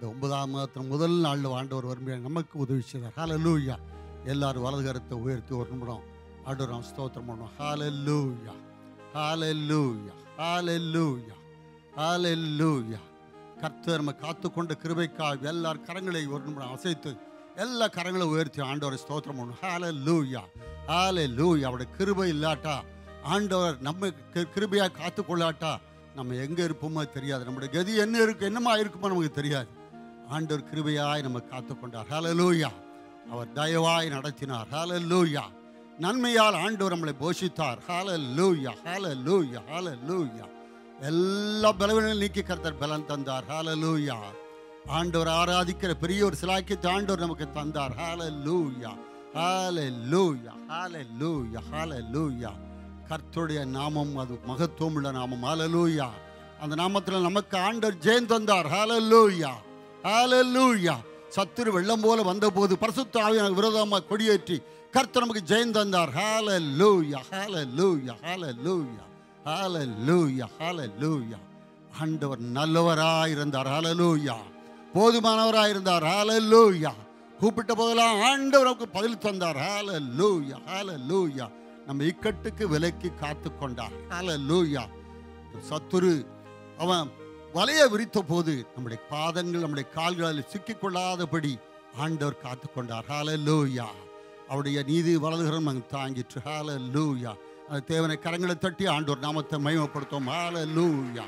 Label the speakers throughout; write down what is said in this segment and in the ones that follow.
Speaker 1: இந்த ஒன்பதாம் மாதத்தின் முதல் நாளில் ஆண்டவர் வரும்படியாக நமக்கு உதவி செய்தார் ஹalleluya எல்லாரும் வலது கரத்தை உயர்த்தி ஒரு நிமிடம் ஆண்டவர் நாம் ஸ்தோத்திரம் பண்ணுவோம் ஹalleluya ஹalleluya ஹalleluya ஹalleluya கர்த்தர் நம்ம காத்துக்கொண்ட கிருபைக்காக எல்லார் கரங்களை ஒரு நிமிடம் அசைத்து எல்லா கரங்களை உயர்த்தி ஆண்டவரை ஸ்தோத்திரம் பண்ணும் ஹalleluya ஹalleluya அவருடைய கிருபை இல்லாட்டா ஆண்டவர் நம்ம கி- கிருபையா காத்துக்கொள்ளாட்டா நம்ம எங்க இருப்போமோ தெரியாது நம்முடைய கதி என்ன இருக்கு என்னமா இருக்குமோ நமக்கு தெரியாது ஆண்டவர் கிருபையாய் நம்ம காத்துக்கொண்டார் ஹalleluya அவர் தயவாய் நடத்தினார் ஹalleluya நன்மையால் ஆண்டவர் நம்மளை போஷித்தார் ஹalleluya ஹalleluya ஹalleluya எல்லா பலவீனங்களும் நீக்கி கர்த்தர் பலன் தந்தார் ஹalleluya ஆண்டவர் ஆராதிக்கிற பெரிய ஒரு சிலாக்கியத்தை ஆண்டவர் நமக்கு தந்தார் ஹalleluya ஹalleluya ஹalleluya ஹalleluya கர்த்தருடைய நாமம் அது மகத்துவம் உள்ள நாமம் ஹalleluya அந்த நாமத்தில் நமக்கு ஆண்டவர் ஜெயம் தந்தார் ஹalleluya ஹalleluya சத்துரு வெள்ளம் போல வந்தபோது பரிசுத்த ஆவியான விரோதமாக கொடியேற்றி கர்த்தர் நமக்கு ஜெயம் தந்தார் ஹalleluya ஹalleluya ஹalleluya ஹalleluya ஹalleluya ஆண்டவர் நல்லவராய் இருந்தார் ஹalleluya போதுமானவராய் இருந்தார் ஹalleluya கூப்பிட்ட போதெல்லாம் ஆண்டவர் நமக்கு பதில் தந்தார் ஹalleluya ஹalleluya நம்ம இக்கட்டுக்கு விலக்கி காத்து கொண்டார் ஹalleluya சத்துரு அவன் வலையை விரித்த போது நம்முடைய பாதங்கள் நம்முடைய கால்களில் சிக்கிக்கொள்ளாதபடி ஆண்டவர் காத்து கொண்டார் ஹalleluya அவருடைய நீதி வலதுகரம் நாங்கள் தாங்கிற்று ஹalleluya அந்த தேவனை கரங்களை தட்டி ஆண்டவர் நாமத்தை மகிமைப்படுத்தும் ஹalleluya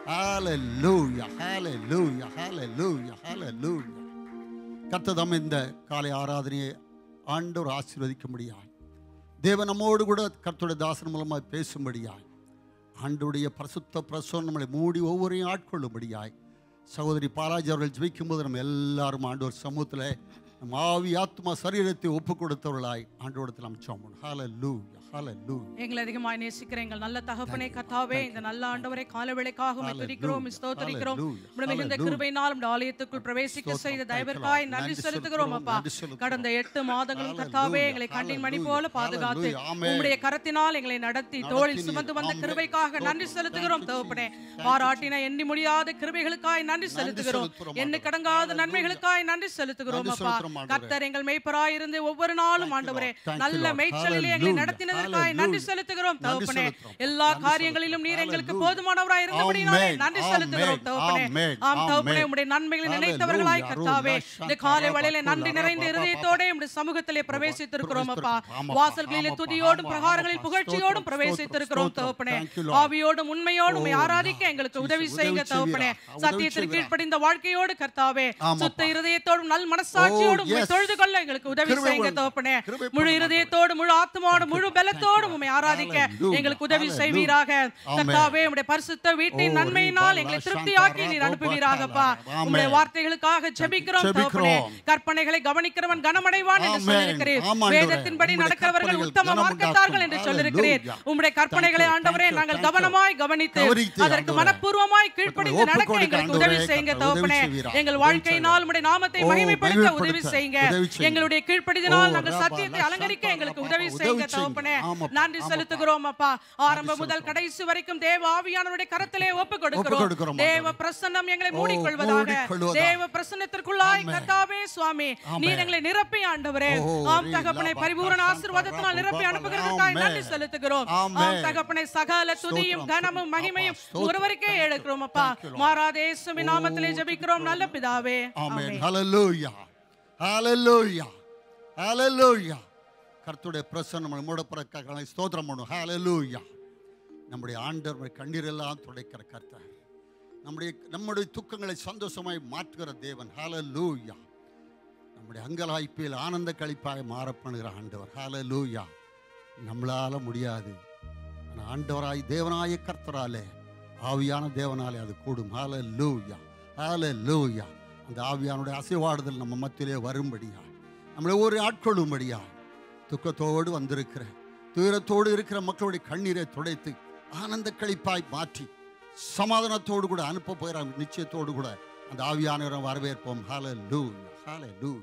Speaker 1: ஹalleluya ஹalleluya ஹalleluya ஹalleluya கர்த்ததம் இந்த காலை ஆராதனையை ஆண்டவர் ஆசீர்வதிக்க முடியாது தேவன் நம்மோடு கூட கர்த்தருடைய தாசன் மூலமாக பேசும்படியாய் ஆண்டுடைய பரிசுத்த பிரசவம் நம்மளை மூடி ஒவ்வொரையும் ஆட்கொள்ளும்படியாய் சகோதரி பாலாஜி அவர்கள் ஜெபிக்கும்போது நம்ம எல்லாரும் ஆண்டவர் சமூகத்தில் நம்ம ஆவி ஆத்மா சரீரத்தை ஒப்பு கொடுத்தவர்களாய் ஆண்டோடத்தில் நம்ம சோமன் ஹalleluya ஹalleluya
Speaker 2: எங்களை அதிகமாய் நேசிக்கிற எங்கள் நல்ல தகப்பனே கத்தாவே இந்த நல்ல ஆண்டவரை காலவேளைக்காக உம்மை துதிக்கிறோம் ஸ்தோத்திரிக்கிறோம்
Speaker 1: Hallelujah.
Speaker 2: உம்முடைய மிகுந்த
Speaker 1: Hallelujah.
Speaker 2: கிருபையினால் உம்முடைய ஆலயத்துக்குள் பிரவேசிக்க
Speaker 1: ஸ்தோத்திரம்.
Speaker 2: செய்த
Speaker 1: Thank you,
Speaker 2: தயவிற்காய்
Speaker 1: Lord.
Speaker 2: நன்றி
Speaker 1: நன்றி
Speaker 2: செலுத்துகிறோம் அப்பா
Speaker 1: நன்றி செலுத்துகிறோம்.
Speaker 2: கடந்த எட்டு மாதங்களும்
Speaker 1: Hallelujah.
Speaker 2: கத்தாவே எங்களை கண்ணின் மணி போல
Speaker 1: Hallelujah.
Speaker 2: பாதுகாத்து
Speaker 1: Hallelujah. Amen.
Speaker 2: உம்முடைய கரத்தினால் எங்களை நடத்தி தோளில்
Speaker 1: நடத்தினீர்.
Speaker 2: சுமந்து வந்த
Speaker 1: Amen.
Speaker 2: கிருபைக்காக நன்றி
Speaker 1: Thank
Speaker 2: செலுத்துகிறோம்
Speaker 1: you,
Speaker 2: தகப்பனே
Speaker 1: Jesus. Thank you,
Speaker 2: பாராட்டின எண்ணி முடியாத கிருபைகளுக்காய் நன்றி செலுத்துகிறோம்
Speaker 1: செலுத்துகிறோம்,
Speaker 2: என்ன
Speaker 1: ஆண்டவரே.
Speaker 2: கடங்காத
Speaker 1: Hallelujah.
Speaker 2: நன்மைகளுக்காய் நன்றி செலுத்துகிறோம்
Speaker 1: நன்றி
Speaker 2: அப்பா
Speaker 1: செலுத்துகிறோம், ஆண்டவரே.
Speaker 2: கர்த்தர் எங்கள் மேய்ப்பராய் இருந்து ஒவ்வொரு நாளும்
Speaker 1: Thank you,
Speaker 2: ஆண்டவரே
Speaker 1: Lord. Thank you,
Speaker 2: நல்ல
Speaker 1: Lord.
Speaker 2: மேய்ச்சலிலே எங்களை
Speaker 1: Hallelujah.
Speaker 2: நடத்தினதற்காய் நன்றி
Speaker 1: Hallelujah.
Speaker 2: செலுத்துகிறோம்
Speaker 1: நன்றி
Speaker 2: தகப்பனே
Speaker 1: செலுத்துகிறோம்.
Speaker 2: எல்லா
Speaker 1: நன்றி
Speaker 2: காரியங்களிலும் நீர்
Speaker 1: செலுத்துகிறோம்.
Speaker 2: எங்களுக்கு
Speaker 1: Hallelujah.
Speaker 2: போதுமானவராய் இருந்தபடினாலே
Speaker 1: Amen.
Speaker 2: நன்றி செலுத்துகிறோம்
Speaker 1: Amen.
Speaker 2: தகப்பனே
Speaker 1: Amen.
Speaker 2: ஆம் தகப்பனே
Speaker 1: Amen.
Speaker 2: உம்முடைய நன்மைகளை
Speaker 1: Hallelujah.
Speaker 2: நினைத்தவர்களாய் கர்த்தாவே
Speaker 1: Rulla,
Speaker 2: இந்த காலை
Speaker 1: Shanta,
Speaker 2: வேளையிலே
Speaker 1: Rabba,
Speaker 2: நன்றி நிறைந்த
Speaker 1: Rabba,
Speaker 2: இருதயத்தோட உம்முடைய சமூகத்திலே பிரவேசித்திருக்கிறோம் அப்பா
Speaker 1: ஆமாப்பா,
Speaker 2: வாசல்களிலே
Speaker 1: ஆமாப்பா,
Speaker 2: துதியோடும்
Speaker 1: ஆமா,
Speaker 2: பிரகாரங்களில்
Speaker 1: ஆமாப்பா.
Speaker 2: புகழ்ச்சியோடும்
Speaker 1: ஸ்தோத்திரம்,
Speaker 2: பிரவேசித்திருக்கிறோம்
Speaker 1: ஸ்தோத்திரம்.
Speaker 2: தகப்பனே
Speaker 1: Thank you, Lord.
Speaker 2: ஆவியோடும் உண்மையோடும் உம்மை
Speaker 1: Oh,
Speaker 2: ஆராதிக்க
Speaker 1: Lord.
Speaker 2: எங்களுக்கு
Speaker 1: Jesus,
Speaker 2: உதவி
Speaker 1: உதவி
Speaker 2: செய்யுங்க தகப்பனே
Speaker 1: செய்வீரா? உதவி
Speaker 2: சத்தியத்திற்கு
Speaker 1: செய்வீரா?
Speaker 2: கீழ்ப்படிந்த வாழ்க்கையோடு கர்த்தாவே
Speaker 1: ஆமாப்பா.
Speaker 2: சுத்த இருதயத்தோடும் நல் மனசாட்சியோடும் உம்மை
Speaker 1: yes.
Speaker 2: தொழுது கொள்ள எங்களுக்கு உதவி
Speaker 1: கிருபை
Speaker 2: செய்யுங்க
Speaker 1: பண்ணும்.
Speaker 2: தகப்பனே
Speaker 1: கிருபை
Speaker 2: முழு
Speaker 1: பண்ணும்,
Speaker 2: இருதயத்தோடு முழு ஆத்மாவோடு முழு பலத்தோடு உம்மை ஆராதிக்க
Speaker 1: Hallelujah.
Speaker 2: எங்களுக்கு உதவி
Speaker 1: Hallelujah.
Speaker 2: செய்வீராக
Speaker 1: Amen.
Speaker 2: கர்த்தாவே உம்முடைய பரிசுத்த வீட்டின்
Speaker 1: Oh,
Speaker 2: நன்மையினால்
Speaker 1: Riba,
Speaker 2: எங்களை
Speaker 1: La
Speaker 2: திருப்தியாக்கி
Speaker 1: Shanta,
Speaker 2: நீர்
Speaker 1: Rabba,
Speaker 2: அனுப்புவீராகப்பா
Speaker 1: Amen.
Speaker 2: உம்முடைய வார்த்தைகளுக்காக ஜெபிக்கிறோம் தகப்பனே
Speaker 1: ஜெபிக்கிறோம்.
Speaker 2: கற்பனைகளை கவனிக்கிறவன் கனமடைவான் என்று
Speaker 1: Amen.
Speaker 2: சொல்லியிருக்கிறீர்
Speaker 1: ஆமா, ஆண்டவரே.
Speaker 2: வேதத்தின்படி
Speaker 1: உம்முடைய
Speaker 2: நடக்கிறவர்கள்
Speaker 1: கற்பனைகள்
Speaker 2: உத்தம
Speaker 1: கனம்
Speaker 2: மார்க்கத்தார்கள் என்று
Speaker 1: உண்டாக்கும்.
Speaker 2: சொல்லியிருக்கிறீர்
Speaker 1: Hallelujah.
Speaker 2: உம்முடைய கற்பனைகளை
Speaker 1: Thank you,
Speaker 2: ஆண்டவரே
Speaker 1: thank you,
Speaker 2: நாங்கள்
Speaker 1: thank you.
Speaker 2: கவனமாய் கவனித்து
Speaker 1: கவனித்து,
Speaker 2: அதற்கு
Speaker 1: ஆண்டவரே.
Speaker 2: மனப்பூர்வமாய் கீழ்ப்படிந்து
Speaker 1: ஒப்புக்
Speaker 2: நடக்க
Speaker 1: கொடுக்க,
Speaker 2: எங்களுக்கு உதவி
Speaker 1: ஆண்டவரே,
Speaker 2: செய்யுங்க
Speaker 1: கர்த்தர் உதவி
Speaker 2: தகப்பனே
Speaker 1: செய்வீரா?
Speaker 2: எங்கள்
Speaker 1: உதவி
Speaker 2: வாழ்க்கையினால் உம்முடைய நாமத்தை
Speaker 1: ஓ,
Speaker 2: மகிமைப்படுத்த உதவி
Speaker 1: மகிமைப்படுத்த,
Speaker 2: செய்யுங்க
Speaker 1: உதவி செய்யுங்க.
Speaker 2: எங்களுடைய கீழ்ப்படிதனால்
Speaker 1: ஓ,
Speaker 2: நாங்கள்
Speaker 1: ராபா,
Speaker 2: சத்தியத்தை
Speaker 1: லா,
Speaker 2: அலங்கரிக்க
Speaker 1: சந்தா,
Speaker 2: எங்களுக்கு
Speaker 1: ராபா,
Speaker 2: உதவி
Speaker 1: உதவி
Speaker 2: செய்யுங்க
Speaker 1: செய்யுங்க.
Speaker 2: தகப்பனே
Speaker 1: ஆமாப்பா,
Speaker 2: நன்றி
Speaker 1: ஆமாப்பா.
Speaker 2: செலுத்துகிறோம் அப்பா ஆரம்ப முதல்
Speaker 1: செலுத்துகிறோம்.
Speaker 2: கடைசி வரைக்கும் தேவ ஆவியானவருடைய கரத்திலே ஒப்பு
Speaker 1: கொடுக்கிறோம்,
Speaker 2: கொடுக்கிறோம் தேவ
Speaker 1: ஆண்டவரே.
Speaker 2: பிரசன்னம் எங்களை
Speaker 1: ஓ,
Speaker 2: மூடிக்கொள்வதாக
Speaker 1: மூடிக்கொள்வதாக.
Speaker 2: தேவ பிரசன்னத்திற்குள்ளாய்
Speaker 1: ஆமென்.
Speaker 2: கர்த்தாவே சுவாமி
Speaker 1: ஆமென்.
Speaker 2: நீர் எங்களை நிரப்பி ஆண்டவரே
Speaker 1: ஓ,
Speaker 2: ஆம்
Speaker 1: ரீ,
Speaker 2: தகப்பனை
Speaker 1: லா,
Speaker 2: பரிபூரண
Speaker 1: பா,
Speaker 2: ஆசீர்வாதத்தினால்
Speaker 1: சந்தா,
Speaker 2: நிரப்பி
Speaker 1: ராபா,
Speaker 2: அனுப்புகிறதற்காய்
Speaker 1: ஆமென்.
Speaker 2: நன்றி செலுத்துகிறோம்
Speaker 1: ஆமென்.
Speaker 2: ஆம் தகப்பனை சகல துதியும்
Speaker 1: ஸ்தோத்திரம்,
Speaker 2: கனமும் மகிமையும்
Speaker 1: ஸ்தோத்திரம்.
Speaker 2: ஒருவருக்கே
Speaker 1: Thank you.
Speaker 2: எடுக்கிறோம் அப்பா
Speaker 1: Thank you, Lord.
Speaker 2: மாறாதே இயேசுவின் நாமத்திலே
Speaker 1: ஓ,
Speaker 2: ஜெபிக்கிறோம் நல்ல பிதாவே
Speaker 1: ஆமென்
Speaker 2: ஆமென்
Speaker 1: ஹalleluya ஹalleluya ஹalleluya கர்த்தருடைய பிரசன்னம் நம்ம மூடப்புறக்காக ஸ்தோத்திரம் பண்ணும் ஹalleluya நம்முடைய ஆண்டவர் கண்ணீரெல்லாம் துடைக்கிற கர்த்தர் நம்முடைய நம்முடைய துக்கங்களை சந்தோஷமாய் மாற்றுகிற தேவன் ஹalleluya நம்முடைய அங்கலாய்ப்பில் ஆனந்த கழிப்பாய் மாறப்பண்ணுகிற ஆண்டவர் ஹalleluya நம்மளால முடியாது ஆனா ஆண்டவராய் தேவனாய கர்த்தராலே ஆவியான தேவனாலே அது கூடும் ஹalleluya ஹalleluya அந்த ஆவியானுடைய அசைவாடுதல் நம்ம மத்தியிலே வரும்படியா நம்மளை ஒரு ஆட்கொள்ளும்படியா துக்கத்தோடு வந்திருக்கிற துயரத்தோடு இருக்கிற மக்களுடைய கண்ணீரை துடைத்து ஆனந்த கழிப்பாய் மாற்றி சமாதானத்தோடு கூட அனுப்ப போகிற நிச்சயத்தோடு கூட அந்த ஆவியானவரை வரவேற்போம் ஹalleluya ஹalleluya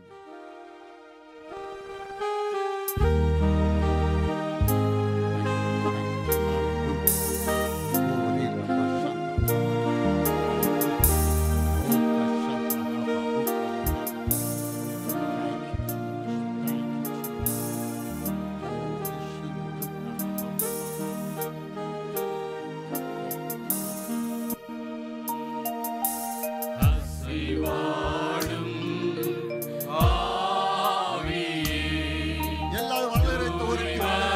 Speaker 1: எல்லாரும் வல்லரைத்த ஒரு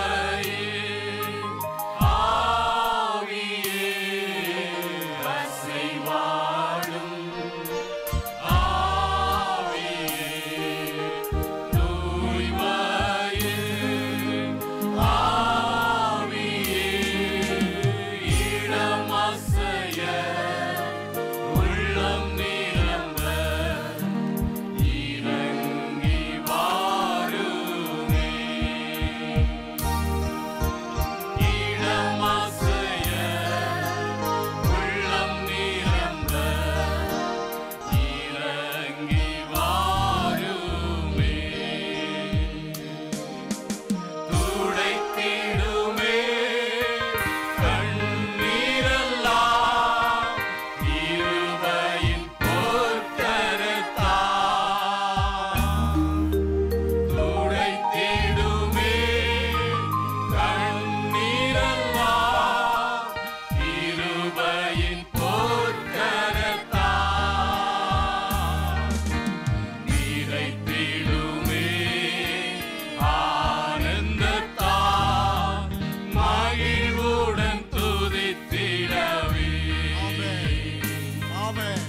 Speaker 1: ஆமென்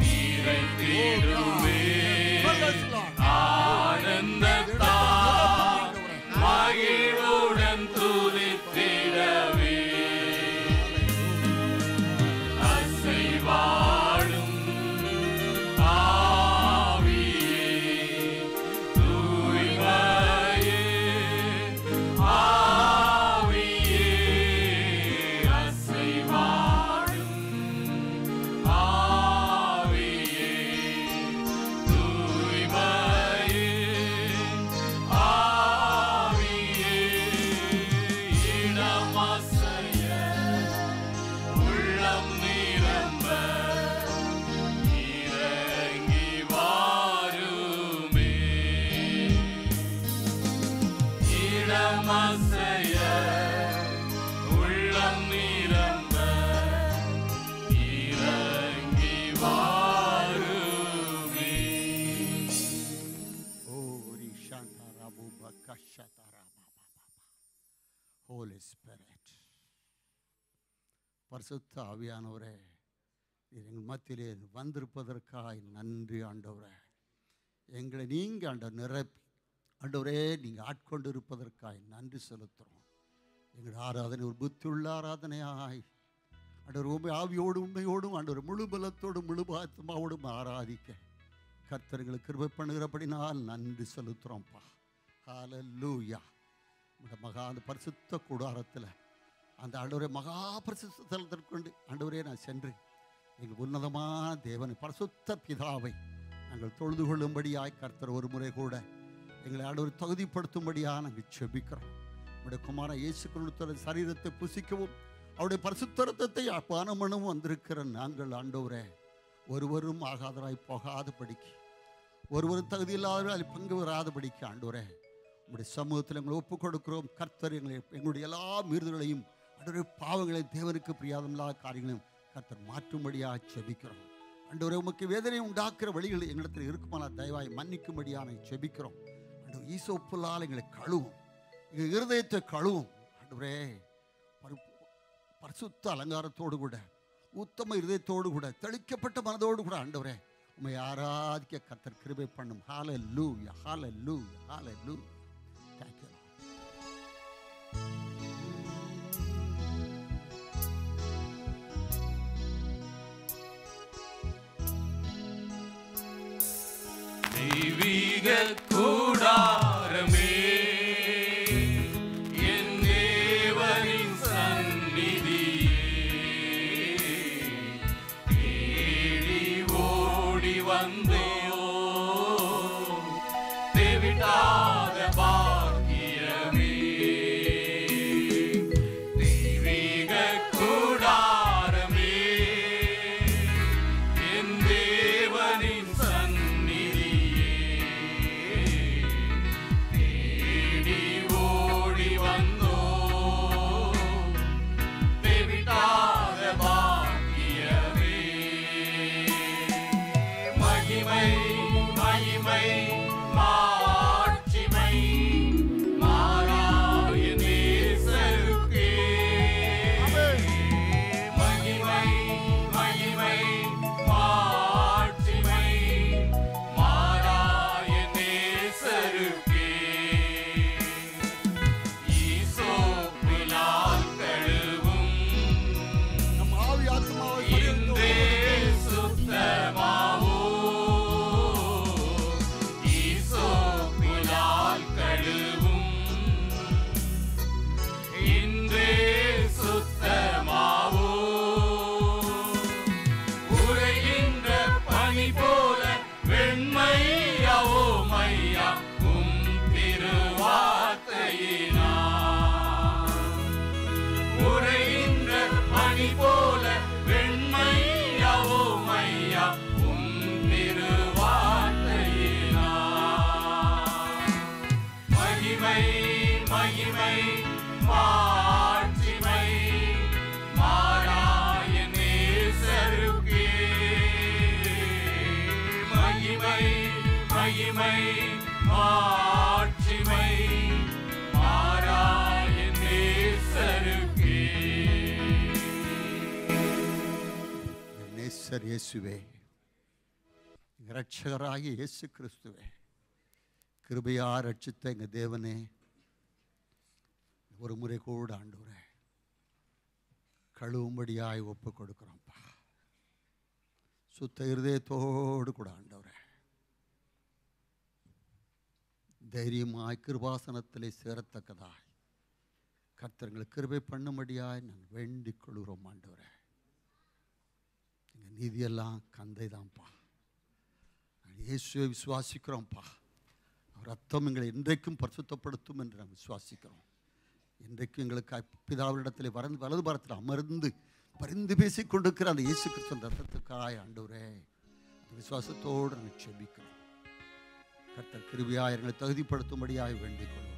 Speaker 1: Praise the Lord.
Speaker 3: மகிழ்வுடன் துதித்திடவே அசைவாடும் ஆவியே தூய்மையே ஆவியே அசைவாடும் ஆவியே தூய்மையே ஆவியே இடமசைய உள்ளம் நிரம்ப இறங்கி வாருமே இடமசைய உள்ளம் நிரம்ப இறங்கி வாருமே
Speaker 1: Holy Shantarabu Bakashatarababa. Holy Spirit. பரிசுத்த ஆவியானவரே நீர் எங்கள் மத்தியிலே வந்திருப்பதற்காய் நன்றி ஆண்டவரே எங்களை நீங்க ஆண்ட நிரப்பி ஆண்டவரே நீங்கள் ஆட்கொண்டு இருப்பதற்காய் நன்றி செலுத்துகிறோம் எங்கள் ஆராதனை ஒரு புத்தியுள்ள ஆராதனையாய் ஆண்டவர் உண்மை ஆவியோடு உண்மையோடும் ஆண்டவர் முழு பலத்தோடும் முழு ஆத்மாவோடும் ஆராதிக்க கர்த்தர்களுக்கு கிருபை பண்ணுகிறபடினால் நன்றி செலுத்துகிறோம்ப்பா ஹalleluya இந்த மகா அந்த பரிசுத்த கூடாரத்தில் அந்த ஆண்டவரை மகா பரிசுத்த கொண்டு ஆண்டவரே நான் சென்று எங்கள் உன்னதமான தேவனை பரிசுத்த பிதாவை நாங்கள் தொழுது கொள்ளும்படியாய் கர்த்தர் ஒரு முறை கூட எங்களை ஆண்டவர் தகுதிப்படுத்தும்படியாக நாங்கள் செபிக்கிறோம் நம்முடைய குமார இயேசு கிறிஸ்துவின் சரீரத்தை புசிக்கவும் அவருடைய பரிசுத்த ரத்தத்தை பானம் பண்ணவும் வந்திருக்கிற நாங்கள் ஆண்டவரே ஒருவரும் ஆகாதராய் போகாதபடிக்கு ஒருவரும் தகுதியில்லாத அதில் பங்கு வராதபடிக்கு ஆண்டவரே உங்களுடைய சமூகத்தில் எங்களை ஒப்புக் கொடுக்கிறோம் கர்த்தர் எங்களை எங்களுடைய எல்லா மீறுதல்களையும் ஆண்டவரே பாவங்களை தேவனுக்கு பிரியாதமில்லாத காரியங்களையும் கர்த்தர் மாற்றும்படியாக செபிக்கிறோம் ஆண்டவரே உமக்கு வேதனை உண்டாக்குற வழிகள் எங்களிடத்தில் இருக்குமானால் தயவாய் மன்னிக்கும்படியாக நாங்கள் செபிக்கிறோம் ஆண்டவர் ஈசோப்புலால் எங்களை கழுவும் எங்கள் இருதயத்தை கழுவும் ஆண்டவரே பரி- பரிசுத்த அலங்காரத்தோடு கூட உத்தம இருதயத்தோடு கூட தெளிக்கப்பட்ட மனதோடு கூட ஆண்டவரே உம்மை ஆராதிக்க கத்தர் கிருபை பண்ணும் ஹால லூ ஹால லூ ஹால லூ தேங்க்யூ
Speaker 3: தெய்வீக கூடாரமே என் தேவனின் சந்நிதியே தேடி ஓடி வந்தேயோ தேவிட்டாத பாக்கியமே தெய்வீக கூடாரமே என் தேவனின் சந்நிதியே தேடி ஓடி வந்தோ தேவிட்டாத பாக்கியமே மகிமை மகிமை மாட்சிமை மாறாய நேசருக்கே
Speaker 1: என் நேசர் இயேசுவே எங்க ரட்சகராகிய இயேசு கிறிஸ்துவே கிருபையா ரட்சித்த எங்க தேவனே ஒரு முறை கூட ஆண்டவரே கழுவும்படியாய் ஒப்பு கொடுக்குறோம்ப்பா சுத்த இருதயத்தோடு கூட ஆண்டவரே தைரியமாய் கிருபாசனத்திலே சேரத்தக்கதாய் கர்த்தர்களுக்கு கிருபை பண்ணும்படியாய் நான் வேண்டிக் கொள்கிறோம் ஆண்டவரே எங்கள் நீதியெல்லாம் கந்தை தான்ப்பா நான் இயேசுவை விசுவாசிக்கிறோம்ப்பா அவர் ரத்தம் எங்களை இன்றைக்கும் பரிசுத்தப்படுத்தும் என்று நாம் விசுவாசிக்கிறோம் இன்றைக்கும் எங்களுக்கு பிதாவிடத்தில் வறந்து வலது பாரத்தில் அமர்ந்து பரிந்து பேசிக் கொண்டிருக்கிற அந்த இயேசு கிறிஸ்துவின் ரத்தத்துக்காய் ஆண்டவரே அந்த விசுவாசத்தோடு நாங்கள் செபிக்கிறோம் கர்த்தர் கிருபியாய் எங்களை தகுதிப்படுத்தும்படியாய் வேண்டிக் கொள்வோம்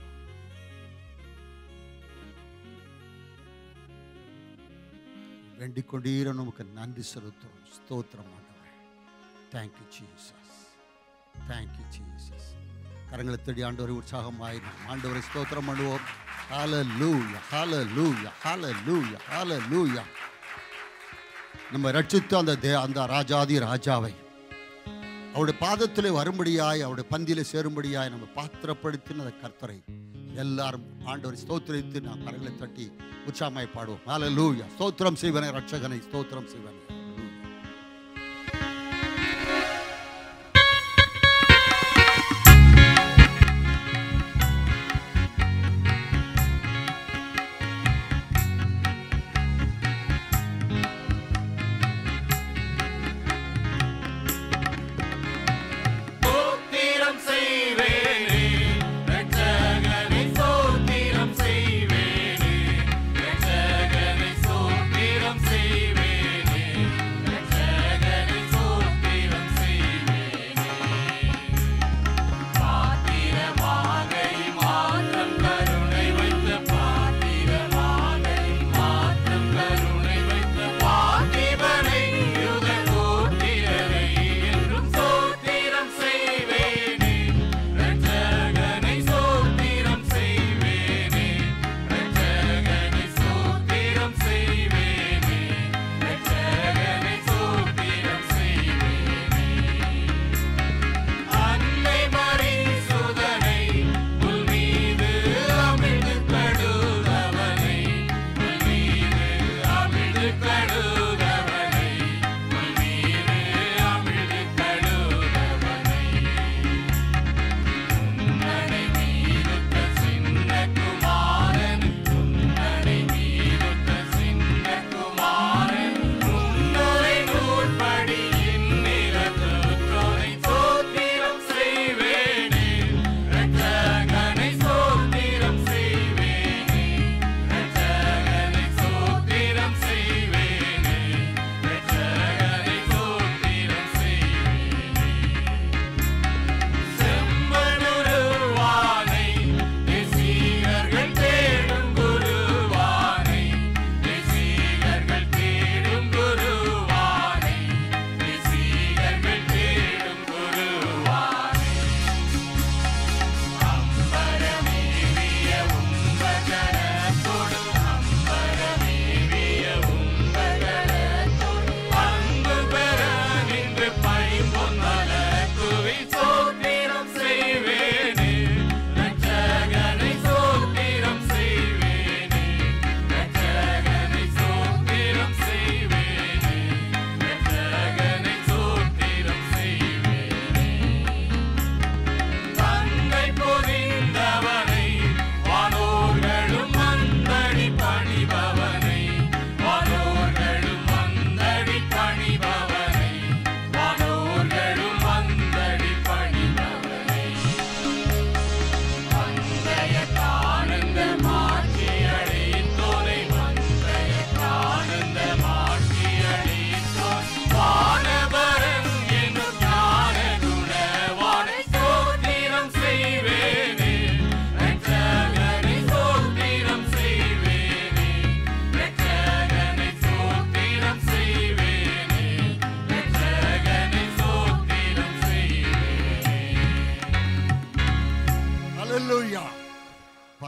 Speaker 1: வேண்டிக் கொண்டீர நமக்கு நன்றி செலுத்துறோம் ஸ்தோத்திரம் ஆண்டவரே தேங்க்யூ ஜீசஸ் தேங்க்யூ ஜீசஸ் கரங்களை தேடி ஆண்டவரை உற்சாகமாய் நாம் ஆண்டவரை ஸ்தோத்திரம் பண்ணுவோம் ஹalleluya ஹalleluya ஹalleluya ஹalleluya நம்ம ரட்சித்த அந்த தே அந்த ராஜாதி ராஜாவை அவருடைய பாதத்திலே வரும்படியாய் அவருடைய பந்தியிலே சேரும்படியாய் நம்ம பாத்திரப்படுத்தின அந்த கர்த்தரை எல்லாரும் ஆண்டவரை ஸ்தோத்திரித்து நாம் கரங்களை தட்டி உற்சாகமாய் பாடுவோம் ஹalleluya ஸ்தோத்திரம் செய்வனே ரட்சகனை ஸ்தோத்திரம் செய்வனே Hallelujah.
Speaker 3: ஸ்தோத்திரம் செய்வேனே ரட்சகனை ஸ்தோத்திரம் செய்வேனே ரட்சகனை ஸ்தோத்திரம் செய்வேனே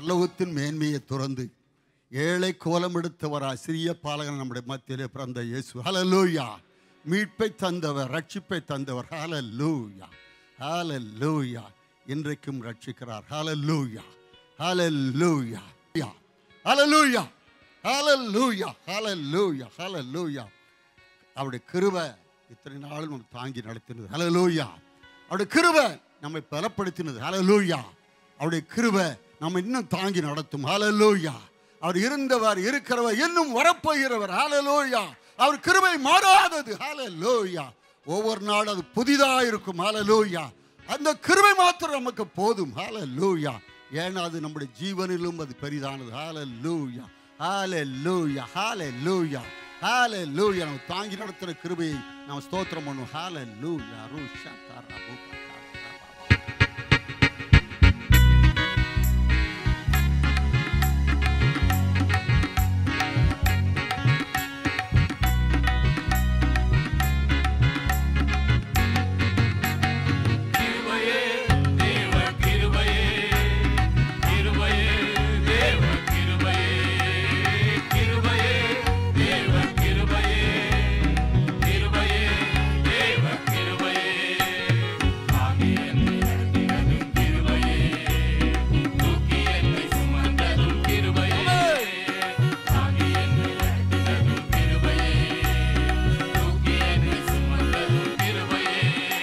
Speaker 1: பல்லவத்தின் மேன்மையை துறந்து ஏழை கோலம் எடுத்தவராய் சிறிய பாலகன் நம்முடைய மத்தியிலே பிறந்த இயேசு ஹalleluya மீட்பை தந்தவர் ரட்சிப்பை தந்தவர் ஹalleluya ஹalleluya இன்றைக்கும் ரட்சிக்கிறார் ஹalleluya ஹalleluya ஹalleluya ஹalleluya ஹalleluya ஹalleluya அவருடைய கிருபை இத்தனை நாளும் நம்ம தாங்கி நடத்தினது ஹalleluya அவருடைய கிருபை நம்மை பலப்படுத்தினது ஹalleluya அவருடைய கிருபை நம்ம இன்னும் தாங்கி நடத்தும் ஹalleluya அவர் இருந்தவர் இருக்கிறவர் இன்னும் வரப்போகிறவர் ஹalleluya அவர் கிருபை மாறாதது ஹalleluya ஒவ்வொரு நாளும் அது புதிதாக இருக்கும் ஹalleluya அந்த கிருபை மாத்திரம் நமக்கு போதும் ஹalleluya ஏன்னா அது நம்முடைய ஜீவனிலும் அது பெரிதானது ஹalleluya ஹalleluya ஹalleluya ஹalleluya நம்ம தாங்கி நடத்துகிற கிருபையை நம்ம ஸ்தோத்திரம் பண்ணுவோம் ஹalleluya ருஷா தரபு
Speaker 3: கிருபையே தேவ கிருபையே கிருபையே தேவ கிருபையே கிருபையே தேவ கிருபையே கிருபையே தேவ கிருபையே ஆகி என்னை நடத்தினதும் கிருபையே தூக்கி என்னை சுமந்ததும் கிருபையே ஆகி என்னை நடத்தினதும் கிருபையே தூக்கி என்னை சுமந்ததும் கிருபையே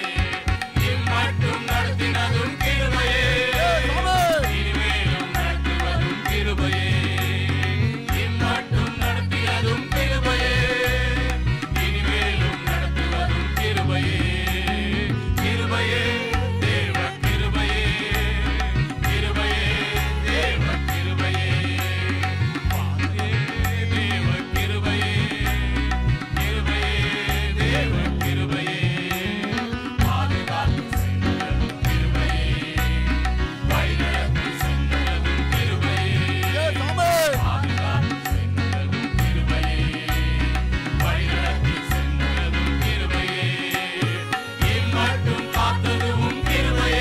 Speaker 3: இம்மட்டும் நடத்தினதும் கிருபையே இனிமேலும் நடத்துவதும் கிருபையே இம்மட்டும் நடத்தியதும் கிருபையே இனிமேலும் நடத்துவதும் கிருபையே கிருபையே தேவ கிருபையே கிருபையே தேவ கிருபையே பாதே தேவ கிருபையே கிருபையே தேவ கிருபையே பாதுகாத்து சென்றதும் கிருபையே வழிநடத்தி சென்றதும் கிருபையே பாதுகாத்து சென்றதும் கிருபையே வழிநடத்தி சென்றதும் கிருபையே இம்மட்டும் காத்ததும் கிருபையே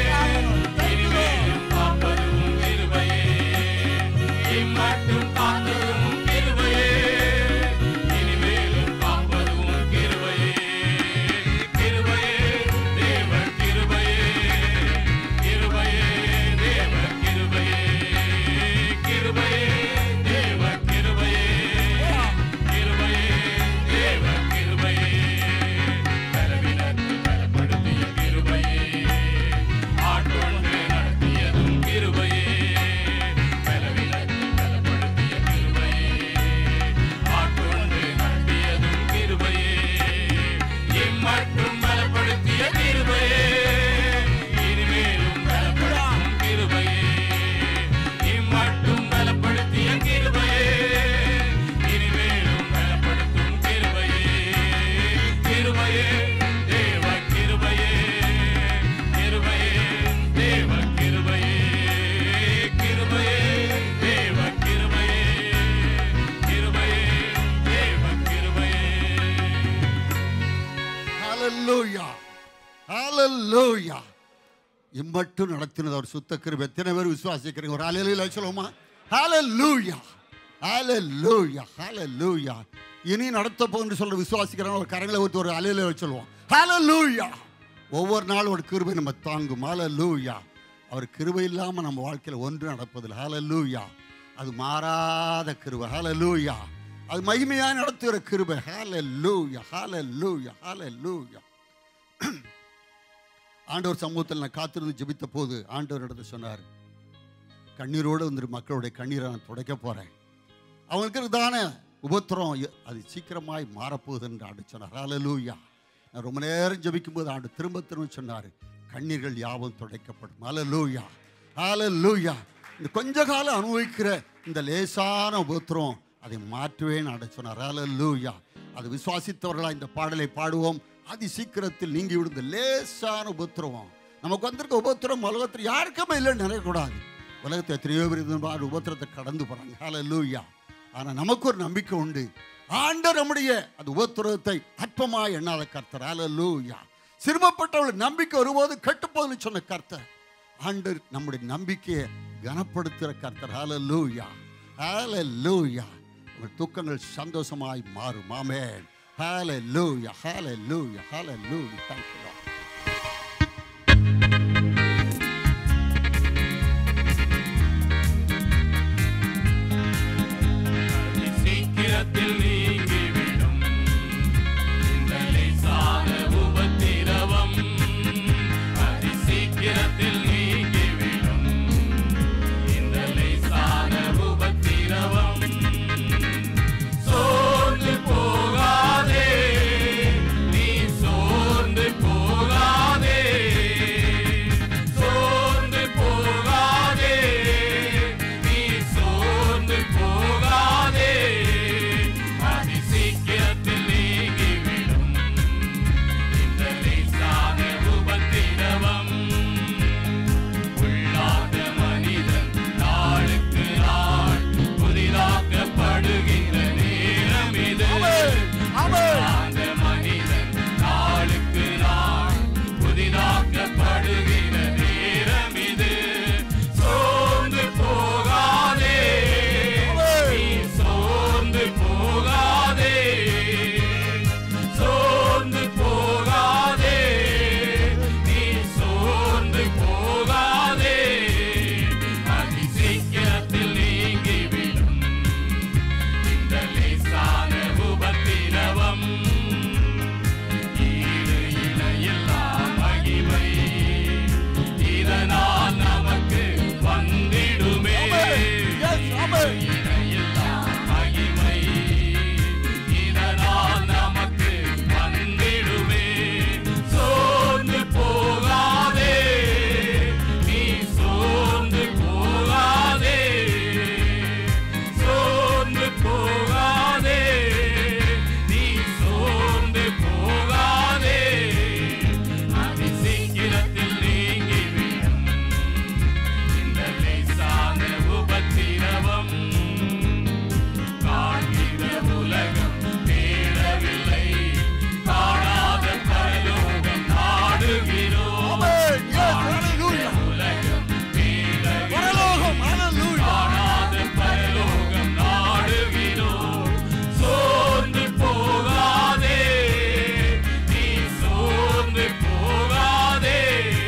Speaker 3: இனிமேலும் காப்பதும் கிருபையே இம்மட்டும் காத்ததும் கிருபையே இனிமேலும் காப்பதும் கிருபையே கிருபையே தேவ கிருபையே கிருபையே தேவ கிருபையே கிருபையே தேவ கிருபையே கிருபையே தேவ கிருபையே பலவினத்து பலப்படுத்திய கிருபையே ஆட்கொண்டு நடத்தியதும் கிருபையே பலவினத்து பலப்படுத்திய கிருபையே ஆட்கொண்டு நடத்தியதும் கிருபையே இம்மட்டும் பலப்படுத்திய கிருபையே இனிமேலும் பலப்படுத்தும் கிருபையே இம்மட்டும் பலப்படுத்திய கிருபையே இனிமேலும் பலப்படுத்தும் கிருபையே கிருபையே தேவ கிருபையே கிருபையே தேவ கிருபையே கிருபையே தேவ கிருபையே கிருபையே தேவ கிருபையே
Speaker 1: ஹalleluya ஹalleluya இம்மட்டும் நடத்தினது அவர் சுத்த கிருபை எத்தனை பேர் விசுவாசிக்கிறீங்க ஒரு ஹalleluya சொல்லுவோமா ஹalleluya ஹalleluya ஹalleluya இனி நடத்த போகுன்னு சொல்ற விசுவாசிக்கிறவங்க ஒரு கரங்களை ஊற்றி ஒரு ஹalleluya சொல்லுவோம் ஹalleluya ஒவ்வொரு நாளும் ஒரு கிருபை நம்ம தாங்கும் ஹalleluya அவர் கிருபை இல்லாமல் நம்ம வாழ்க்கையில் ஒன்று நடப்பதில்லை ஹalleluya அது மாறாத கிருபை ஹalleluya அது மகிமையாக நடத்துகிற கிருபை ஹalleluya ஹalleluya ஹalleluya ஆண்டவர் சமூகத்தில் நான் காத்திருந்து ஜெபித்த போது ஆண்டவர் இடத்துல சொன்னார் கண்ணீரோடு வந்து மக்களுடைய கண்ணீரை நான் துடைக்க போகிறேன் அவங்களுக்கு தான உபத்திரம் எ- அது சீக்கிரமாய் மாறப்போகுது என்று ஆண்டு சொன்னார் ஹalleluya நான் ரொம்ப நேரம் ஜெபிக்கும் போது ஆண்டு திரும்ப திரும்ப சொன்னார் கண்ணீர்கள் யாவும் துடைக்கப்படும் ஹalleluya ஹalleluya இந்த கொஞ்ச காலம் அனுபவிக்கிற இந்த லேசான உபத்திரம் அதை மாற்றுவேன் ஆண்டு சொன்னார் ஹalleluya அது விசுவாசித்தவர்களா இந்த பாடலை பாடுவோம் அதி சீக்கிரத்தில் நீங்கி விடுந்த லேசான உபத்திரவம் நமக்கு வந்திருக்க உபத்திரம் உலகத்தில் யாருக்குமே இல்லைன்னு நினைக்கக்கூடாது உலகத்தை எத்தனையோ பேர் இந்த மாதிரி உபத்திரத்தை கடந்து போகிறாங்க ஹalleluya ஆனால் நமக்கு ஒரு நம்பிக்கை உண்டு ஆண்டவர் நம்முடைய அந்த உபத்திரத்தை அற்பமாய் எண்ணாத கர்த்தர் ஹalleluya சிறுமப்பட்டவள் நம்பிக்கை வரும்போது கெட்டுப்போதுன்னு சொன்ன கர்த்தர் ஆண்டர் நம்முடைய நம்பிக்கையை கனப்படுத்துகிற கர்த்தர் ஹalleluya ஹalleluya உங்கள் துக்கங்கள் சந்தோஷமாய் மாறும் ஆமென் ஹalleluya ஹalleluya ஹalleluya thank you Lord
Speaker 3: சீக்கிரத்தில் நீங்கிவிடும் இந்த லேசான உபத்திரவம் அதி சீக்கிரத்தில் நீங்கிவிடும் இந்த லேசான உபத்திரவம் சோர்ந்து போகாதே நீ சோர்ந்து போகாதே சோர்ந்து போகாதே நீ சோர்ந்து போகாதே அதி சீக்கிரத்தில் நீங்கிவிடும் இந்த லேசான உபத்திரவம் உள்ளாத மனிதன் நாளுக்கு நாள் புதிதாக்கப்படுகின்ற நேரம் இது உள்ளாத மனிதன் நாளுக்கு நாள் புதிதாக்கப்படுகிற நேரம் இது சோர்ந்து போகாதே நீ சோர்ந்து போகாதே சோர்ந்து போகாதே நீ சோர்ந்து போகாதே அதி சீக்கிரத்தில் நீங்கிவிடும் இந்த லேசான உபத்திரவம் ஈடு இணையில்லா மகிமை இதனால் நமக்கு வந்திடுமே ஈடு இணையில்லா மகிமை இதனால் நமக்கு வந்திடுமே சோர்ந்து போகாதே நீ சோர்ந்து போகாதே சோர்ந்து போகாதே நீ சோர்ந்து போகாதே அதி சீக்கிரத்தில் நீங்கிவிடும் இந்த லேசான உபத்திரவம் காண்கிற உலகம் தேடவில்லை காணாத பரலோகம் நாடுகிறோம்
Speaker 1: Amen. Yes, hallelujah.
Speaker 3: உலகம் தேடவில்லை
Speaker 1: பரலோகம் ஹalleluya
Speaker 3: காணாத பரலோகம் நாடுகிறோம் சோர்ந்து போகாதே நீ சோர்ந்து போகாதே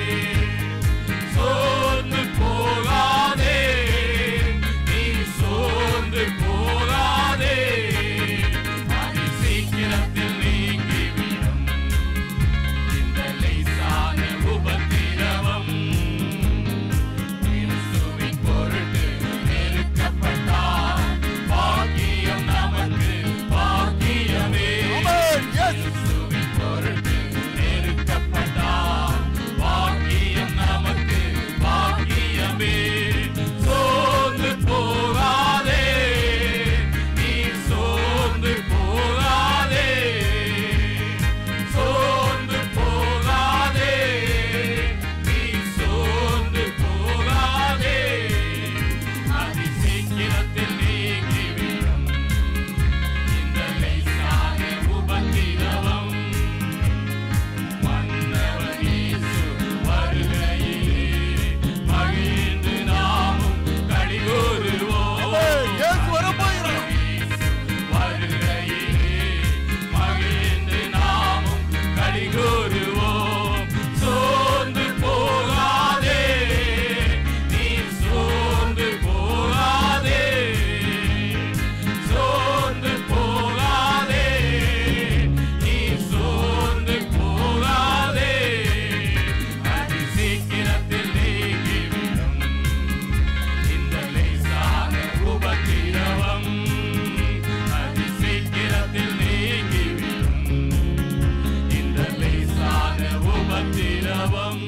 Speaker 3: சோர்ந்து போகாதே நீ சோர்ந்து போகாதே அதி சீக்கிரத்தில் நீங்கிவிடும் இந்த லேசான உபத்திரவம் கிறிஸ்துவின் பொருட்டு நெருக்கப்பட்டார். பாக்கியம் நமக்கு பாக்கியமே.
Speaker 1: Amen. Yes.
Speaker 3: கிறிஸ்துவின் பொருட்டு நெருக்கப்பட்டார். பாக்கியம் நமக்கு பாக்கியமே. சோர்ந்து போகாதே நீ சோர்ந்து போகாதே சோர்ந்து போகாதே நீ சோர்ந்து போகாதே அதி சீக்கிரத்தில் நீங்கிவிடும் இந்த லேசான உபத்திரவம் மன்னவன் இயேசு வருகையிலே மகிழ்ந்து நாமும் கடிகூறுவோம்
Speaker 1: இயேசு வரப்போகிறார்
Speaker 3: வருகையிலே மகிழ்ந்து நாமும் கடிகூறுவோம். சோர்ந்து போகாதே, நீ சோர்ந்து போகாதே. சோர்ந்து போகாதே, நீ சோர்ந்து போகாதே. அதி சீக்கிரத்தில் நீங்கிவிடும் இந்த லேசான உபத்திரவம் அதி சீக்கிரத்தில் நீங்கிவிடும் இந்த லேசான உபத்திரவம்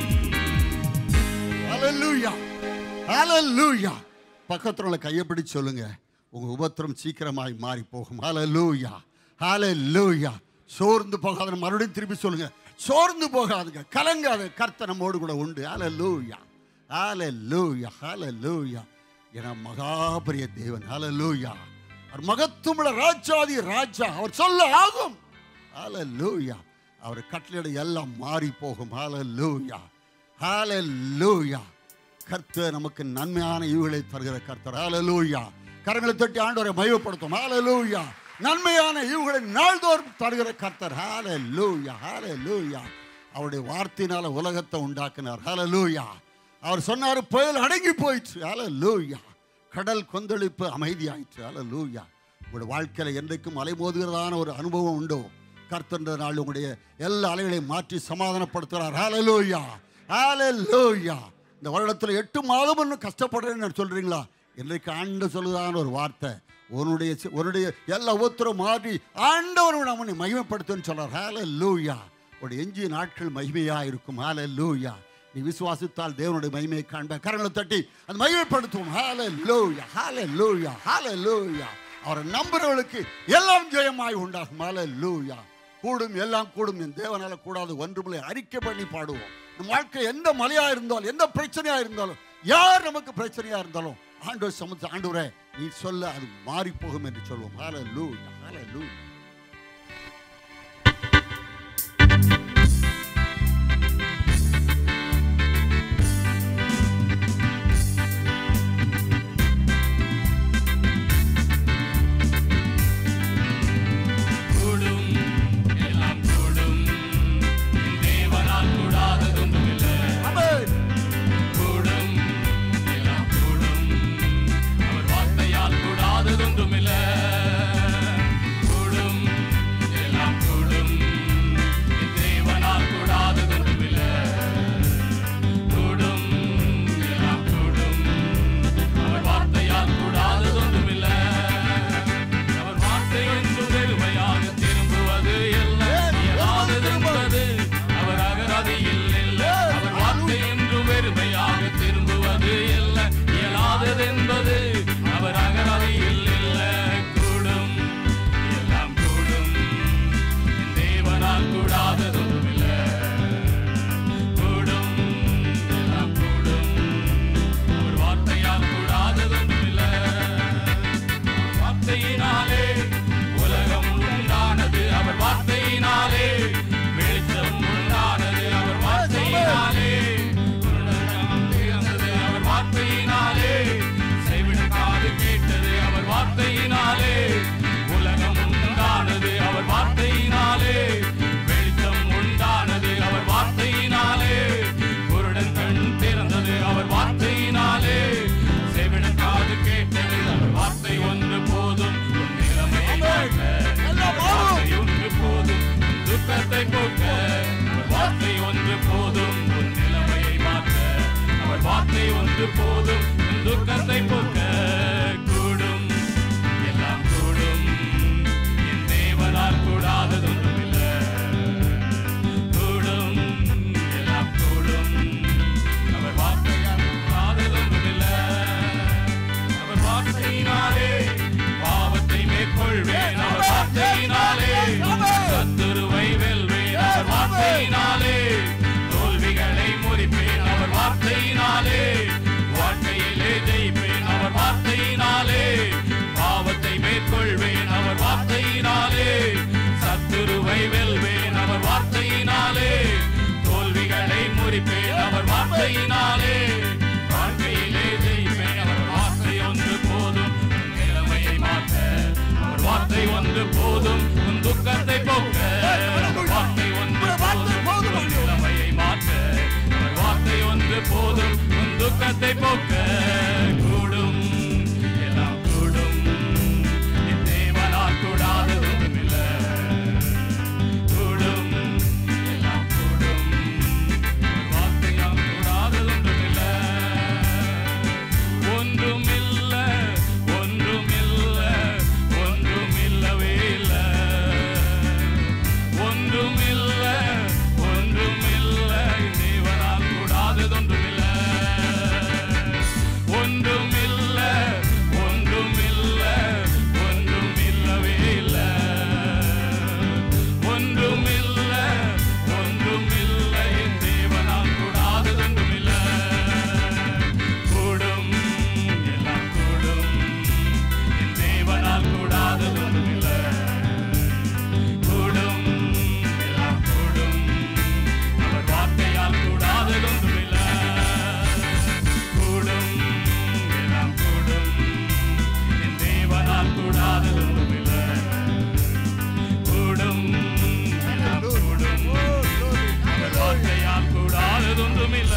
Speaker 1: ஹalleluya ஹalleluya பக்கத்துல உள்ள கையை பிடிச்சு சொல்லுங்க உங்க உபத்திரம் சீக்கிரமாய் மாறி போகும் ஹalleluya ஹalleluya சோர்ந்து போகாத மறுபடியும் திருப்பி சொல்லுங்க சோர்ந்து போகாதுங்க கலங்காத கர்த்தர் நம்மோடு கூட உண்டு ஹalleluya ஹalleluya ஹalleluya என மகாபரிய தேவன் ஹalleluya அவர் மகத்துவமுள்ள ராஜாதி ராஜா அவர் சொல்ல ஆகும் ஹalleluya அவர் கட்டளையிட எல்லாம் மாறி போகும் ஹalleluya ஹalleluya கர்த்தர் நமக்கு நன்மையான ஈவுகளை தருகிற கர்த்தர் ஹalleluya கரங்களை தட்டி ஆண்டவரை மகிமைப்படுத்தும் ஹalleluya நன்மையான ஈவுகளை நாள்தோறும் தருகிற கர்த்தர் ஹalleluya ஹalleluya அவருடைய வார்த்தையினால உலகத்தை உண்டாக்கினார் ஹalleluya அவர் சொன்னார் புயல் அடங்கி போயிற்று ஹalleluya கடல் கொந்தளிப்பு அமைதியாயிற்று ஹalleluya உங்களுடைய வாழ்க்கையில் என்றைக்கும் அலைமோதுகிறதான ஒரு அனுபவம் உண்டோ கர்த்தன்ற நாள் உங்களுடைய எல்லா அலைகளையும் மாற்றி சமாதானப்படுத்துகிறார் ஹalleluya ஹalleluya இந்த வருடத்தில் எட்டு மாதம் இன்னும் கஷ்டப்படுறேன்னு சொல்றீங்களா இன்றைக்கு ஆண்டு சொல்லுதான ஒரு வார்த்தை உன்னுடைய சி- உன்னுடைய எல்லா ஒத்துரும் மாறி ஆண்டவர் நம்மனை மகிமைப்படுத்துன்னு சொல்றார் ஹalleluya உடைய எஞ்சிய நாட்கள் மகிமையா இருக்கும் ஹalleluya நீ விசுவாசித்தால் தேவனுடைய மகிமையை காண்ப கரங்களை தட்டி அந்த மகிமைப்படுத்துவோம் ஹalleluya ஹalleluya ஹalleluya அவரை நம்புறவர்களுக்கு எல்லாம் ஜெயமாய் உண்டாகும் ஹalleluya கூடும் எல்லாம் கூடும் என் தேவனால கூடாது ஒன்றுமில்லை அறிக்கை பண்ணி பாடுவோம் நம் வாழ்க்கை எந்த மலையா இருந்தாலும் எந்த பிரச்சனையா இருந்தாலும் யார் நமக்கு பிரச்சனையா இருந்தாலும் ஆண்டவர் சமுத்திர ஆண்டவரே நீ சொல்ல அது மாறி போகும் என்று சொல்வோம் ஹalleluya ஹalleluya
Speaker 3: கூடும் எல்லாம் கூடும் என் தேவனால் கூடாததொன்றுமில்லை
Speaker 1: ஆமென்
Speaker 3: கூடும் எல்லாம் கூடும் அவர் வார்த்தையால் கூடாததொன்றுமில்லை கூடும் எல்லாம் கூடும் என் தேவனால் கூடாததொன்றுமில்லை கூடும் எல்லாம் கூடும் அவர் வார்த்தையால் கூடாததொன்றுமில்லை அவர் வார்த்தை என்று பெருமையாக திரும்புவது இல்லை இயலாததென்பது அவர் அகராதியில் இல்லை அவர் வார்த்தை என்று பெருமையாக திரும்புவது இல்லை இயலாததென்பது அவர் அகராதியில் இல்லை கூடும் எல்லாம் கூடும் என் தேவனால் கூடாததொன்றுமில்லை கூடும் எல்லாம் கூடும் அவர் வார்த்தையால் கூடாததொன்றுமில்லை வார்த்தையினாலே உலகம் உண்டானது அவர் வார்த்தையினாலே வெளிச்சம் உண்டானது அவர் வார்த்தையினாலே குருடகம் திறந்தது அவர் வார்த்தையினாலே செவிட காது கேட்டது அவர் வார்த்தையினாலே உலகம் உண்டானது அவர் வார்த்தையினாலே வெளிச்சம் உண்டானது அவர் வார்த்தையினாலே குருடன் கண் திறந்தது அவர் வார்த்தையினாலே செவிட காது கேட்டது அவர் வார்த்தை ஒன்று போதும் உன் நிலைமையை மாற்ற. வார்த்தை ஒன்று போதும் உன் துக்கத்தை போக்க அவர் வார்த்தை ஒன்று போதும் உன் நிலைமையை மாற்ற அவர் வார்த்தை ஒன்று போதும் உன் துக்கத்தை போக்க கூடும் எல்லாம் கூடும் என் தேவனால் கூடாததொன்றுமில்லை கூடும் எல்லாம் கூடும் அவர் வார்த்தையால் கூடாததொன்றுமில்லை அவர் வார்த்தையினாலே பாவத்தை மேற்கொள்வேன் அவர் வார்த்தையினாலே சத்துருவை வெல்வேன் அவர் வார்த்தையினாலே தோல்விகளை முறிப்பேன் அவர் வார்த்தையினாலே வாழ்க்கையிலே ஜெயிப்பேன் அவர் வார்த்தையினாலே பாவத்தை மேற்கொள்வேன் அவர் வார்த்தையினாலே சத்துருவை வெல்வேன் அவர் வார்த்தையினாலே தோல்விகளை முறிப்பேன் அவர் வார்த்தையினாலே வாழ்க்கையிலே ஜெயிப்பேன் அவர் வார்த்தை ஒன்று போதும் உன் நிலைமையை மாற்ற அவர் வார்த்தை ஒன்று போதும் உன் துக்கத்தை போக்க அவர் வார்த்தை ஒன்று போதும் உன் நிலைமையை மாற்ற அவர் வார்த்தை ஒன்று போதும் உன் துக்கத்தை போக்க கூடும் எல்லாம் கூடும் என் தேவனால் கூடாததொன்றுமில்லை கூடும் எல்லாம் கூடும் அவர் வார்த்தையால் கூடாததொன்றுமில்லை ஒன்றுமில்ல ஒன்றுமில்ல ஒன்றுமில்லவே இல்லை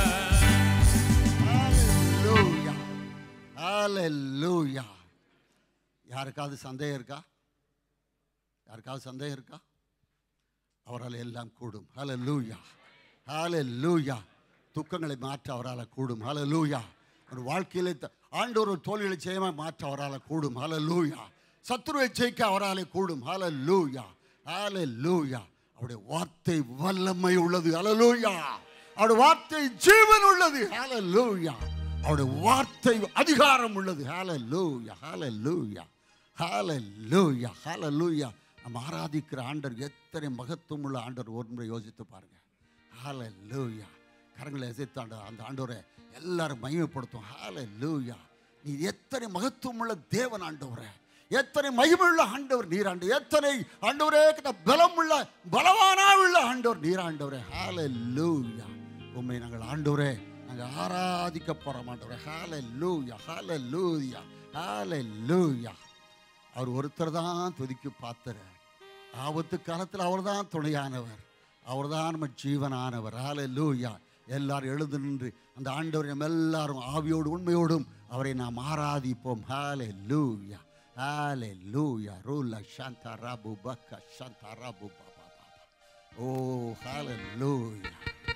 Speaker 1: Hallelujah. Hallelujah. யாருக்காவது சந்தேகம் இருக்கா யாருக்காவது சந்தேகம் இருக்கா அவரால் எல்லாம் கூடும் ஹalleluya ஹalleluya துக்கங்களை மாற்ற அவரால் கூடும் ஹalleluya ஒரு வாழ்க்கையிலே த- ஆண்டவர் ஒரு தோல்விகளை செய்யாம மாற்ற அவரால் கூடும் ஹalleluya சத்துருவை ஜெயிக்க அவராலே கூடும் ஹalleluya ஹalleluya அவருடைய வார்த்தை வல்லமை உள்ளது ஹalleluya அவருடைய வார்த்தை ஜீவன் உள்ளது ஹalleluya அவருடைய வார்த்தை அதிகாரம் உள்ளது ஹalleluya ஹalleluya ஹalleluya ஹalleluya நம்ம ஆராதிக்கிற ஆண்டர் எத்தனை மகத்துவம் உள்ள ஆண்டர் ஒரு முறை யோசித்து பாருங்க ஹalleluya கரங்களை எசைத்து ஆண்டவர் அந்த ஆண்டவரை எல்லாரும் மகிமைப்படுத்தும் ஹalleluya நீ எத்தனை மகத்துவம் உள்ள தேவன் ஆண்டவரே எத்தனை மகிமையுள்ள ஆண்டவர் நீராண்டு எத்தனை ஆண்டவரே கிட்ட பலம் உள்ள பலவானா உள்ள ஆண்டவர் நீராண்டவரே ஹalleluya உண்மை நாங்கள் ஆண்டவரே நாங்கள் ஆராதிக்க போறோம் ஆண்டவரே ஹalleluya ஹalleluya ஹalleluya அவர் ஒருத்தர் தான் துதிக்கு பாத்திர ஆபத்து காலத்தில் அவர் தான் துணையானவர் அவர் தான் நம்ம ஜீவனானவர் ஹalleluya எல்லாரும் எழுந்து நின்று அந்த ஆண்டவர் நம்ம எல்லாரும் ஆவியோடு உண்மையோடும் அவரை நாம் ஆராதிப்போம் ஹalleluya ஹalleluya ரூல சாந்தா ராபு பக்க சாந்தா ராபு பாபா பாபா ஓ ஹalleluya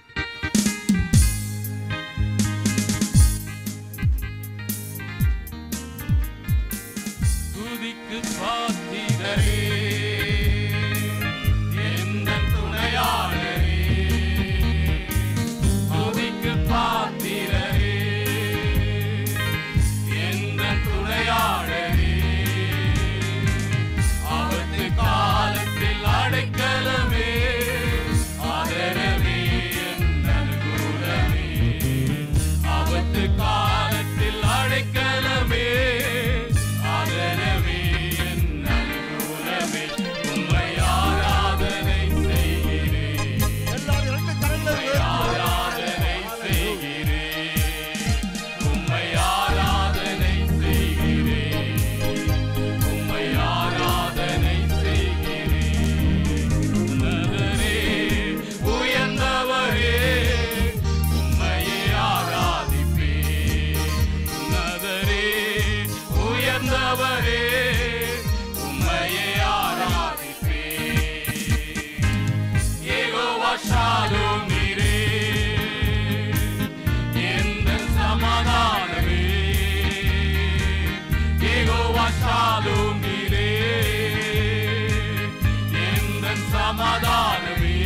Speaker 3: துதிக்கு பாத்திரரே எந்த துணையாளரே துதிக்கு பாத்திரரே எந்த துணையாளரே ஆபத்து காலத்தில் அடைக்கலமே ஆதரவே என் அனுகூலமே ஆபத்து காலத்தில் அடைக்கலமே ஆதரவே என் அனுகூலமே உம்மை ஆராதனை செய்கிறேன்
Speaker 1: எல்லாரும் ரெண்டு கரங்களை
Speaker 3: உம்மை ஆராதனை செய்கிறேன் உம்மை ஆராதனை செய்கிறேன் உம்மை ஆராதனை செய்கிறேன் உன்னதரே உயர்ந்தவரே உம்மையே ஆராதிப்பேன் உன்னதரே உயர்ந்தவரே உம்மையே ஆராதிப்பேன் யெகோவா ஷாலோம் நீரே எந்தன் சமாதானமே யெகோவா ஷாலோம் நீரே எந்தன் சமாதானமே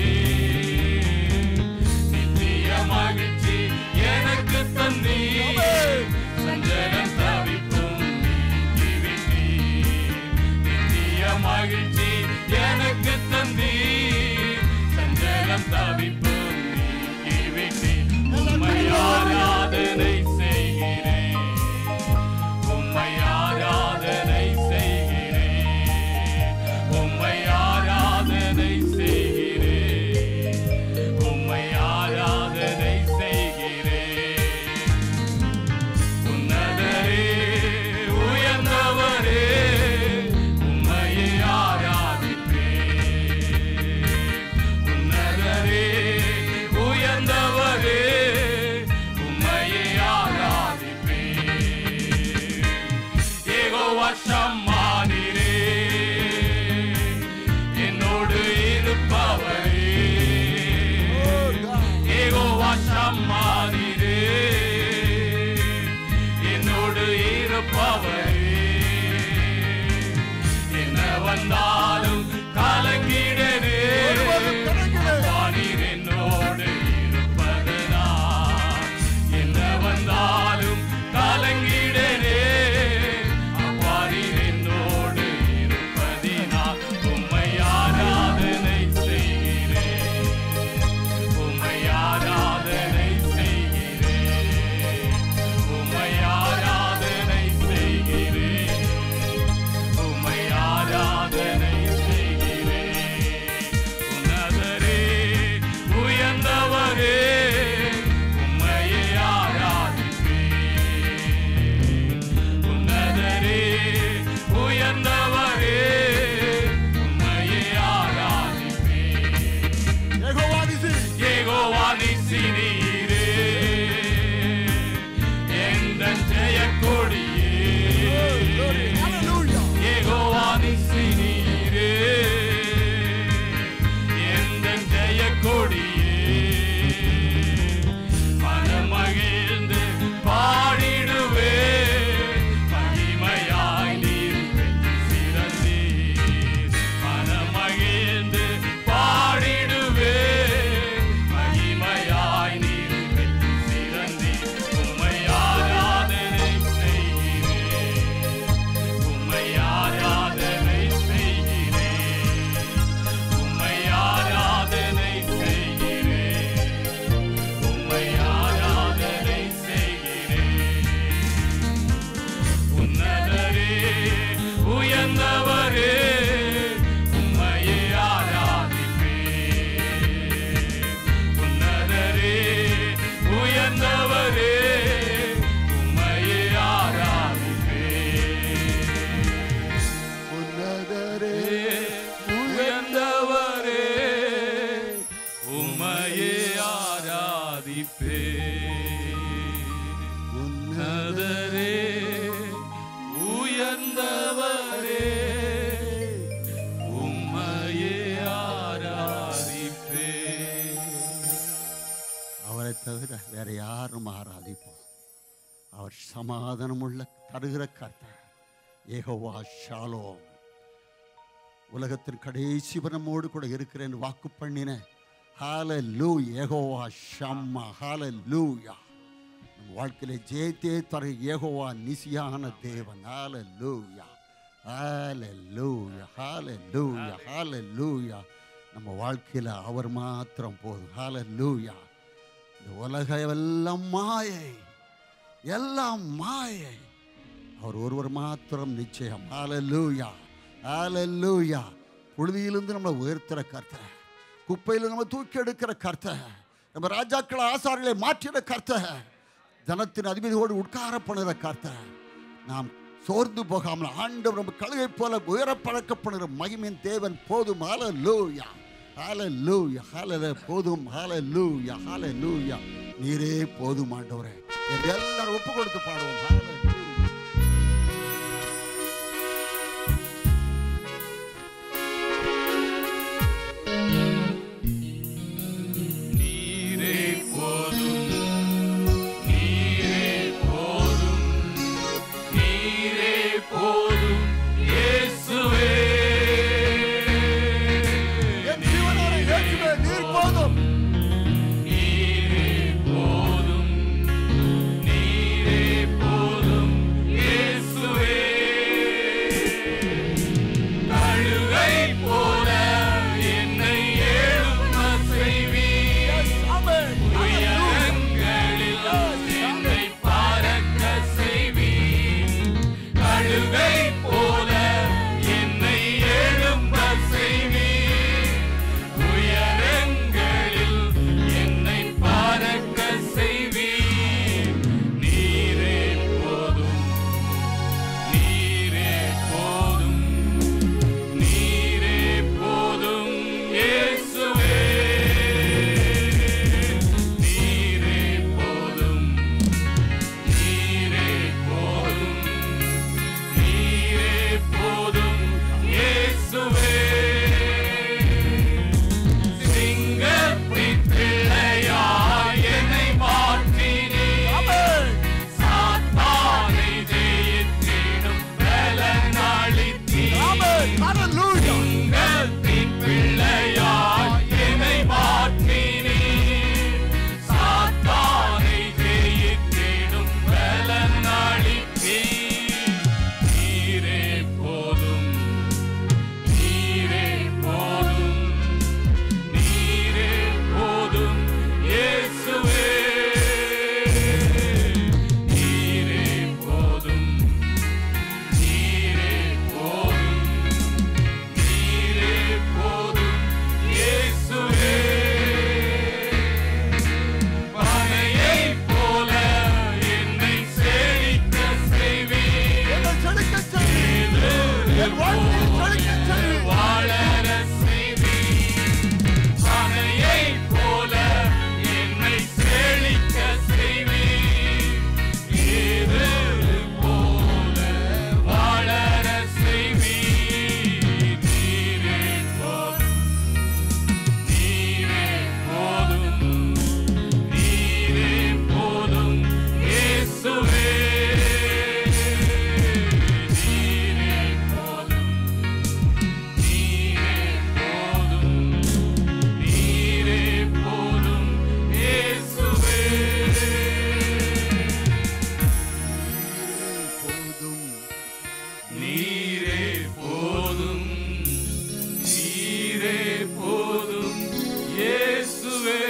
Speaker 3: நித்திய மகிழ்ச்சி எனக்கு தந்தீ சஞ்சலம் தவிப்பும் நீக்கிவிட்டீர் நித்திய மகிழ்ச்சி எனக்கு தந்தீ சஞ்சலம் தவிப்பும் நீக்கிவிட்டீர் உம்மை ஆராதனை செய்கிறேன் உம்மை ஆராதனை செய்கிறேன் உம்மை ஆராதனை செய்கிறேன் உம்மை ஆராதனை செய்கிறேன் உன்னதரே உயர்ந்தவரே உம்மையே ஆராதிப்பேன் உன்னதரே உயர்ந்தவரே உம்மையே ஆராதிப்பேன் யெகோவா ஷம்மா நீரே என்னோடு இருப்பவரே யெகோவா ஷம்மா நீரே என்னோடு இருப்பவரே என்ன வந்தாலும் கலங்கிடனே
Speaker 1: ஒருவரும் கலங்கிடே.
Speaker 3: நீர் என்னோடு இருப்பதனால் என்ன வந்தாலும் கலங்கிடனே அப்பா நீர் என்னோடு இருப்பதினால் உம்மை ஆராதனை செய்கிறேன் உம்மை ஆராதனை செய்கிறேன் உம்மை ஆராதனை செய்கிறேன் உம்மை ஆராதனை செய்கிறேன் உன்னதரே உயர்ந்தவரே உம்மையே ஆராதிப்பேன் உன்னதரே உயர்ந்தவரே உம்மையே ஆராதிப்பேன்
Speaker 1: யெகோவா நிசி.
Speaker 3: யெகோவா நிசி நீரே உன்னதரே உயர்ந்தவரே உம்மையே ஆராதிப்பே
Speaker 1: அவரை தவிர வேற யாரும் ஆராதிப்போம் அவர் சமாதானமுள்ள தருகிற கர்த்தர் ஏகோவா ஷாலோம் உலகத்தின் கடைசி நம்மோடு கூட இருக்கிறேன் வாக்கு பண்ணின ஹால லூ ஏகோவா ஷம்மா ஹால லூயா நம் வாழ்க்கையில ஜெயத்தே தர ஏகோவா நிசியான தேவன் ஹால லூயா ஹால லூயா ஹால லூயா ஹால லூயா நம்ம வாழ்க்கையில அவர் மாத்திரம் போதும் ஹால லூயா இந்த உலகம் எல்லாம் மாயை எல்லாம் மாயை அவர் ஒருவர் மாத்திரம் நிச்சயம் ஹalleluya ஹalleluya புழுதியிலிருந்து நம்மளை உயர்த்துற கர்த்தர் குப்பையில நம்ம தூக்கி எடுக்கிற கர்த்தர் நம்ம ராஜாக்கள் ஆசாரிகளை மாற்றின கர்த்தர் ஜனத்தின் அதிபதியோடு உட்கார பண்ணுற கர்த்தர் நாம் சோர்ந்து போகாமல் ஆண்டவர் நம்ம கழுகை போல உயர பழக்கப்படுகிற மகிமின் தேவன் போதும் ஹalleluya ஹalleluya ஹalleluya போதும் ஹalleluya ஹalleluya நீரே போதும் ஆண்டவரே என்று எல்லாரும் ஒப்பு கொடுத்து பாடுவோம் ஹalleluya
Speaker 3: நீரே போதும் நீரே போதும் நீரே போதும் இயேசுவே
Speaker 1: என் ஜீவனான இயேசுவே நீர் போதும்
Speaker 3: நீரே போதும் நீரே போதும் இயேசுவே கழுகை போல என்னை எழும்ப செய்வீர் உயரங்களில் என்னை பறக்க செய்வீர் கழுகை போல என்னை எழும்ப செய்வீர் உயரங்களில் என்னை பறக்க செய்வீர் நீரே போதும் நீரே போதும் நீரே போதும் இயேசுவே நீரே போதும் நீரே போதும் நீரே போதும் இயேசுவே சிங்கத்தின் பிள்ளையாய் என்னை மாற்றினீர் சாத்தானை ஜெயித்திடும் பலனளித்தீர் சிங்கத்தின் பிள்ளையாய் என்னை மாற்றினீர் சாத்தானை ஜெயித்திடும் பலனளித்தீர் நீரே போதும் நீரே போதும் நீரே போதும் இயேசுவே நீரே போதும் நீரே போதும் நீரே போதும் இயேசுவே பனையைப் போல என்னை செழிக்க செய்வீர் வாழற செய்வீர் பனையைப் போல என்னை செழிக்க செய்வீர் இது போல வாழற செய்வீர் நீரே போதும் நீரே போதும் நீரே போதும் இயேசுவே நீரே போதும் நீரே போதும் நீரே போதும் இயேசுவே
Speaker 1: போதும்
Speaker 3: நீரே போதும் நீரே போதும் இயேசுவே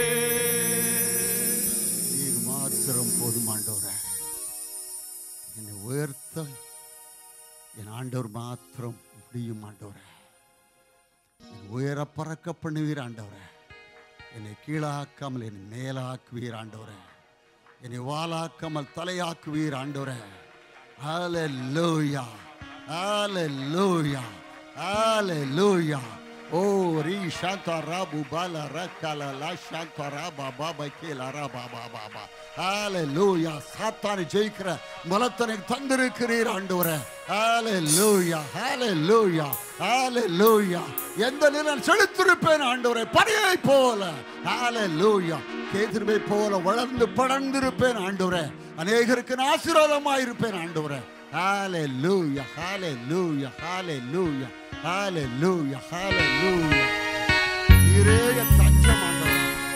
Speaker 1: நீர் மாத்திரம் போதும் ஆண்டவரே என்னை உயர்த்த என் ஆண்டவர் மாத்திரம் முடியும் ஆண்டவரே என்னை உயர பறக்க பண்ணுவீர் ஆண்டவரே என்னை கீழாக்காமல் என்னை மேலாக்குவீர் ஆண்டவரே என்னை வாலாக்காமல் தலையாக்குவீர் ஆண்டவரே ஹalleluya ஹalleluya ஹalleluya ஓ ரீ ஷாந்தா ராபு பால ரக்கல லா ஷாந்தா ராபா பாபா கீல ராபா பாபா பா ஹalleluya சாத்தானை ஜெயிக்கிற பலத்தனை தந்திருக்கிறீர் ஆண்டவரே ஹalleluya ஹalleluya ஹalleluya எந்த நிலம் செலுத்திருப்பேன் ஆண்டவரே படையை போல ஹalleluya கேதிர்வை போல வளர்ந்து படர்ந்திருப்பேன் ஆண்டவரே அநேகருக்கு நான் ஆசீர்வாதமாக இருப்பேன் ஆண்டவரே ஹalleluya ஹalleluya ஹalleluya ஹalleluya ஹalleluya நீரே என் தஞ்சம் ஆண்டவரே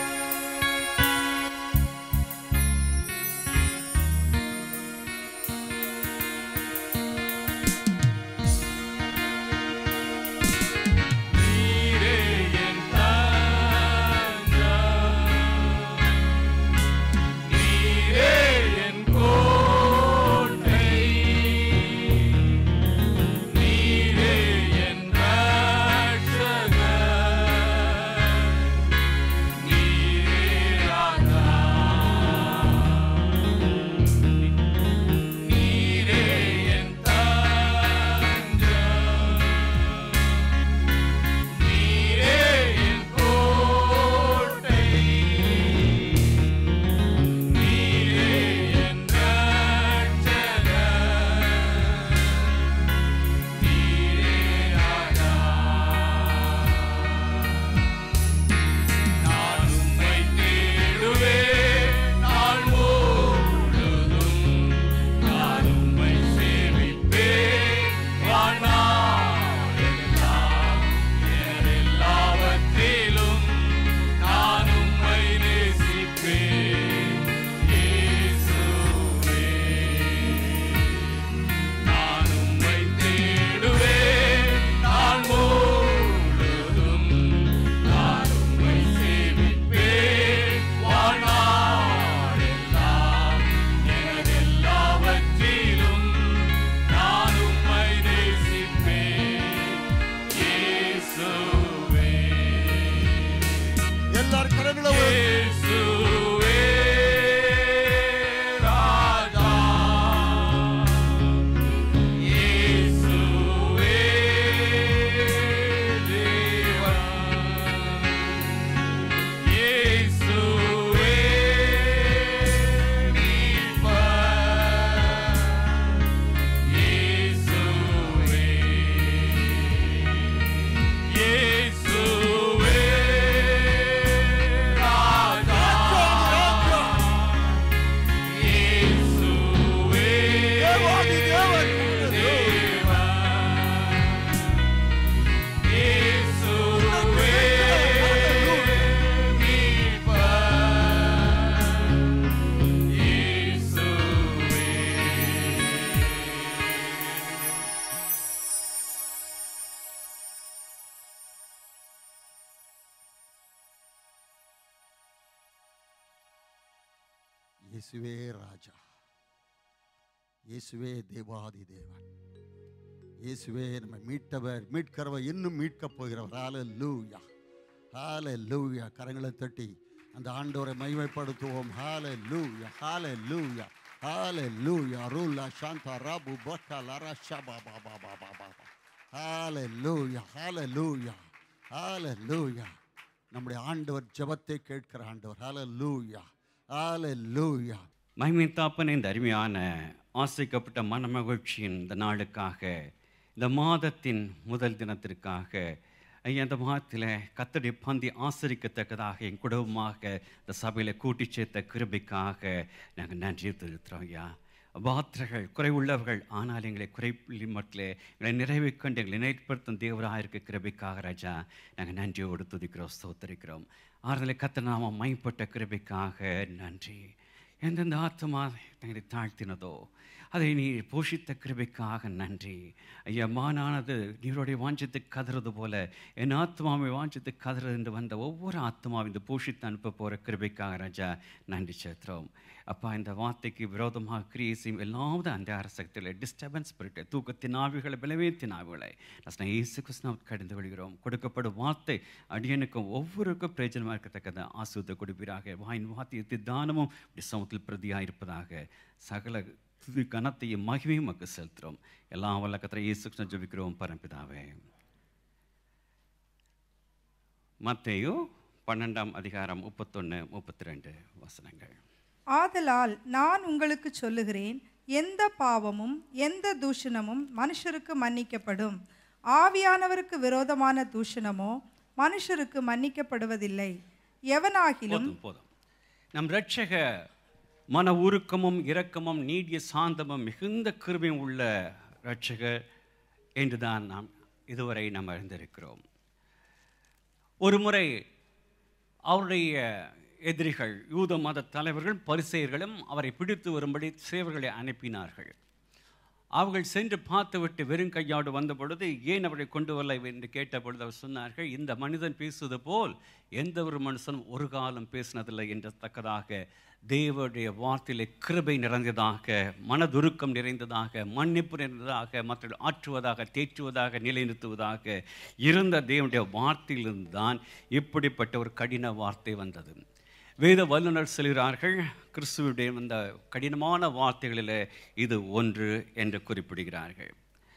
Speaker 3: நீரே என் தஞ்சம் நீரே என் கோட்டை நீரே என் ரட்சகர் நீரே ராஜா நீரே என் தஞ்சம் நீரே என் கோட்டை நீரே என் ரட்சகர் நீரே ராஜா நான் உம்மை தேடுவேன் நாள் முழுதும் நான் உம்மை சேவிப்பேன் வாழ்நாளெல்லாம் எல்லாவற்றிலும் நான் உம்மை நேசிப்பேன் இயேசுவே நான் உம்மை தேடுவேன் நாள் முழுதும் நான் உம்மை சேவிப்பேன் வாழ்நாளெல்லாம் எனதெல்லாவற்றிலும் நான் உம்மை நேசிப்பேன் இயேசுவே
Speaker 1: எல்லாரும் கரங்களை உயர்த்தி
Speaker 3: இயேசுவே ராஜா இயேசுவே தேவன் இயேசுவே மீட்பர் இயேசுவே இயேசுவே ராஜா இயேசுவே
Speaker 1: தேவாதி தேவன்.
Speaker 3: தேவன் இயேசுவே மீட்பர் இயேசுவே
Speaker 1: இயேசுவே ராஜா இயேசுவே தேவாதி தேவன் இயேசுவே நம்ம மீட்டவர் மீட்கிறவர் இன்னும் மீட்கப் போகிறவர் ஹalleluya ஹalleluya கரங்களை தட்டி அந்த ஆண்டவரை மகிமைப்படுத்துவோம் ஹalleluya ஹalleluya ஹalleluya ரூலா சாந்தா ராபு பக்கா லரா ஷபா பா பா பா பா பா ஹalleluya ஹalleluya ஹalleluya நம்முடைய ஆண்டவர் ஜெபத்தை கேட்கிற ஆண்டவர் ஹalleluya ஹalleluya
Speaker 4: மகிமை தாப்பன் இந்த அருமையான ஆசைக்கப்பட்ட மனமகிழ்ச்சியின் இந்த நாளுக்காக இந்த மாதத்தின் முதல் தினத்திற்காக ஐயா இந்த மாதத்தில் கத்தடி பந்தி ஆசரிக்கத்தக்கதாக என் குடும்பமாக இந்த சபையில் கூட்டி சேர்த்த கிருபைக்காக நாங்கள் நன்றி தெரிவிக்கிறோம் ஐயா பாத்திரர்கள் குறைவுள்ளவர்கள் ஆனால் எங்களை குறைப்பில் மட்டில் எங்களை நிறைவை கண்டு எங்களை நினைப்படுத்தும் தேவராக இருக்க கிருபைக்காக ராஜா நாங்கள் நன்றியோடு துதிக்கிறோம் ஸ்தோத்தரிக்கிறோம் ஆறுதலை கத்த நாம மைப்பட்ட கிருபைக்காக நன்றி எந்தெந்த ஆத்மா எங்களை தாழ்த்தினதோ அதை நீ போஷித்த கிருபைக்காக நன்றி ஐயா மானானது நீருடைய வாஞ்சத்தை கதறது போல என் ஆத்மாவை வாஞ்சத்தை கதறது என்று வந்த ஒவ்வொரு ஆத்மாவும் இந்த போஷித்து அனுப்ப போகிற கிருபைக்காக ராஜா நன்றி சேத்திரம் அப்பா இந்த வார்த்தைக்கு விரோதமாக கிரியை செய்யும் எல்லாவது அந்த அரசக்தியில் டிஸ்டர்பன்ஸ் ஸ்பிரிட்டை தூக்கத்தின் ஆவிகளை பலவேத்தின் ஆவிகளை நான் இயேசு கிருஷ்ணாவை கடந்து விடுகிறோம் கொடுக்கப்படும் வார்த்தை அடியனுக்கும் ஒவ்வொருக்கும் பிரயோஜனமாக இருக்கத்தக்கதை ஆசுவத்தை கொடுப்பீராக வாயின் வாத்தியத்தை தானமும் இப்படி சமத்தில் பிரதியாக இருப்பதாக சகல துதி கனத்தையும் மகிமையும் மக்கு செலுத்துகிறோம் எல்லாம் வல்ல கத்திர இயேசு கிருஷ்ணன் ஜெபிக்கிறோம் பரம்பிதாவே மத்தேயு பன்னெண்டாம் அதிகாரம் முப்பத்தொன்று முப்பத்தி ரெண்டு வசனங்கள்
Speaker 5: ஆதலால் நான் உங்களுக்கு சொல்லுகிறேன் எந்த பாவமும் எந்த தூஷணமும் மனுஷருக்கு மன்னிக்கப்படும் ஆவியானவருக்கு விரோதமான தூஷணமோ மனுஷருக்கு மன்னிக்கப்படுவதில்லை எவனாகிலும்
Speaker 4: போதும் போதும் நம் ரட்சக மன உருக்கமும் இரக்கமும் நீடிய சாந்தமும் மிகுந்த கிருபையும் உள்ள ரட்சகர் என்றுதான் நாம் இதுவரை நாம் அறிந்திருக்கிறோம் ஒரு முறை அவருடைய எதிரிகள் யூத மத தலைவர்கள் பரிசெயர்களும் அவரை பிடித்து வரும்படி சேவர்களை அனுப்பினார்கள் அவர்கள் சென்று பார்த்துவிட்டு வெறும் கையோடு வந்த பொழுது ஏன் அவரை கொண்டு வரலை என்று கேட்ட பொழுது அவர் சொன்னார்கள் இந்த மனிதன் பேசுவது போல் எந்த ஒரு மனுஷனும் ஒரு காலம் பேசினதில்லை என்ற தக்கதாக தேவனுடைய வார்த்தையிலே கிருபை நிறைந்ததாக மனதுருக்கம் நிறைந்ததாக மன்னிப்பு நிறைந்ததாக மற்றவர்கள் ஆற்றுவதாக தேற்றுவதாக நிலைநிறுத்துவதாக இருந்த தேவனுடைய வார்த்தையிலிருந்து தான் இப்படிப்பட்ட ஒரு கடின வார்த்தை வந்தது வேத வல்லுநர் சொல்கிறார்கள் கிறிஸ்துவுடைய இந்த கடினமான வார்த்தைகளில் இது ஒன்று என்று குறிப்பிடுகிறார்கள்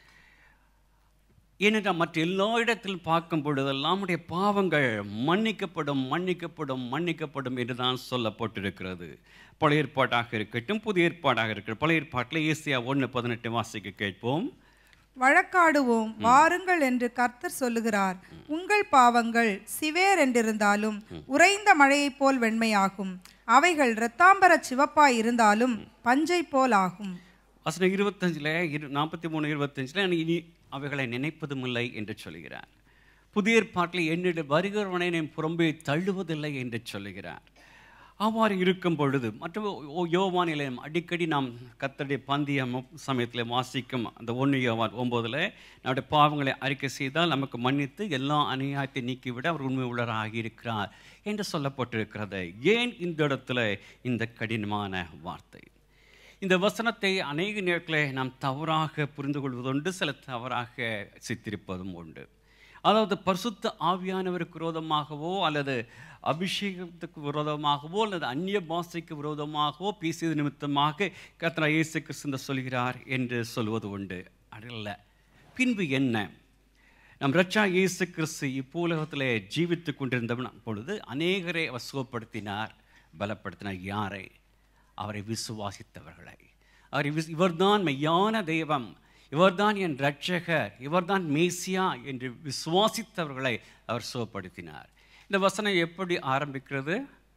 Speaker 4: ஏனென்றால் மற்ற எல்லா இடத்திலும் பார்க்கும் பொழுதெல்லாம் நம்முடைய பாவங்கள் மன்னிக்கப்படும் மன்னிக்கப்படும் மன்னிக்கப்படும் என்று தான் சொல்லப்பட்டிருக்கிறது பழைய ஏற்பாடாக இருக்கட்டும் புதிய ஏற்பாடாக இருக்கட்டும் பழைய ஏற்பாட்டில் ஏசியா ஒன்று பதினெட்டு வாசிக்க கேட்போம்
Speaker 5: வழக்காடுவோம் வாருங்கள் என்று கர்த்தர் சொல்லுகிறார் உங்கள் பாவங்கள் சிவேர் என்றிருந்தாலும் உறைந்த மழையைப் போல் வெண்மையாகும் அவைகள் இரத்தாம்பர சிவப்பாய் இருந்தாலும் பஞ்சை போல் ஆகும்
Speaker 4: வசனம் இருபத்தஞ்சில் இரு நாற்பத்தி மூணு இருபத்தஞ்சில் இனி அவைகளை நினைப்பதும் இல்லை என்று சொல்கிறார் புதிய ஏற்பாட்டில் என்னிட வருகிறவனை நான் புறம்பே தள்ளுவதில்லை என்று சொல்லுகிறார் அவ்வாறு இருக்கும் பொழுது மற்ற ஓ- யோவானிலே அடிக்கடி நாம் கத்தருடைய பந்திய சமயத்தில் வாசிக்கும் அந்த ஒன்று யோவான் ஒம்போதில் நம்முடைய பாவங்களை அறிக்கை செய்தால் நமக்கு மன்னித்து எல்லா அநியாயத்தை நீக்கிவிட அவர் உண்மை உள்ளராக இருக்கிறார் என்று சொல்லப்பட்டிருக்கிறது ஏன் இந்த இடத்துல இந்த கடினமான வார்த்தை இந்த வசனத்தை அநேக நேரத்தில் நாம் தவறாக புரிந்து கொள்வதுண்டு சில தவறாக சித்தரிப்பதும் உண்டு அதாவது பரிசுத்த ஆவியானவருக்கு விரோதமாகவோ அல்லது அபிஷேகத்துக்கு விரோதமாகவோ அல்லது அந்நிய பாஷைக்கு விரோதமாகவோ பேசியது நிமித்தமாக கர்த்தரா இயேசு கிறிஸ்து சொல்கிறார் என்று சொல்வது உண்டு அல்ல பின்பு என்ன நம் ரட்சா இயேசு கிறிஸ்து இப்பூலகத்தில் ஜீவித்து கொண்டிருந்த பொழுது அநேகரை அவர் சுகப்படுத்தினார் பலப்படுத்தினார் யாரை அவரை விசுவாசித்தவர்களை அவரை விஸ் இவர்தான் மெய்யான தெய்வம் இவர்தான் என் ரட்சகர் இவர்தான் மேசியா என்று விசுவாசித்தவர்களை அவர் சுகப்படுத்தினார் இந்த வசனம் எப்படி ஆரம்பிக்கிறது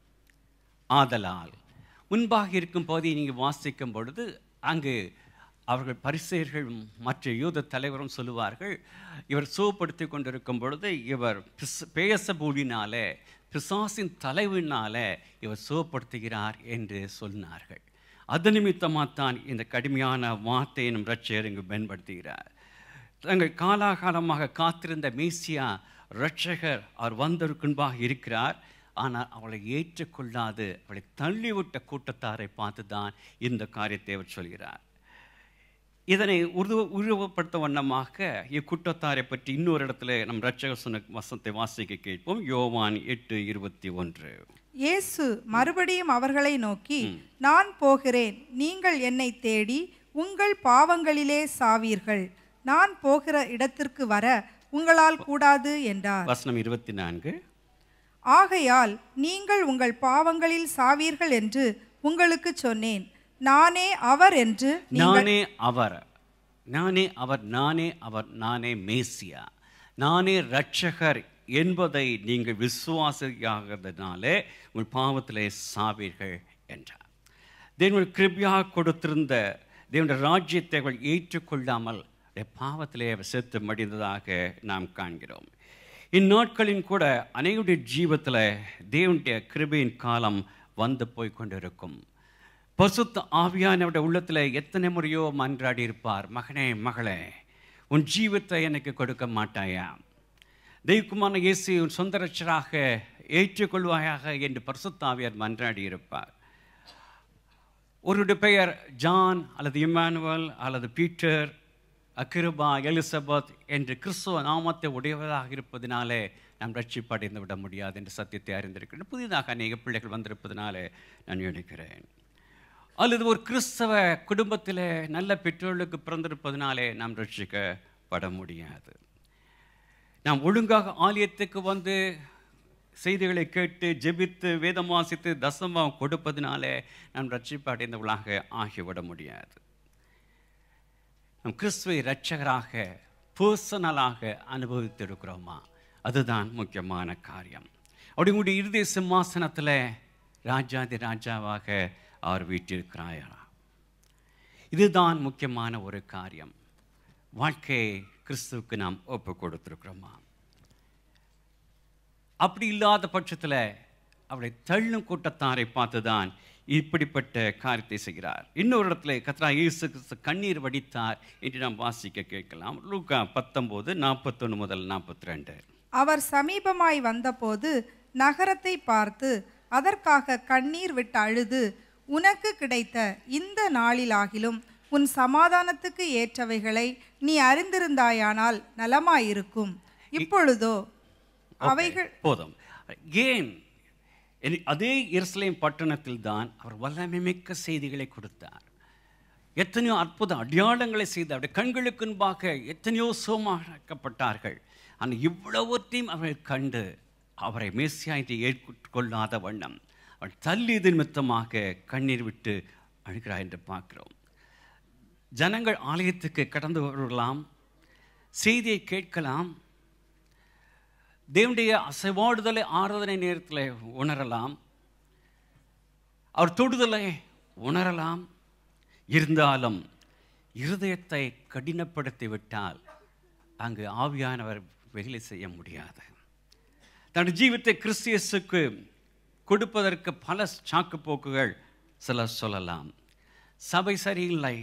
Speaker 4: ஆதலால் முன்பாக இருக்கும் பகுதியை நீங்கள் வாசிக்கும் பொழுது அங்கு அவர்கள் பரிசெயர்கள் மற்ற யூத தலைவரும் சொல்லுவார்கள் இவர் சுகப்படுத்தி கொண்டிருக்கும் பொழுது இவர் பிஸ் பேசபூடினாலே பிசாசின் தலைவினாலே இவர் சுகப்படுத்துகிறார் என்று சொன்னார்கள் அது நிமித்தமாகத்தான் இந்த கடுமையான வார்த்தையை நம் ரட்சகர் இங்கு பயன்படுத்துகிறார் தங்கள் காலாகாலமாக காத்திருந்த மேசியா ரட்சகர் அவர் வந்தருக்குன்பாக இருக்கிறார் ஆனால் அவளை ஏற்றுக்கொள்ளாது அவளை தள்ளிவிட்ட கூட்டத்தாரை பார்த்து தான் இந்த காரியத்தை அவர் சொல்கிறார் இதனை உருவ உருவப்படுத்த வண்ணமாக இக்கூட்டத்தாரை பற்றி இன்னொரு இடத்துல நம் ரட்சகர் சொன்ன வசனத்தை வாசிக்க கேட்போம் யோவான் எட்டு இருபத்தி ஒன்று
Speaker 5: இயேசு மறுபடியும் அவர்களை நோக்கி நான் போகிறேன் நீங்கள் என்னை தேடி உங்கள் பாவங்களிலே சாவீர்கள் நான் போகிற இடத்திற்கு வர உங்களால் கூடாது என்றார்
Speaker 4: வசனம் இருபத்தி நான்கு
Speaker 5: ஆகையால் நீங்கள் உங்கள் பாவங்களில் சாவீர்கள் என்று உங்களுக்கு சொன்னேன் நானே அவர் என்று
Speaker 4: நானே அவர் நானே அவர் நானே அவர் நானே மேசியா நானே ரட்சகர் என்பதை நீங்கள் விசுவாசியாகிறதுனாலே உங்கள் பாவத்திலே சாவீர்கள் என்றார் தேவனுடைய கிருபியாக கொடுத்திருந்த தேவனுடைய ராஜ்யத்தை அவர்கள் ஏற்றுக்கொள்ளாமல் அவருடைய பாவத்திலே அவர் செத்து மடிந்ததாக நாம் காண்கிறோம் இந்நாட்களின் கூட அனைவருடைய ஜீவத்தில் தேவனுடைய கிருபையின் காலம் வந்து போய் கொண்டிருக்கும் பசுத்த ஆவியானவருடைய உள்ளத்தில் எத்தனை முறையோ மன்றாடி இருப்பார் மகனே மகளே உன் ஜீவத்தை எனக்கு கொடுக்க மாட்டாயா தெய்வக்குமான இயேசு உன் சொந்த ரட்சராக ஏற்றுக்கொள்வாயாக என்று பரிசுத்த ஆவியார் மன்றாடி இருப்பார் ஒருவருடைய பெயர் ஜான் அல்லது இம்மானுவல் அல்லது பீட்டர் அக்கிருபா எலிசபெத் என்று கிறிஸ்துவ நாமத்தை உடையவதாக இருப்பதினாலே நாம் ரட்சிப்படைந்து விட முடியாது என்று சத்தியத்தை அறிந்திருக்கிறேன் புதிதாக அநேக பிள்ளைகள் வந்திருப்பதினாலே நான் நினைக்கிறேன் அல்லது ஒரு கிறிஸ்தவ குடும்பத்தில் நல்ல பெற்றோர்களுக்கு பிறந்திருப்பதினாலே நாம் ரட்சிக்கப்பட முடியாது நாம் ஒழுங்காக ஆலயத்துக்கு வந்து செய்திகளை கேட்டு ஜெபித்து வேதம் வாசித்து தசமம் கொடுப்பதினாலே நாம் ரட்சிப்பு அடைந்தவர்களாக ஆகிவிட முடியாது நம் கிறிஸ்துவை இரட்சகராக பர்சனலாக அனுபவித்திருக்கிறோமா அதுதான் முக்கியமான காரியம் அப்படி உங்களுடைய இறுதி சிம்மாசனத்தில் ராஜாதி ராஜாவாக அவர் வீட்டிருக்கிறாரா இதுதான் முக்கியமான ஒரு காரியம் வாழ்க்கையை கிறிஸ்துவுக்கு நாம் ஒப்பு கொடுத்துருக்கிறோமா அப்படி இல்லாத பட்சத்தில் அவளை தள்ளும் கூட்டத்தாரை பார்த்து தான் இப்படிப்பட்ட காரியத்தை செய்கிறார் இன்னொரு இடத்துல கத்ரா இயேசு கிறிஸ்து கண்ணீர் வடித்தார் என்று நாம் வாசிக்க கேட்கலாம் லூக்கா பத்தொம்போது நாற்பத்தொன்று முதல் நாற்பத்தி ரெண்டு
Speaker 5: அவர் சமீபமாய் வந்தபோது நகரத்தை பார்த்து அதற்காக கண்ணீர் விட்டு அழுது உனக்கு கிடைத்த இந்த நாளிலாகிலும் உன் சமாதானத்துக்கு ஏற்றவைகளை நீ அறிந்திருந்தாயானால் நலமாயிருக்கும் இப்பொழுதோ அவைகள்
Speaker 4: போதும் ஏன் இனி- அதே எருசலேம் பட்டணத்தில் தான் அவர் வல்லமை மிக்க செய்திகளை கொடுத்தார் எத்தனையோ அற்புத அடையாளங்களை செய்து அவருடைய கண்களுக்கு முன்பாக எத்தனையோ சோமாக்கப்பட்டார்கள் ஆனால் இவ்வளவற்றையும் அவர்கள் கண்டு அவரை மேசியாயிட்டு ஏற்றுக்கொள்ளாத வண்ணம் அவர் தள்ளியது நிமித்தமாக கண்ணீர் விட்டு அழுகிறார் என்று பார்க்கிறோம் ஜனங்கள் ஆலயத்துக்கு கடந்து வரலாம் செய்தியை கேட்கலாம் தேவனுடைய அசைவாடுதலை ஆராதனை நேரத்தில் உணரலாம் அவர் தொடுதலை உணரலாம் இருந்தாலும் இருதயத்தை கடினப்படுத்தி விட்டால் அங்கு ஆவியானவர் வேலை செய்ய முடியாது தன் ஜீவித்தை கிறிஸ்தியஸுக்கு கொடுப்பதற்கு பல சாக்கு போக்குகள் சிலர் சொல்லலாம் சபை சரியில்லை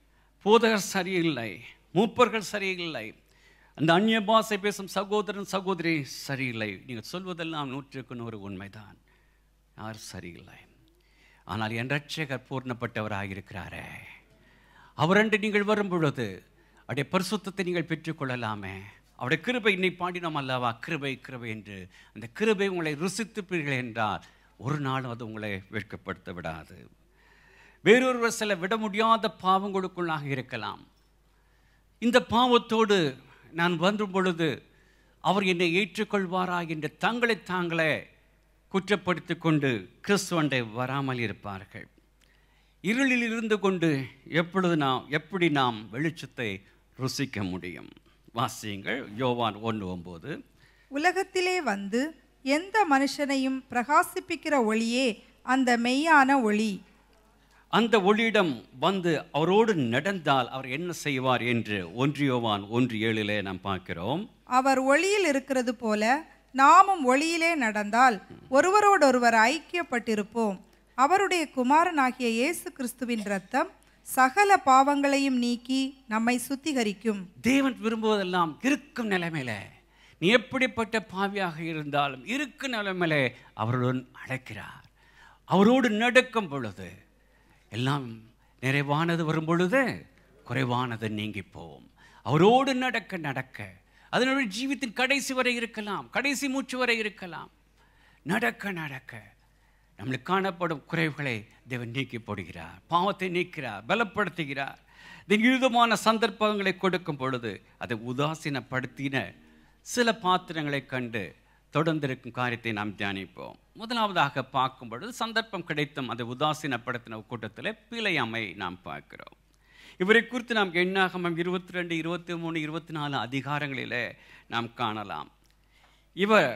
Speaker 4: போதகர் சரியில்லை மூப்பர்கள் சரியில்லை அந்த அந்நிய பாஷை பேசும் சகோதரன் சகோதரி சரியில்லை நீங்கள் சொல்வதெல்லாம் நூற்றுக்கு நூறு உண்மைதான் யார் சரியில்லை ஆனால் என் ரட்சகர் பூர்ணப்பட்டவராக இருக்கிறாரே அவரண்டு நீங்கள் வரும் பொழுது அவருடைய பரிசுத்தத்தை நீங்கள் பெற்றுக்கொள்ளலாமே அவருடைய கிருபை இன்னை பாடினோம் அல்லவா கிருபை கிருபை என்று அந்த கிருபை உங்களை ருசித்துப்பீர்கள் என்றால் ஒரு நாளும் அது உங்களை வெட்கப்படுத்த விடாது வேறொருவர் சில விட முடியாத பாவங்களுக்குள்ளாக இருக்கலாம் இந்த பாவத்தோடு நான் வரும் பொழுது அவர் என்னை ஏற்றுக்கொள்வாரா என்று தங்களை தாங்களே குற்றப்படுத்தி கொண்டு கிறிஸ்துவண்டை வராமல் இருப்பார்கள் இருளில் இருந்து கொண்டு எப்பொழுது நாம் எப்படி நாம் வெளிச்சத்தை ருசிக்க முடியும் வாசியுங்கள் யோவான் ஒன்று ஒம்பது
Speaker 5: உலகத்திலே வந்து எந்த மனுஷனையும் பிரகாசிப்பிக்கிற ஒளியே அந்த மெய்யான ஒளி
Speaker 4: அந்த ஒளியிடம் வந்து அவரோடு நடந்தால் அவர் என்ன செய்வார் என்று ஒன்றியோவான் ஒன்று ஏழிலே நாம் பார்க்கிறோம்
Speaker 5: அவர் ஒளியில் இருக்கிறது போல நாமும் ஒளியிலே நடந்தால் ஒருவரோடொருவர் ஐக்கியப்பட்டிருப்போம் அவருடைய குமாரனாகிய இயேசு கிறிஸ்துவின் இரத்தம் சகல பாவங்களையும் நீக்கி நம்மை சுத்திகரிக்கும்
Speaker 4: தேவன் விரும்புவதெல்லாம் இருக்கும் நிலைமையில நீ எப்படிப்பட்ட பாவியாக இருந்தாலும் இருக்கும் நிலைமையில அவருடன் அழைக்கிறார் அவரோடு நடக்கும் பொழுது எல்லாம் நிறைவானது வரும் பொழுது குறைவானது நீங்கி போகும் அவரோடு நடக்க நடக்க அதனுடைய ஜீவித்தின் கடைசி வரை இருக்கலாம் கடைசி மூச்சு வரை இருக்கலாம் நடக்க நடக்க நம்மளுக்கு காணப்படும் குறைவுகளை தேவன் நீக்கி போடுகிறார் பாவத்தை நீக்கிறார் பலப்படுத்துகிறார் விதமான சந்தர்ப்பங்களை கொடுக்கும் பொழுது அதை உதாசீனப்படுத்தின சில பாத்திரங்களை கண்டு தொடர்ந்து இருக்கும் காரியத்தை நாம் தியானிப்போம் முதலாவதாக பார்க்கும் பொழுது சந்தர்ப்பம் கிடைத்தும் அதை உதாசீனப்படுத்தின கூட்டத்தில் பிழையாமை நாம் பார்க்கிறோம் இவரை குறித்து நாம் எண்ணாகமம் இருபத்தி ரெண்டு இருபத்தி மூணு இருபத்தி நாலு அதிகாரங்களிலே நாம் காணலாம் இவர்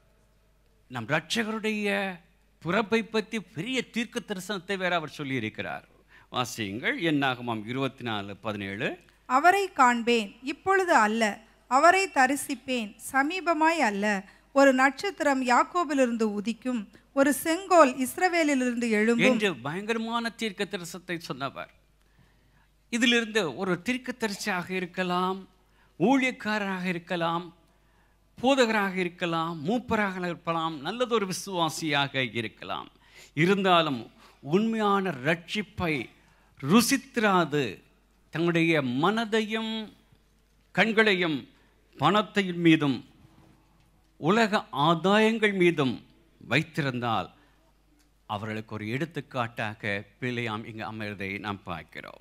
Speaker 4: நம் இரட்சகருடைய பிறப்பை பற்றி பெரிய தீர்க்க தரிசனத்தை வேற அவர் சொல்லியிருக்கிறார் வாசியுங்கள் எண்ணாகமம் இருபத்தி நாலு பதினேழு
Speaker 5: அவரை காண்பேன் இப்பொழுது அல்ல அவரை தரிசிப்பேன் சமீபமாய் அல்ல ஒரு நட்சத்திரம் யாக்கோபிலிருந்து உதிக்கும் ஒரு செங்கோல் இஸ்ரவேலிலிருந்து எழும்பும்
Speaker 4: என்று பயங்கரமான தீர்க்க தரிசனத்தை சொன்னவர் இதிலிருந்து ஒரு தீர்க்கதரிசியாக இருக்கலாம் ஊழியக்காரராக இருக்கலாம் போதகராக இருக்கலாம் மூப்பராக இருக்கலாம் நல்லதொரு விசுவாசியாக இருக்கலாம் இருந்தாலும் உண்மையான ரட்சிப்பை ருசித்திராது தங்களுடைய மனதையும் கண்களையும் பணத்தையும் மீதும் உலக ஆதாயங்கள் மீதும் வைத்திருந்தால் அவர்களுக்கு ஒரு எடுத்துக்காட்டாக பிள்ளையாம் இங்கு அமர்தை நாம் பார்க்கிறோம்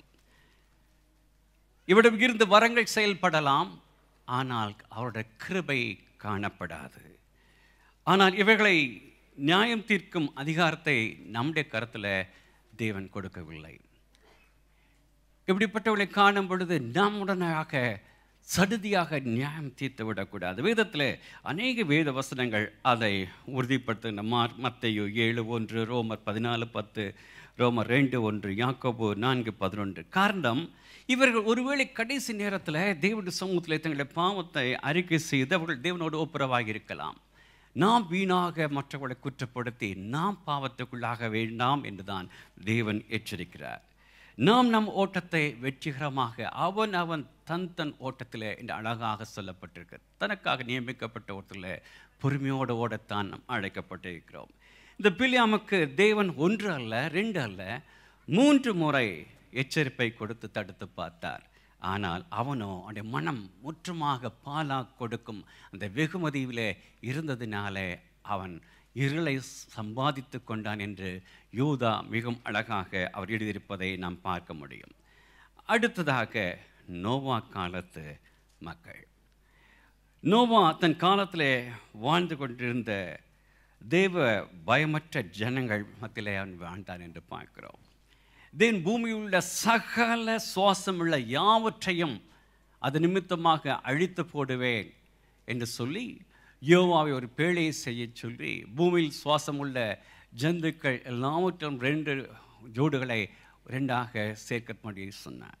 Speaker 4: இவரிடம் இருந்து வரங்கள் செயல்படலாம் ஆனால் அவருடைய கிருபை காணப்படாது ஆனால் இவைகளை நியாயம் தீர்க்கும் அதிகாரத்தை நம்முடைய கருத்தில் தேவன் கொடுக்கவில்லை இப்படிப்பட்டவர்களை காணும் பொழுது நாம் உடனாக சடுதியாக நியாயம் தீர்த்து விடக்கூடாது வேதத்தில் அநேக வேத வசனங்கள் அதை உறுதிப்படுத்துகிற மார் மத்தையோ ஏழு ஒன்று ரோமர் பதினாலு பத்து ரோமர் ரெண்டு ஒன்று யாக்கோபு நான்கு பதினொன்று காரணம் இவர்கள் ஒருவேளை கடைசி நேரத்தில் தேவனுடைய சமூகத்தில் தங்களுடைய பாவத்தை அறிக்கை செய்து அவர்கள் தேவனோடு ஒப்புரவாகி இருக்கலாம் நாம் வீணாக மற்றவர்களை குற்றப்படுத்தி நாம் பாவத்துக்குள்ளாக வேண்டாம் என்றுதான் தேவன் எச்சரிக்கிறார் நாம் நம் ஓட்டத்தை வெற்றிகரமாக அவன் அவன் தன் தன் ஓட்டத்தில் என்று அழகாக சொல்லப்பட்டிருக்கு தனக்காக நியமிக்கப்பட்ட ஓட்டத்தில் பொறுமையோடு ஓடத்தான் நாம் அழைக்கப்பட்டிருக்கிறோம் இந்த பிலியாமுக்கு தேவன் ஒன்று அல்ல ரெண்டு அல்ல மூன்று முறை எச்சரிப்பை கொடுத்து தடுத்து பார்த்தார் ஆனால் அவனோ அவனுடைய மனம் முற்றுமாக பாலா கொடுக்கும் அந்த வெகுமதியிலே இருந்ததினாலே அவன் இருளை சம்பாதித்து கொண்டான் என்று யூதா மிகவும் அழகாக அவர் எழுதியிருப்பதை நாம் பார்க்க முடியும் அடுத்ததாக நோவா காலத்து மக்கள் நோவா தன் காலத்திலே வாழ்ந்து கொண்டிருந்த தேவ பயமற்ற ஜனங்கள் மத்தியிலே அவன் வாழ்ந்தான் என்று பார்க்கிறோம் தேன் பூமியில் உள்ள சகல சுவாசமுள்ள யாவற்றையும் அது நிமித்தமாக அழித்து போடுவேன் என்று சொல்லி யோவாவை ஒரு பேழையை செய்ய சொல்லி பூமியில் சுவாசமுள்ள ஜந்துக்கள் எல்லாவற்றும் ரெண்டு ஜோடுகளை ரெண்டாக சேர்க்கும்படி சொன்னார்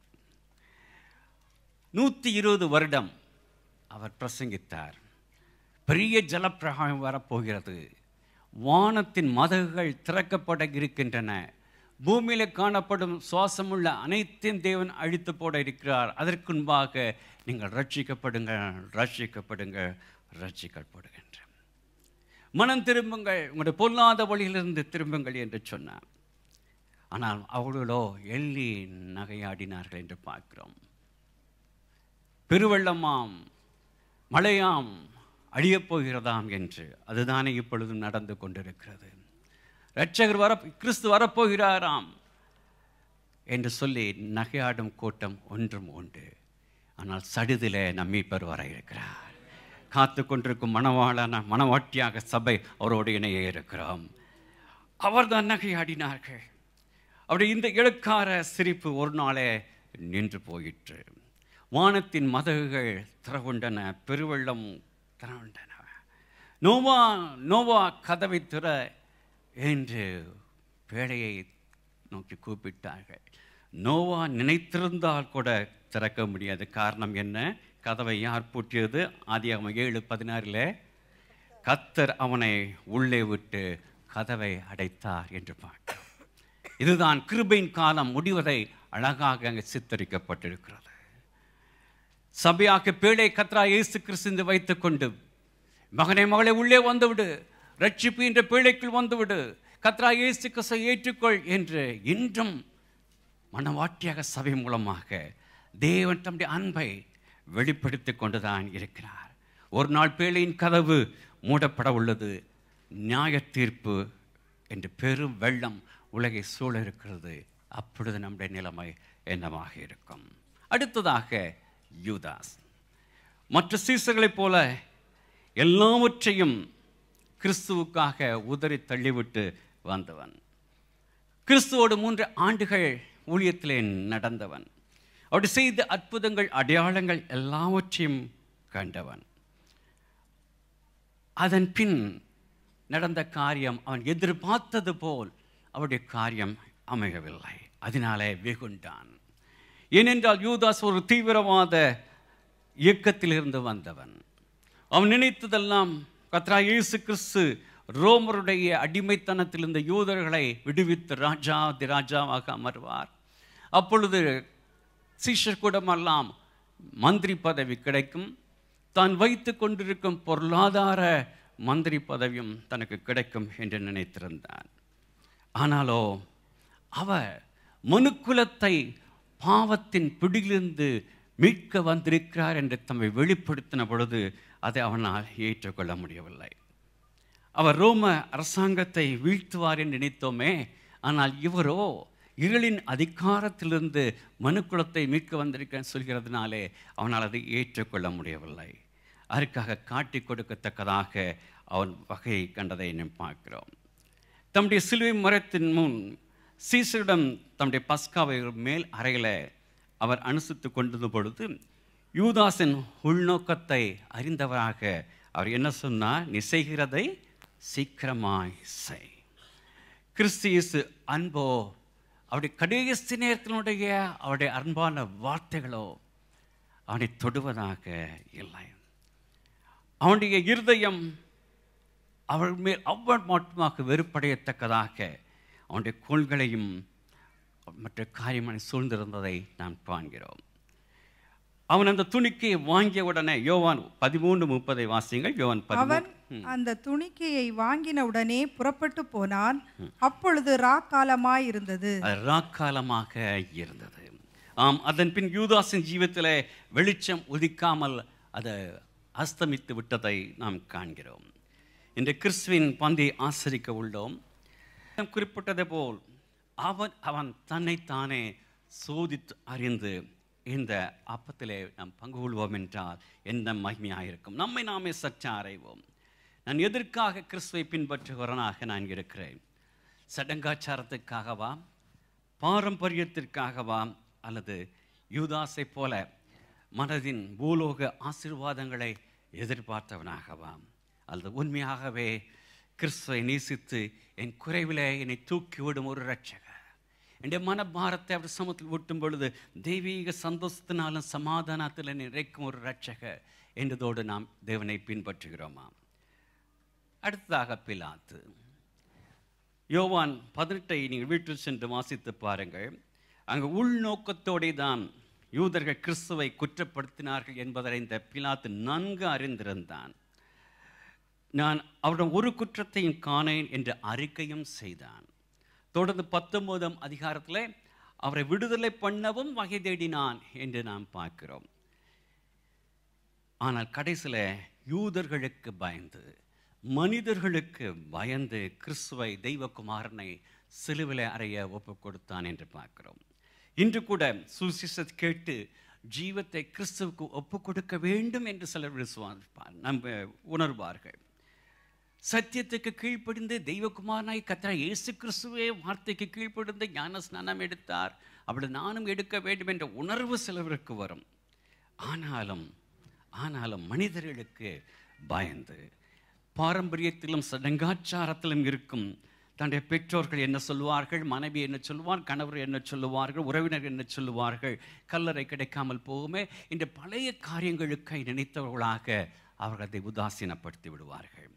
Speaker 4: நூற்றி இருபது வருடம் அவர் பிரசங்கித்தார் பெரிய ஜலப்பிரகாயம் வரப்போகிறது வானத்தின் மதகுகள் திறக்கப்பட இருக்கின்றன பூமியில் காணப்படும் சுவாசமுள்ள அனைத்தையும் தேவன் அழித்து போட இருக்கிறார் அதற்கு முன்பாக நீங்கள் ரட்சிக்கப்படுங்கள் ரட்சிக்கப்படுங்கள் ரட்சிக்கப்படுகின்ற மனம் திரும்புங்கள் உங்களுடைய பொல்லாத வழியிலிருந்து திரும்புங்கள் என்று சொன்னார் ஆனால் அவர்களோ எள்ளி நகையாடினார்கள் என்று பார்க்கிறோம் பெருவெள்ளமாம் மழையாம் அழியப் போகிறதாம் என்று அதுதானே இப்பொழுதும் நடந்து கொண்டிருக்கிறது இரட்சகர் வர கிறிஸ்து வரப்போகிறாராம் என்று சொல்லி நகையாடும் கூட்டம் ஒன்றும் உண்டு ஆனால் சடுதிலே நம் மீட்பர் வர இருக்கிறார் காத்து கொண்டிருக்கும் மணவாளன மணவாட்டியாக சபை அவரோடு இணைய இருக்கிறோம் அவர்தான் நகையாடினார்கள் அப்படி இந்த இழுக்கார சிரிப்பு ஒரு நாளே நின்று போயிற்று வானத்தின் மதகுகள் திறவுண்டன பெருவெள்ளம் திறவுண்டன நோவா நோவா கதவை திற என்று பேழையை நோக்கி கூப்பிட்டார்கள் நோவா நினைத்திருந்தால் கூட திறக்க முடியாது காரணம் என்ன கதவை யார் பூட்டியது ஆதியாகமம் ஏழு பதினாறில் கத்தர் அவனை உள்ளே விட்டு கதவை அடைத்தார் என்று பார்க்கிறோம் இதுதான் கிருபையின் காலம் முடிவதை அழகாக அங்கே சித்தரிக்கப்பட்டிருக்கிறது சபையாக்க பேழை கத்ரா இயேசு கிறிஸ்து வைத்துக்கொண்டு மகனே மகளே உள்ளே வந்துவிடு ரட்சிப்பு என்ற பேழைக்குள் வந்துவிடு கத்ரா இயேசு கிறிஸ்துவை ஏற்றுக்கொள் என்று இன்றும் மனவாட்டியாக சபை மூலமாக தேவன் தம்முடைய அன்பை வெளிப்படுத்தி கொண்டுதான் இருக்கிறார் ஒரு நாள் பேழையின் கதவு மூடப்பட உள்ளது நியாய தீர்ப்பு என்று பெரும் வெள்ளம் உலகை சூழ இருக்கிறது அப்பொழுது நம்முடைய நிலைமை என்னவாக இருக்கும் அடுத்ததாக யூதாஸ் மற்ற சீசர்களைப் போல எல்லாவற்றையும் கிறிஸ்துவுக்காக உதறி தள்ளிவிட்டு வந்தவன் கிறிஸ்துவோடு மூன்று ஆண்டுகள் ஊழியத்திலே நடந்தவன் அப்படி செய்த அற்புதங்கள் அடையாளங்கள் எல்லாவற்றையும் கண்டவன் அதன் பின் நடந்த காரியம் அவன் எதிர்பார்த்தது போல் அவருடைய காரியம் அமையவில்லை அதனாலே வெகுண்டான் ஏனென்றால் யூதாஸ் ஒரு தீவிரவாத இயக்கத்திலிருந்து வந்தவன் அவன் நினைத்ததெல்லாம் கத்ரா இயேசு கிறிஸ்து ரோமருடைய அடிமைத்தனத்தில் இருந்த யூதர்களை விடுவித்து ராஜாதி ராஜாவாக அமர்வார் அப்பொழுது சீஷர் கூடமெல்லாம் மந்திரி பதவி கிடைக்கும் தான் வைத்து கொண்டிருக்கும் பொருளாதார மந்திரி பதவியும் தனக்கு கிடைக்கும் என்று நினைத்திருந்தான் ஆனாலோ அவர் மனுக்குலத்தை பாவத்தின் பிடியிலிருந்து மீட்க வந்திருக்கிறார் என்று தம்மை வெளிப்படுத்தின பொழுது அதை அவனால் ஏற்றுக்கொள்ள முடியவில்லை அவர் ரோம அரசாங்கத்தை வீழ்த்துவார் என்று நினைத்தோமே ஆனால் இவரோ இருளின் அதிகாரத்திலிருந்து மனுக்குலத்தை மீட்க வந்திருக்கேன் சொல்கிறதுனாலே அவனால் அதை ஏற்றுக்கொள்ள முடியவில்லை அதற்காக காட்டி கொடுக்கத்தக்கதாக அவன் வகையை கண்டதை நாம் பார்க்கிறோம் தம்முடைய சிலுவை மரத்தின் முன் சீசரிடம் தம்முடைய பஸ்காவை மேல் அறையில் அவர் அனுசரித்து கொண்டிருந்த பொழுது யூதாசின் உள்நோக்கத்தை அறிந்தவராக அவர் என்ன சொன்னார் நீ செய்கிறதை சீக்கிரமாய் செய் கிறிஸ்து இயேசு அன்போ அவருடைய கடைசி நேரத்தினுடைய அவருடைய அன்பான வார்த்தைகளோ அவனை தொடுவதாக இல்லை அவனுடைய இருதயம் அவள் மேல் அவ்வளவு மட்டுமாக வெறுப்படையத்தக்கதாக அவனுடைய கோள்களையும் மற்ற காரியமான சூழ்ந்திருந்ததை நாம் காண்கிறோம் அவன் அந்த துணிக்கை வாங்கிய உடனே யோவான் பதிமூன்று முப்பதை வாசியுங்கள் யோவான்
Speaker 5: அவன்
Speaker 4: பதிமூன்று
Speaker 5: அந்த துணிக்கையை வாங்கின உடனே புறப்பட்டு போனான் அப்பொழுது ராக்காலமாய் இருந்தது
Speaker 4: அது ராக்காலமாக இருந்தது ஆம் அதன் பின் யூதாஸின் ஜீவத்தில் வெளிச்சம் உதிக்காமல் அது அஸ்தமித்து விட்டதை நாம் காண்கிறோம் இன்று கிறிஸ்துவின் பந்தை ஆசரிக்க உள்ளோம் குறிப்பிட்டது போல் அவன் அவன் தன்னைத்தானே சோதித்து அறிந்து இந்த அப்பத்திலே நாம் பங்கு கொள்வோம் என்றால் என்ன மகிமையாக இருக்கும் நம்மை நாமே சற்று அறைவோம் நான் எதற்காக கிறிஸ்துவை பின்பற்றுகிறவனாக நான் இருக்கிறேன் சடங்காச்சாரத்துக்காகவா பாரம்பரியத்திற்காகவா அல்லது யூதாஸை போல மனதின் பூலோக ஆசீர்வாதங்களை எதிர்பார்த்தவனாகவா அல்லது உண்மையாகவே கிறிஸ்துவை நேசித்து என் குறைவிலே என்னை தூக்கி விடும் ஒரு ரட்சகர் என் மனபாரத்தை அவர் சமத்தில் விட்டும் பொழுது தெய்வீக சந்தோஷத்தினாலும் சமாதானத்தில் என்னை நிறைக்கும் ஒரு ரட்சகர் என்றதோடு நாம் தேவனை பின்பற்றுகிறோமா அடுத்ததாக பிலாத்து யோவான் பதினெட்டை நீங்கள் வீட்டில் சென்று வாசித்து பாருங்கள் அங்கு உள்நோக்கத்தோടെ தான் யூதர்கள் கிறிஸ்துவை குற்றப்படுத்தினார்கள் என்பதை இந்த பிலாத்து நன்கு அறிந்திருந்தான் நான் அவரிடம் ஒரு குற்றத்தையும் காணேன் என்ற அறிக்கையும் செய்தான் தொடர்ந்து பத்தொன்பதாம் அதிகாரத்தில் அவரை விடுதலை பண்ணவும் வகை தேடினான் என்று நாம் பார்க்கிறோம் ஆனால் கடைசியில் யூதர்களுக்கு பயந்து மனிதர்களுக்கு பயந்து கிறிஸ்துவை தெய்வகுமாரனை சிலுவில அறைய ஒப்பு கொடுத்தான் என்று பார்க்கிறோம் இன்று கூட சுசிசத் கேட்டு ஜீவத்தை கிறிஸ்துவுக்கு ஒப்பு கொடுக்க வேண்டும் என்று சிலர் விசுவாசிப்பார் நம்ப உணர்வார்கள் சத்தியத்துக்கு கீழ்ப்படிந்து தெய்வகுமாரனாய் கத்தா இயேசு கிறிஸ்துவே வார்த்தைக்கு கீழ்ப்படிந்து ஞான ஸ்நானம் எடுத்தார் அப்படி நானும் எடுக்க வேண்டும் என்ற உணர்வு சிலருக்கு வரும் ஆனாலும் ஆனாலும் மனிதர்களுக்கு பயந்து பாரம்பரியத்திலும் சடங்காச்சாரத்திலும் இருக்கும் தன்னுடைய பெற்றோர்கள் என்ன சொல்லுவார்கள் மனைவி என்ன சொல்லுவார் கணவர் என்ன சொல்லுவார்கள் உறவினர் என்ன சொல்லுவார்கள் கல்லறை கிடைக்காமல் போகுமே இந்த பழைய காரியங்களுக்கு நினைத்தவர்களாக அவர்கள் அதை உதாசீனப்படுத்தி விடுவார்கள்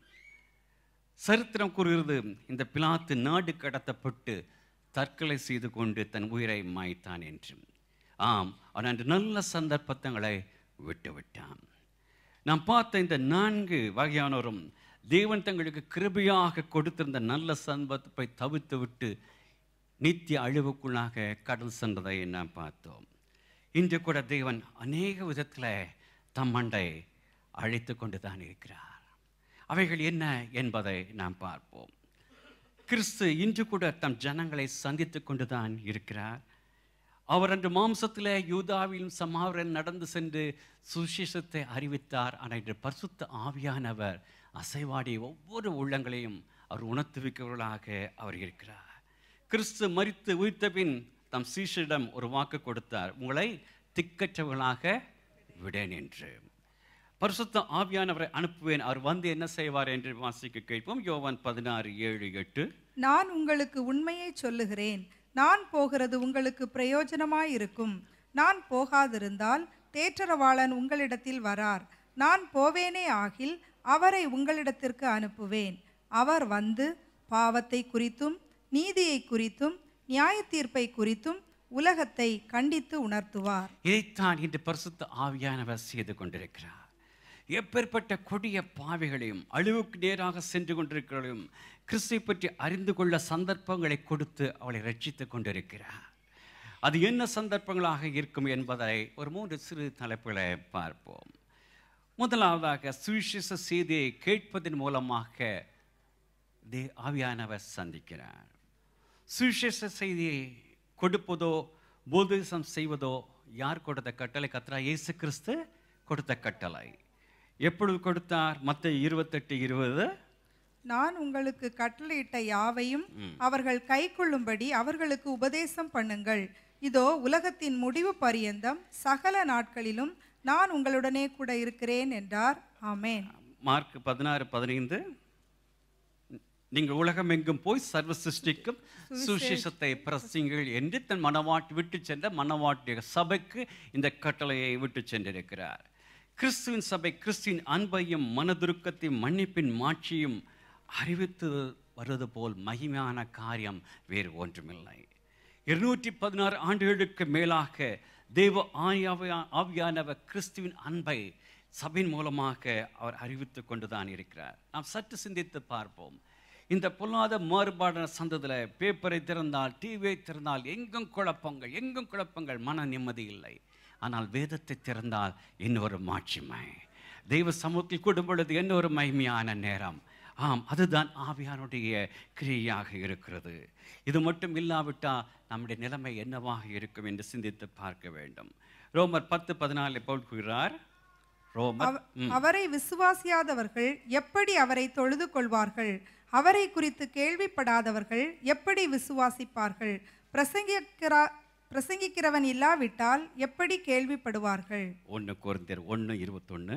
Speaker 4: சரித்திரம் கூறுகிறது இந்த பிலாத்து நாடு கடத்தப்பட்டு தற்கொலை செய்து கொண்டு தன் உயிரை மாய்த்தான் என்று ஆம் அவன் அன்று நல்ல சந்தர்ப்பத்தங்களை விட்டு விட்டான் நாம் பார்த்த இந்த நான்கு வகையானோரும் தேவன் தங்களுக்கு கிருபையாக கொடுத்திருந்த நல்ல சந்தர்ப்பத்தை தவிர்த்து விட்டு நித்திய அழிவுக்குள்ளாக கடல் சென்றதை நாம் பார்த்தோம் இன்று கூட தேவன் அநேக விதத்தில் தம் மண்டை அழைத்து கொண்டு தான் இருக்கிறார் அவைகள் என்ன என்பதை நாம் பார்ப்போம் கிறிஸ்து இன்று கூட தம் ஜனங்களை சந்தித்து கொண்டு தான் இருக்கிறார் அவர் அன்று மாம்சத்தில் யூதாவிலும் சமாவரன் நடந்து சென்று சுசேஷத்தை அறிவித்தார் ஆனால் இன்று பரிசுத்த ஆவியானவர் அசைவாடி ஒவ்வொரு உள்ளங்களையும் அவர் உணர்த்துவிக்கிறவர்களாக அவர் இருக்கிறார் கிறிஸ்து மரித்து உயிர்த்த பின் தம் சீஷரிடம் ஒரு வாக்கு கொடுத்தார் உங்களை திக்கற்றவர்களாக விடேன் என்று பரிசுத்த ஆவியானவரை அனுப்புவேன் அவர் வந்து என்ன செய்வார் என்று வாசிக்க கேட்போம் யோவான் பதினாறு ஏழு எட்டு
Speaker 5: நான் உங்களுக்கு உண்மையை சொல்லுகிறேன் நான் போகிறது உங்களுக்கு பிரயோஜனமாயிருக்கும் நான் போகாதிருந்தால் தேற்றரவாளன் உங்களிடத்தில் வரார் நான் போவேனே ஆகில் அவரை உங்களிடத்திற்கு அனுப்புவேன் அவர் வந்து பாவத்தை குறித்தும் நீதியை குறித்தும் நியாய தீர்ப்பை குறித்தும் உலகத்தை கண்டித்து உணர்த்துவார்
Speaker 4: இதைத்தான் இன்று பரிசுத்த ஆவியானவர் செய்து கொண்டிருக்கிறார் எப்பேற்பட்ட கொடிய பாவிகளையும் அழிவுக்கு நேராக சென்று கொண்டிருக்கிறவர்களையும் கிறிஸ்துவை பற்றி அறிந்து கொள்ள சந்தர்ப்பங்களை கொடுத்து அவளை ரட்சித்துக் கொண்டிருக்கிறார் அது என்ன சந்தர்ப்பங்களாக இருக்கும் என்பதை ஒரு மூன்று சிறு தலைப்புகளை பார்ப்போம் முதலாவதாக சுவிசேஷ செய்தியை கேட்பதன் மூலமாக தே ஆவியானவர் சந்திக்கிறார் சுவிசேஷ செய்தியை கொடுப்பதோ போதிசம் செய்வதோ யார் கொடுத்த கட்டளை கத்ரா இயேசு கிறிஸ்து கொடுத்த கட்டளை எப்பொழுது கொடுத்தார் மற்ற இருபத்தெட்டு இருபது
Speaker 5: நான் உங்களுக்கு கட்டளையிட்ட யாவையும் அவர்கள் கைக்கொள்ளும்படி அவர்களுக்கு உபதேசம் பண்ணுங்கள் இதோ உலகத்தின் முடிவு பரியந்தம் சகல நாட்களிலும் நான் உங்களுடனே கூட இருக்கிறேன் என்றார் ஆமென்
Speaker 4: மார்க் பதினாறு பதினைந்து நீங்கள் உலகம் எங்கும் போய் சர்வ சிருஷ்டிக்கும் சுவிசேஷத்தை பிரசிங்கள் என்று தன் மனவாட்டி விட்டு சென்ற மனவாட்டிய சபைக்கு இந்த கட்டளையை விட்டு சென்றிருக்கிறார் கிறிஸ்துவின் சபை கிறிஸ்துவின் அன்பையும் மனதுருக்கத்தையும் மன்னிப்பின் மாட்சியும் அறிவித்து வருவது போல் மகிமையான காரியம் வேறு ஒன்றுமில்லை இருநூற்றி பதினாறு ஆண்டுகளுக்கு மேலாக தேவ ஆவியா ஆவியானவர் கிறிஸ்துவின் அன்பை சபையின் மூலமாக அவர் அறிவித்து கொண்டுதான் இருக்கிறார் நாம் சற்று சிந்தித்து பார்ப்போம் இந்த பொல்லாத மாறுபாடான சந்ததில் பேப்பரை திறந்தால் டிவியை திறந்தால் எங்கும் குழப்பங்கள் எங்கும் குழப்பங்கள் மன நிம்மதி இல்லை ஆனால் வேதத்தை திறந்தால் இன்னொரு மாட்சிமை தெய்வ சமூகத்தில் கூடும் பொழுது இன்னொரு மகிமையான நேரம் ஆம் அதுதான் ஆவியானுடைய கிரியையாக இருக்கிறது இது மட்டும் இல்லாவிட்டால் நம்முடைய நிலைமை என்னவாக இருக்கும் என்று சிந்தித்து பார்க்க வேண்டும் ரோமர் பத்து பதினாலு போல் கூறுகிறார் ரோமர்
Speaker 5: அவ- அவரை விசுவாசியாதவர்கள் எப்படி அவரை தொழுது கொள்வார்கள் அவரை குறித்து கேள்விப்படாதவர்கள் எப்படி விசுவாசிப்பார்கள் பிரசங்கிக்கிறா பிரசங்கிக்கிறவன் இல்லாவிட்டால் எப்படி கேள்விப்படுவார்கள்
Speaker 4: ஒன்று குறைந்தர் ஒன்று இருபத்தொன்று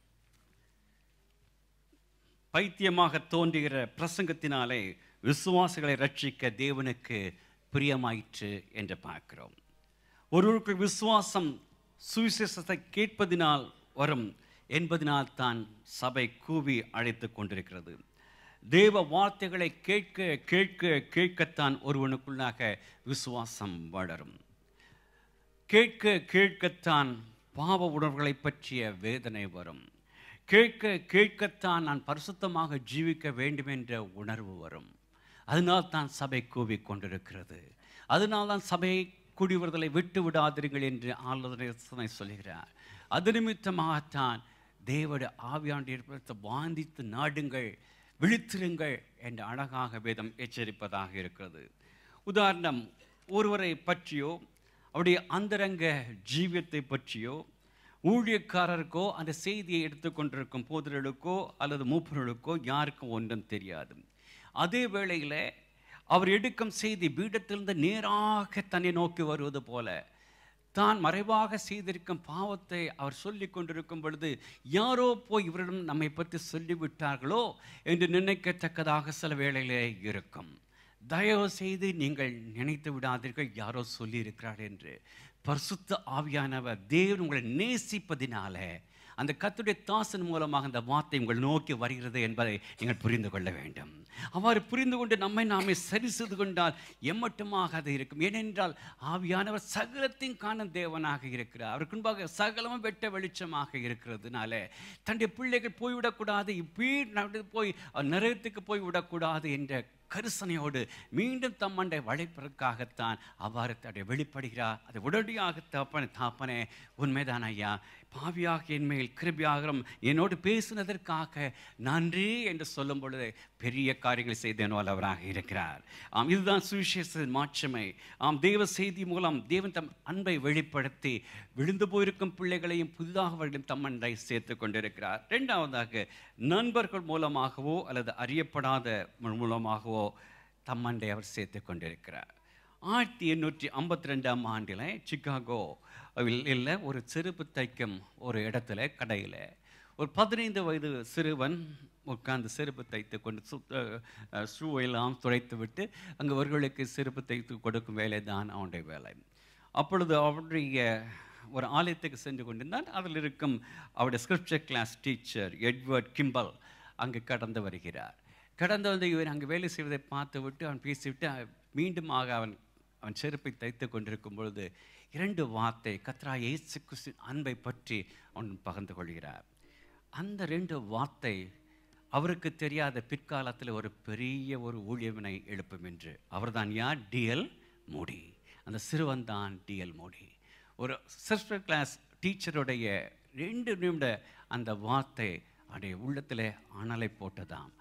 Speaker 4: பைத்தியமாக தோன்றுகிற பிரசங்கத்தினாலே விசுவாசிகளை ரட்சிக்க தேவனுக்கு பிரியமாயிற்று என்று பார்க்கிறோம் ஒருவருக்கு விசுவாசம் சுவிசேஷத்தை கேட்பதினால் வரும் என்பதனால் தான் சபை கூவி அழைத்து கொண்டிருக்கிறது தேவ வார்த்தைகளை கேட்க கேட்க கேட்கத்தான் ஒருவனுக்குள்ளாக விசுவாசம் வளரும் கேட்க கேட்கத்தான் பாவ உணர்வுகளை பற்றிய வேதனை வரும் கேட்க கேட்கத்தான் நான் பரிசுத்தமாக ஜீவிக்க வேண்டும் என்ற உணர்வு வரும் அதனால் தான் சபை கூவி கொண்டிருக்கிறது அதனால் தான் சபையை குடிவருதலை விட்டு விடாதீர்கள் என்று ஆலோசனை சொல்கிறார் அது நிமித்தமாகத்தான் தேவட ஆவியாண்டு ஏற்படுத்த வாந்தித்து நாடுங்கள் விழித்திருங்கள் என்ற அழகாக வேதம் எச்சரிப்பதாக இருக்கிறது உதாரணம் ஒருவரை பற்றியோ அவருடைய அந்தரங்க ஜீவியத்தை பற்றியோ ஊழியக்காரருக்கோ அந்த செய்தியை எடுத்துக்கொண்டிருக்கும் போதர்களுக்கோ அல்லது மூப்பர்களுக்கோ யாருக்கும் ஒன்றும் தெரியாது அதே வேளையில் அவர் எடுக்கும் செய்தி பீடத்திலிருந்து நேராக தன்னை நோக்கி வருவது போல தான் மறைவாக செய்திருக்கும் பாவத்தை அவர் சொல்லி கொண்டிருக்கும் பொழுது யாரோ போய் இவரிடம் நம்மை பற்றி சொல்லிவிட்டார்களோ என்று நினைக்கத்தக்கதாக சில வேளையிலே இருக்கும் தயவு செய்து நீங்கள் நினைத்து விடாதீர்கள் யாரோ சொல்லியிருக்கிறார் என்று பரிசுத்த ஆவியானவர் தேவன் உங்களை நேசிப்பதினால அந்த கத்துடைய தாசன் மூலமாக அந்த வார்த்தை உங்கள் நோக்கி வருகிறது என்பதை நீங்கள் புரிந்து கொள்ள வேண்டும் அவ்வாறு புரிந்து கொண்டு நம்மை நாமே சரி செய்து கொண்டால் எம்மட்டுமாக அது இருக்கும் ஏனென்றால் ஆவியானவர் சகலத்தையும் காணும் தேவனாக இருக்கிறார் அவருக்கு முன்பாக சகலமும் வெட்ட வெளிச்சமாக இருக்கிறதுனால தன்னுடைய பிள்ளைகள் போய்விடக்கூடாது இப்படி நடந்து போய் நரகத்துக்கு போய் விடக்கூடாது என்ற கரிசனையோடு மீண்டும் தம்மண்டை வளைப்பதற்காகத்தான் அவ்வாறு தன்னுடைய வெளிப்படுகிறார் அதை உடனடியாக தாப்பனே தாப்பனே உண்மைதான் ஐயா பாவியாக என் மேல் கிருபியாகரம் என்னோடு பேசினதற்காக நன்றி என்று சொல்லும் பொழுது பெரிய காரியங்களை செய்தேனோ அவராக இருக்கிறார் ஆம் இதுதான் சுவிசேஷ மாட்சிமை ஆம் தேவ செய்தி மூலம் தேவன் தம் அன்பை வெளிப்படுத்தி விழுந்து போயிருக்கும் பிள்ளைகளையும் புதிதாக அவர்களிடம் தம்மண்டை சேர்த்து கொண்டிருக்கிறார் ரெண்டாவதாக நண்பர்கள் மூலமாகவோ அல்லது அறியப்படாத மூலமாகவோ தம்மண்டை அவர் சேர்த்து கொண்டிருக்கிறார் ஆயிரத்தி எண்ணூற்றி ஐம்பத்தி ரெண்டாம் ஆண்டில் சிக்காகோ இல்லை ஒரு செருப்பு தைக்கும் ஒரு இடத்துல கடையில் ஒரு பதினைந்து வயது சிறுவன் உட்கார்ந்து செருப்பு தைத்து கொண்டு சுத்த ஷூ எல்லாம் துடைத்து விட்டு அங்கே அவர்களுக்கு செருப்பு தைத்து கொடுக்கும் வேலை தான் அவனுடைய வேலை அப்பொழுது அவருடைய ஒரு ஆலயத்துக்கு சென்று கொண்டிருந்தான் அதில் இருக்கும் அவருடைய scripture class teacher Edward Kimball அங்கு கடந்து வருகிறார் கடந்து வந்து இவன் அங்கே வேலை செய்வதை பார்த்து விட்டு அவன் பேசிவிட்டு அவன் மீண்டுமாக அவன் அவன் செருப்பை தைத்து கொண்டிருக்கும் பொழுது இரண்டு வார்த்தை கத்ரா இயேசு கிறிஸ்துவின் அன்பை பற்றி அவன் பகிர்ந்து கொள்கிறார் அந்த ரெண்டு வார்த்தை அவருக்கு தெரியாத பிற்காலத்தில் ஒரு பெரிய ஒரு ஊழியவினை எழுப்பும் என்று அவர்தான் யார் டிஎல் மோடி அந்த சிறுவன் தான் டிஎல் மோடி ஒரு சிஸ்டர் கிளாஸ் டீச்சருடைய ரெண்டு நிமிட அந்த வார்த்தை அவருடைய உள்ளத்தில் அனலை போட்டதாம்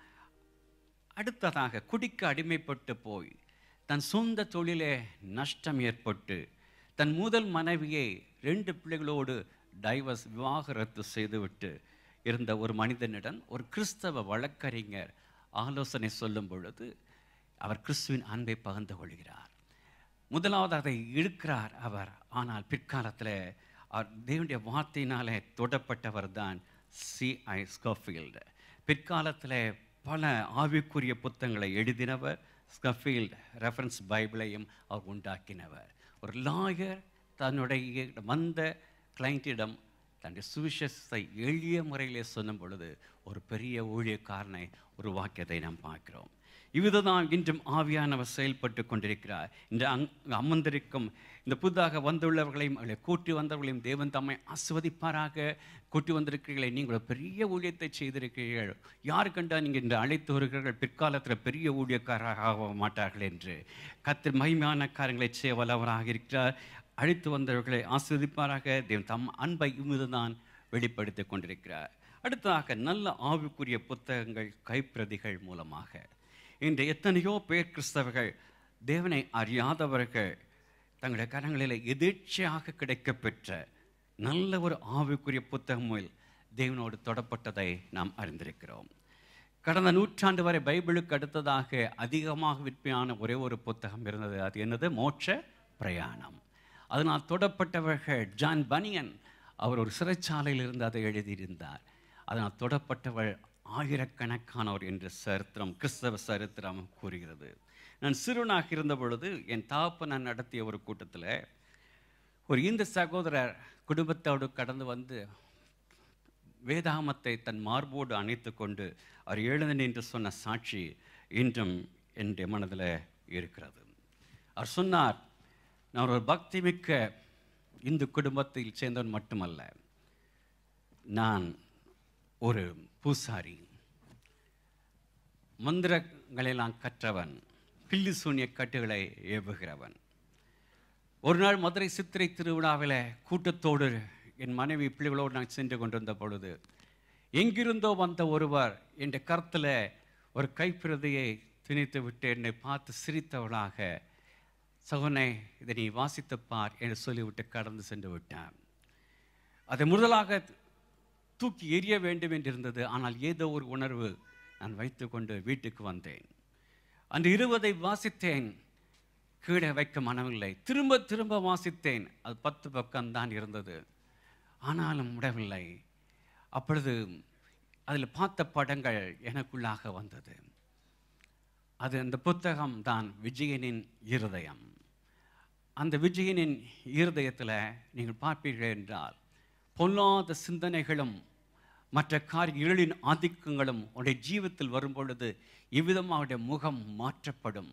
Speaker 4: அடுத்ததாக குடிக்க அடிமைப்பட்டு போய் தன் சொந்த தொழிலே நஷ்டம் ஏற்பட்டு தன் முதல் மனைவியை ரெண்டு பிள்ளைகளோடு டைவர்ஸ் விவாகரத்து செய்துவிட்டு இருந்த ஒரு மனிதனிடம் ஒரு கிறிஸ்தவ வழக்கறிஞர் ஆலோசனை சொல்லும் பொழுது அவர் கிறிஸ்துவின் அன்பை பகிர்ந்து கொள்கிறார் முதலாவது அதை இழுக்கிறார் அவர் ஆனால் பிற்காலத்தில் அவர் தேவனுடைய வார்த்தையினாலே தொடப்பட்டவர் தான் சி ஐ ஸ்கஃபீல்டு பிற்காலத்தில் பல ஆவிக்குரிய புத்தகங்களை எழுதினவர் ஸ்கஃபீல்டு ரெஃபரன்ஸ் பைபிளையும் அவர் உண்டாக்கினவர் ஒரு லாயர் தன்னுடைய வந்த கிளைண்டிடம் தன்னுடைய சுவிசேஷத்தை எளிய முறையிலே சொல்லும் பொழுது ஒரு பெரிய ஊழியக்காரனை உருவாக்கியதை நாம் பார்க்கிறோம் இவ்விதம்தான் இன்றும் ஆவியானவர் செயல்பட்டு கொண்டிருக்கிறார் இந்த அங் அமர்ந்திருக்கும் இந்த புதிதாக வந்துள்ளவர்களையும் அவர்களை கூட்டி வந்தவர்களையும் தேவன் தம்மை ஆஸ்வதிப்பாராக கூட்டி வந்திருக்கிறீர்களே நீங்கள் ஒரு பெரிய ஊழியத்தை செய்திருக்கிறீர்கள் யார் கண்டா நீங்கள் இன்று அழைத்து வருகிறீர்கள் பிற்காலத்தில் பெரிய ஊழியக்காரராக ஆக மாட்டார்கள் என்று கத்து மகிமையான காரியங்களை செய்ய வல்லவராக இருக்கிறார் அழைத்து வந்தவர்களை ஆஸ்வதிப்பாராக தேவன் தம் அன்பை இம்முதுதான் வெளிப்படுத்தி கொண்டிருக்கிறார் அடுத்ததாக நல்ல ஆவிக்குரிய புத்தகங்கள் கைப்பிரதிகள் மூலமாக இன்று எத்தனையோ பேர் கிறிஸ்தவர்கள் தேவனை அறியாதவர்கள் தங்களுடைய கரங்களில் எதிர்ச்சியாக கிடைக்கப்பெற்ற நல்ல ஒரு ஆவிக்குரிய புத்தகமில் தேவனோடு தொடப்பட்டதை நாம் அறிந்திருக்கிறோம் கடந்த நூற்றாண்டு வரை பைபிளுக்கு அடுத்ததாக அதிகமாக விற்பனையான ஒரே ஒரு புத்தகம் இருந்தது அது என்னது மோட்ச பிரயாணம் அதனால் தொடப்பட்டவர்கள் ஜான் பனியன் அவர் ஒரு சிறைச்சாலையில் இருந்து அதை எழுதியிருந்தார் அதனால் தொடப்பட்டவள் ஆயிரக்கணக்கானவர் என்று சரித்திரம் கிறிஸ்தவ சரித்திரம் கூறுகிறது நான் சிறுவனாக இருந்த பொழுது என் தாப்பன் நடத்திய ஒரு கூட்டத்தில் ஒரு இந்து சகோதரர் குடும்பத்தோடு கடந்து வந்து வேதாமத்தை தன் மார்போடு அணைத்து கொண்டு அவர் எழுந்து நின்று சொன்ன சாட்சி இன்றும் என்னுடைய மனதில் இருக்கிறது அவர் சொன்னார் நான் ஒரு பக்தி மிக்க இந்து குடும்பத்தில் சேர்ந்தவன் மட்டுமல்ல நான் ஒரு பூசாரி மந்திரங்களெல்லாம் கற்றவன் பில்லி சூனிய கட்டுகளை ஏவுகிறவன் ஒரு நாள் மதுரை சித்திரை திருவிழாவில் கூட்டத்தோடு என் மனைவி பிள்ளைகளோடு நான் சென்று கொண்டிருந்த பொழுது எங்கிருந்தோ வந்த ஒருவர் என் கருத்தில் ஒரு கைப்பிரதியை திணித்து விட்டு என்னை பார்த்து சிரித்தவளாக சகோனே இதை நீ வாசித்துப் பார் என்று சொல்லிவிட்டு கடந்து சென்று விட்டான் அதை முதலாக தூக்கி எறிய வேண்டும் என்றிருந்தது ஆனால் ஏதோ ஒரு உணர்வு நான் வைத்துக்கொண்டு வீட்டுக்கு வந்தேன் அந்த இருபதை வாசித்தேன் கீழே வைக்க மனமில்லை திரும்ப திரும்ப வாசித்தேன் அது பத்து பக்கம்தான் இருந்தது ஆனாலும் விடவில்லை அப்பொழுது அதில் பார்த்த படங்கள் எனக்குள்ளாக வந்தது அது அந்த புத்தகம் தான் விஜயனின் இருதயம் அந்த விஜயனின் இருதயத்தில் நீங்கள் பார்ப்பீர்கள் என்றால் பொல்லாத சிந்தனைகளும் மற்ற காரிய இருளின் ஆதிக்கங்களும் உடைய ஜீவத்தில் வரும் பொழுது இவ்விதம் அவருடைய முகம் மாற்றப்படும்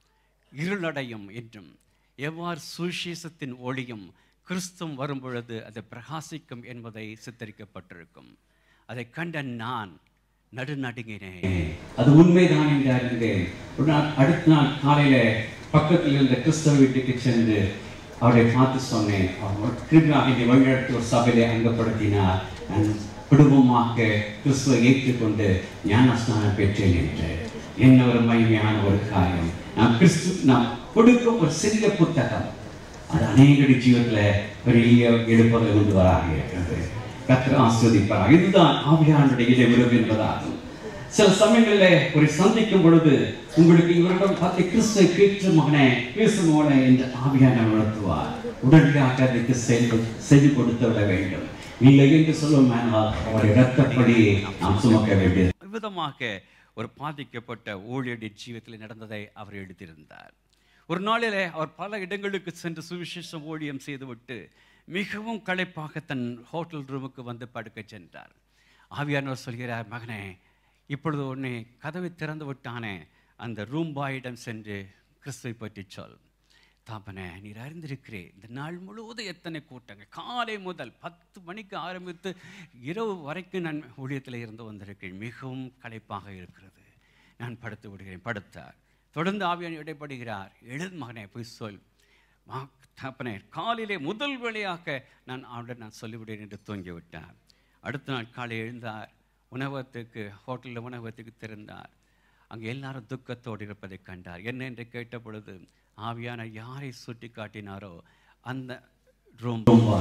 Speaker 4: இருளடையும் என்றும் எவ்வாறு சுவிசேஷத்தின் ஒளியும் கிறிஸ்துவம் வரும் பொழுது அது பிரகாசிக்கும் என்பதை சித்தரிக்கப்பட்டிருக்கும் அதை கண்ட நான் நடுநடுங்கினேன் அது உண்மைதான் என்று அறிந்தேன் ஒரு நாள் அடுத்த நாள் காலையில பக்கத்தில் இருந்த கிறிஸ்தவ வீட்டுக்கு சென்று அவரை பார்த்து சொன்னேன் அவர் திரும்பியாக இந்த வழிநடத்தி ஒரு சபையிலே அங்கப்படுத்தினார் நான் குடும்பமாக கிறிஸ்துவை ஏற்றுக்கொண்டு ஞானஸ்நானம் பெற்றேன் என்று என்ன ஒரு மகிமையான ஒரு காரியம் நாம் கிறிஸ்து நாம் கொடுக்கும் ஒரு சிறிய புத்தகம் அது அநேகடி ஜீவத்தில் பெரிய எழுப்புதல் கொண்டு வராக இருக்கிறது கத்திர ஆஸ்வதிப்பார் இதுதான் ஆவியானுடைய இதை விரும்பு என்பதாகும் சில சமயங்களில் ஒரு சந்திக்கும் பொழுது உங்களுக்கு இவரிடம் பார்த்து கிறிஸ்துவை கேட்டு மகனே பேசு மகனே என்று ஆவியான உணர்த்துவார் உடனடியாக அதுக்கு செயல் செய்து கொடுத்து விட வேண்டும் இல்லை என்று சொல்லும் அவருடைய இரத்தப்படி நாம் சுமக்க வேண்டியது விதமாக ஒரு பாதிக்கப்பட்ட ஊழியருடைய ஜீவத்தில் நடந்ததை அவர் எழுதியிருந்தார் ஒரு நாளிலே அவர் பல இடங்களுக்கு சென்று சுவிசேஷம் ஊழியம் செய்துவிட்டு மிகவும் களைப்பாக தன் ஹோட்டல் ரூமுக்கு வந்து படுக்க சென்றார் ஆவியானவர் சொல்கிறார் மகனே இப்பொழுது உன்னை கதவை திறந்து விட்டானே அந்த ரூம் பாயிடம் சென்று கிறிஸ்துவை பற்றி சொல் தாப்பனே நீர் அறிந்திருக்கிறே இந்த நாள் முழுவதும் எத்தனை கூட்டங்கள் காலை முதல் பத்து மணிக்கு ஆரம்பித்து இரவு வரைக்கும் நான் ஊழியத்தில் இருந்து வந்திருக்கிறேன் மிகவும் களைப்பாக இருக்கிறது நான் படுத்து விடுகிறேன் படுத்தார் தொடர்ந்து ஆவியான் இடைப்படுகிறார் எழுது மகனே போய் சொல் மா தாப்பனே காலையிலே முதல் வேளையாக நான் அவரிடம் நான் சொல்லிவிடுவேன் என்று தூங்கி விட்டார் அடுத்த நாள் காலை எழுந்தார் உணவகத்துக்கு ஹோட்டலில் உணவகத்துக்கு திறந்தார் அங்கே எல்லாரும் துக்கத்தோடு இருப்பதை கண்டார் என்ன என்று கேட்ட பொழுது ஆவியான யாரை சுட்டி காட்டினாரோ அந்த ரூம்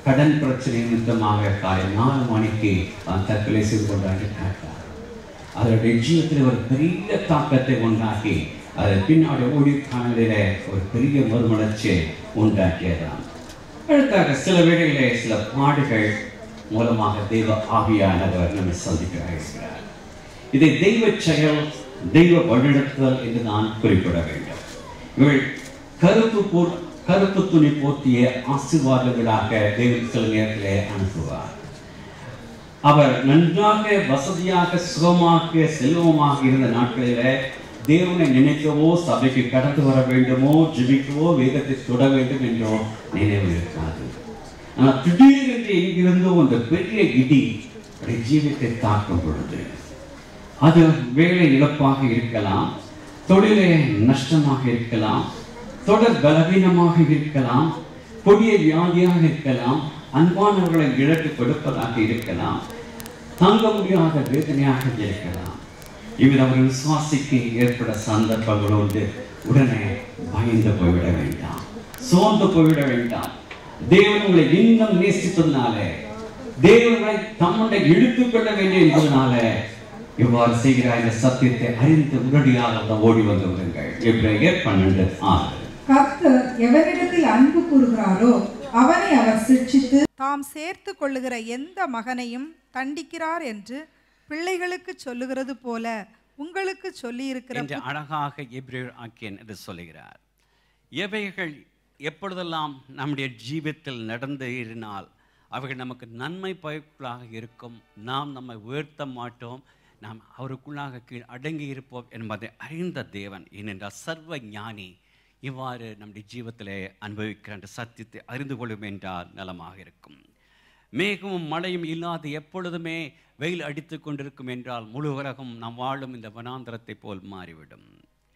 Speaker 4: கடன் பிரச்சனை நிமித்தமாக காலை நாலு மணிக்கு அவன் தற்கொலை செய்து கொண்டாடி கேட்டார் அதனுடைய ஜீவத்தில் ஒரு பெரிய தாக்கத்தை உண்டாக்கி அதன் பின்னாடி ஓடி காணலிலே ஒரு பெரிய மறுமலர்ச்சியை உண்டாக்கியதாம் அடுத்தாக சில வேளையிலே சில பாடுகள் மூலமாக தெய்வ ஆவியானவர் நம்மை சந்திக்க இருக்கிறார் இதை தெய்வ செயல் தெய்வ வழிநடத்துதல் என்று நான் குறிப்பிட வேண்டும் இவள் கருப்பு போ கருப்பு துணி போர்த்திய ஆசீர்வாதங்களாக தெய்வம் சில நேரத்திலே அனுப்புவார் அவர் நன்றாக வசதியாக சுகமாக செல்வமாக இருந்த நாட்களிலே தேவனை நினைக்கவோ சபைக்கு கடந்து வர வேண்டுமோ ஜெபிக்கவோ வேதத்தை தொட வேண்டும் என்றோ நினைவு இருக்காது ஆனால் திடீரென்று எங்கிருந்தோ அந்த பெரிய இடி அவருடைய ஜீவித்தை தாக்கும் பொழுது அது வேலை இழப்பாக இருக்கலாம் தொழிலே நஷ்டமாக இருக்கலாம் தொடர் பலவீனமாக இருக்கலாம் கொடிய வியாதியாக இருக்கலாம் அன்பானவர்களை இழக்கு கொடுப்பதாக இருக்கலாம் தாங்க முடியாத வேதனையாக இருக்கலாம் இவர் அவர் விசுவாசிக்கு ஏற்பட சந்தர்ப்பங்களோடு உடனே பயந்து போய்விட வேண்டாம் சோர்ந்து போய்விட வேண்டாம் தேவன் உங்களை இன்னும் நேசிப்பதனாலே தேவனை தம்முடைய இழுத்துக் கொள்ள வேண்டும் என்பதனாலே இவ்வாறு செய்கிறார் இந்த சத்தியத்தை அறிந்து உடனடியாக அந்த ஓடி வந்து விடுங்கள் எப்ரேயர் பன்னெண்டு ஆறு
Speaker 5: கர்த்தர் எவரிடத்தில் அன்பு கூறுகிறாரோ அவனை அவர் சிட்சித்து தாம் சேர்த்து கொள்ளுகிற எந்த மகனையும் தண்டிக்கிறார் என்று பிள்ளைகளுக்கு சொல்லுகிறது போல உங்களுக்கு சொல்லியிருக்கிற
Speaker 4: என்று அழகாக எப்ரேயர் ஆக்கியன் என்று சொல்லுகிறார் எவைகள் எப்பொழுதெல்லாம் நம்முடைய ஜீவித்தில் நடந்து ஏறினால் அவைகள் நமக்கு நன்மை பயக்குள்ளாக இருக்கும் நாம் நம்மை உயர்த்த மாட்டோம் நாம் அவருக்குள்ளாக கீழ் அடங்கி இருப்போம் என்பதை அறிந்த தேவன் ஏனென்றால் சர்வ ஞானி இவ்வாறு நம்முடைய ஜீவத்திலே அனுபவிக்கிற அந்த சத்தியத்தை அறிந்து கொள்ளும் என்றால் நலமாக இருக்கும் மேகமும் மழையும் இல்லாது எப்பொழுதுமே வெயில் அடித்து கொண்டிருக்கும் என்றால் முழு உலகம் நாம் வாழும் இந்த வனாந்தரத்தை போல் மாறிவிடும்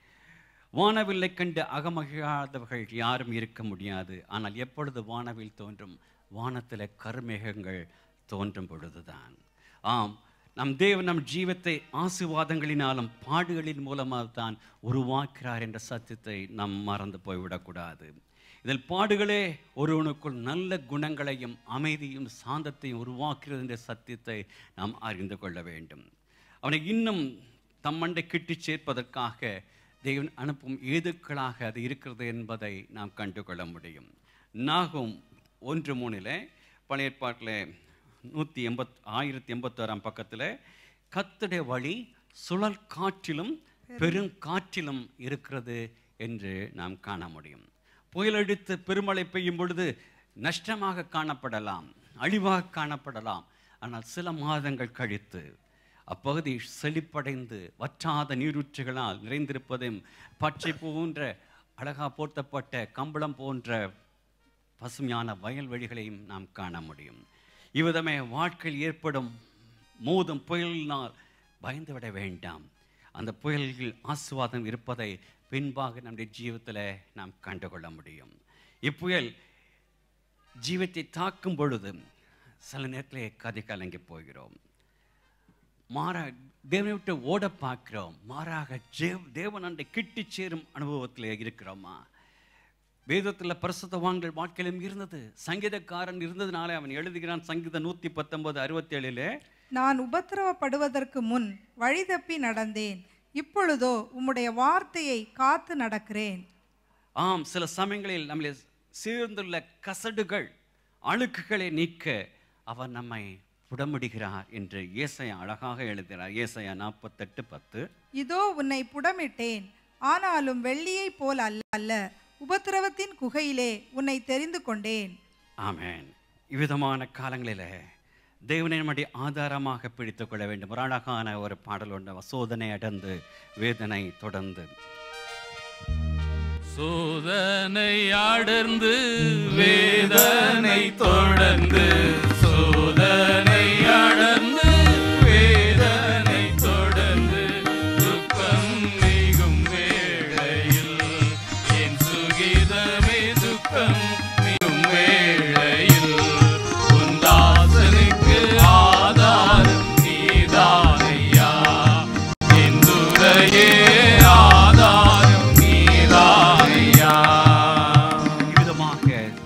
Speaker 4: வானவில்லை கண்டு அகமகிழாதவர்கள் யாரும் இருக்க முடியாது ஆனால் எப்பொழுது வானவில் தோன்றும் வானத்தில் கருமேகங்கள் தோன்றும் பொழுதுதான் ஆம் நம் தேவன் நம் ஜீவத்தை ஆசீர்வாதங்களினாலும் பாடுகளின் மூலமாக தான் உருவாக்கிறார் என்ற சத்தியத்தை நாம் மறந்து போய்விடக்கூடாது இதில் பாடுகளே ஒருவனுக்குள் நல்ல குணங்களையும் அமைதியும் சாந்தத்தையும் உருவாக்குகிறது என்ற சத்தியத்தை நாம் அறிந்து கொள்ள வேண்டும் அவனை இன்னும் தம்மண்டை கிட்டி சேர்ப்பதற்காக தேவன் அனுப்பும் ஏதுக்களாக அது இருக்கிறது என்பதை நாம் கண்டுகொள்ள முடியும் நாகும் ஒன்று மூணில் பழைய ஏற்பாட்டில் நூற்றி எண்பத் ஆயிரத்தி எண்பத்தோராம் பக்கத்தில் கத்துடைய வழி சுழல் காற்றிலும் பெருங்காற்றிலும் இருக்கிறது என்று நாம் காண முடியும் புயலடித்து பெருமழை பெய்யும் பொழுது நஷ்டமாக காணப்படலாம் அழிவாக காணப்படலாம் ஆனால் சில மாதங்கள் கழித்து அப்பகுதி செழிப்படைந்து வற்றாத நீரூற்றுகளால் நிறைந்திருப்பதையும் பச்சை போன்ற அழகா போர்த்தப்பட்ட கம்பளம் போன்ற பசுமையான வயல்வெளிகளையும் நாம் காண முடியும் இவ்விதமே வாழ்க்கையில் ஏற்படும் மோதும் புயலினால் பயந்துவிட வேண்டாம் அந்த புயல்கள் ஆசுவாதம் இருப்பதை பின்பாக நம்முடைய ஜீவத்தில் நாம் கண்டுகொள்ள முடியும் இப்புயல் ஜீவத்தை தாக்கும் பொழுது சில நேரத்திலே கதை கலங்கி போகிறோம் மாறா தேவனை விட்டு ஓட பார்க்கிறோம் மாறாக ஜேவ் தேவன் அண்டை கிட்டி சேரும் அனுபவத்தில் இருக்கிறோமா வேதத்தில் பரிசுத்தவான்கள் வாழ்க்கையிலும் இருந்தது சங்கீதக்காரன் இருந்ததுனாலே அவன் எழுதுகிறான் சங்கீதம் நூற்றி பத்தொன்பது அறுபத்தி ஏழிலே
Speaker 5: நான் உபத்திரவப்படுவதற்கு முன் வழி தப்பி நடந்தேன் இப்பொழுதோ உம்முடைய வார்த்தையை காத்து நடக்கிறேன்
Speaker 4: ஆம் சில சமயங்களில் நம்மளை சேர்ந்துள்ள கசடுகள் அழுக்குகளை நீக்க அவர் நம்மை புடமிடுகிறார் என்று ஏசையா அழகாக எழுதுகிறார் ஏசையா நாற்பத்தெட்டு பத்து
Speaker 5: இதோ உன்னை புடமிட்டேன் ஆனாலும் வெள்ளியைப் போல் அல்ல அல்ல உபத்திரவத்தின் குகையிலே உன்னை தெரிந்து கொண்டேன்
Speaker 4: ஆமென் இவ்விதமான காலங்களில் தேவனை நம்முடைய ஆதாரமாக பிடித்துக் கொள்ள வேண்டும் ஒரு அழகான ஒரு பாடல் உண்டு சோதனை அடர்ந்து வேதனை தொடர்ந்து
Speaker 3: சோதனை அடர்ந்து வேதனை தொடர்ந்து சோதனை அடர்ந்து வேதனை தொடர்ந்து துக்கம் மிகும் வேளையில் என் சுகிதமே துக்கம் மிகும் வேளையில் உந்தாசனுக்கு ஆதாரம் நீதானையா என் துறையே ஆதாரம் நீதானையா
Speaker 4: இவ்விதமாக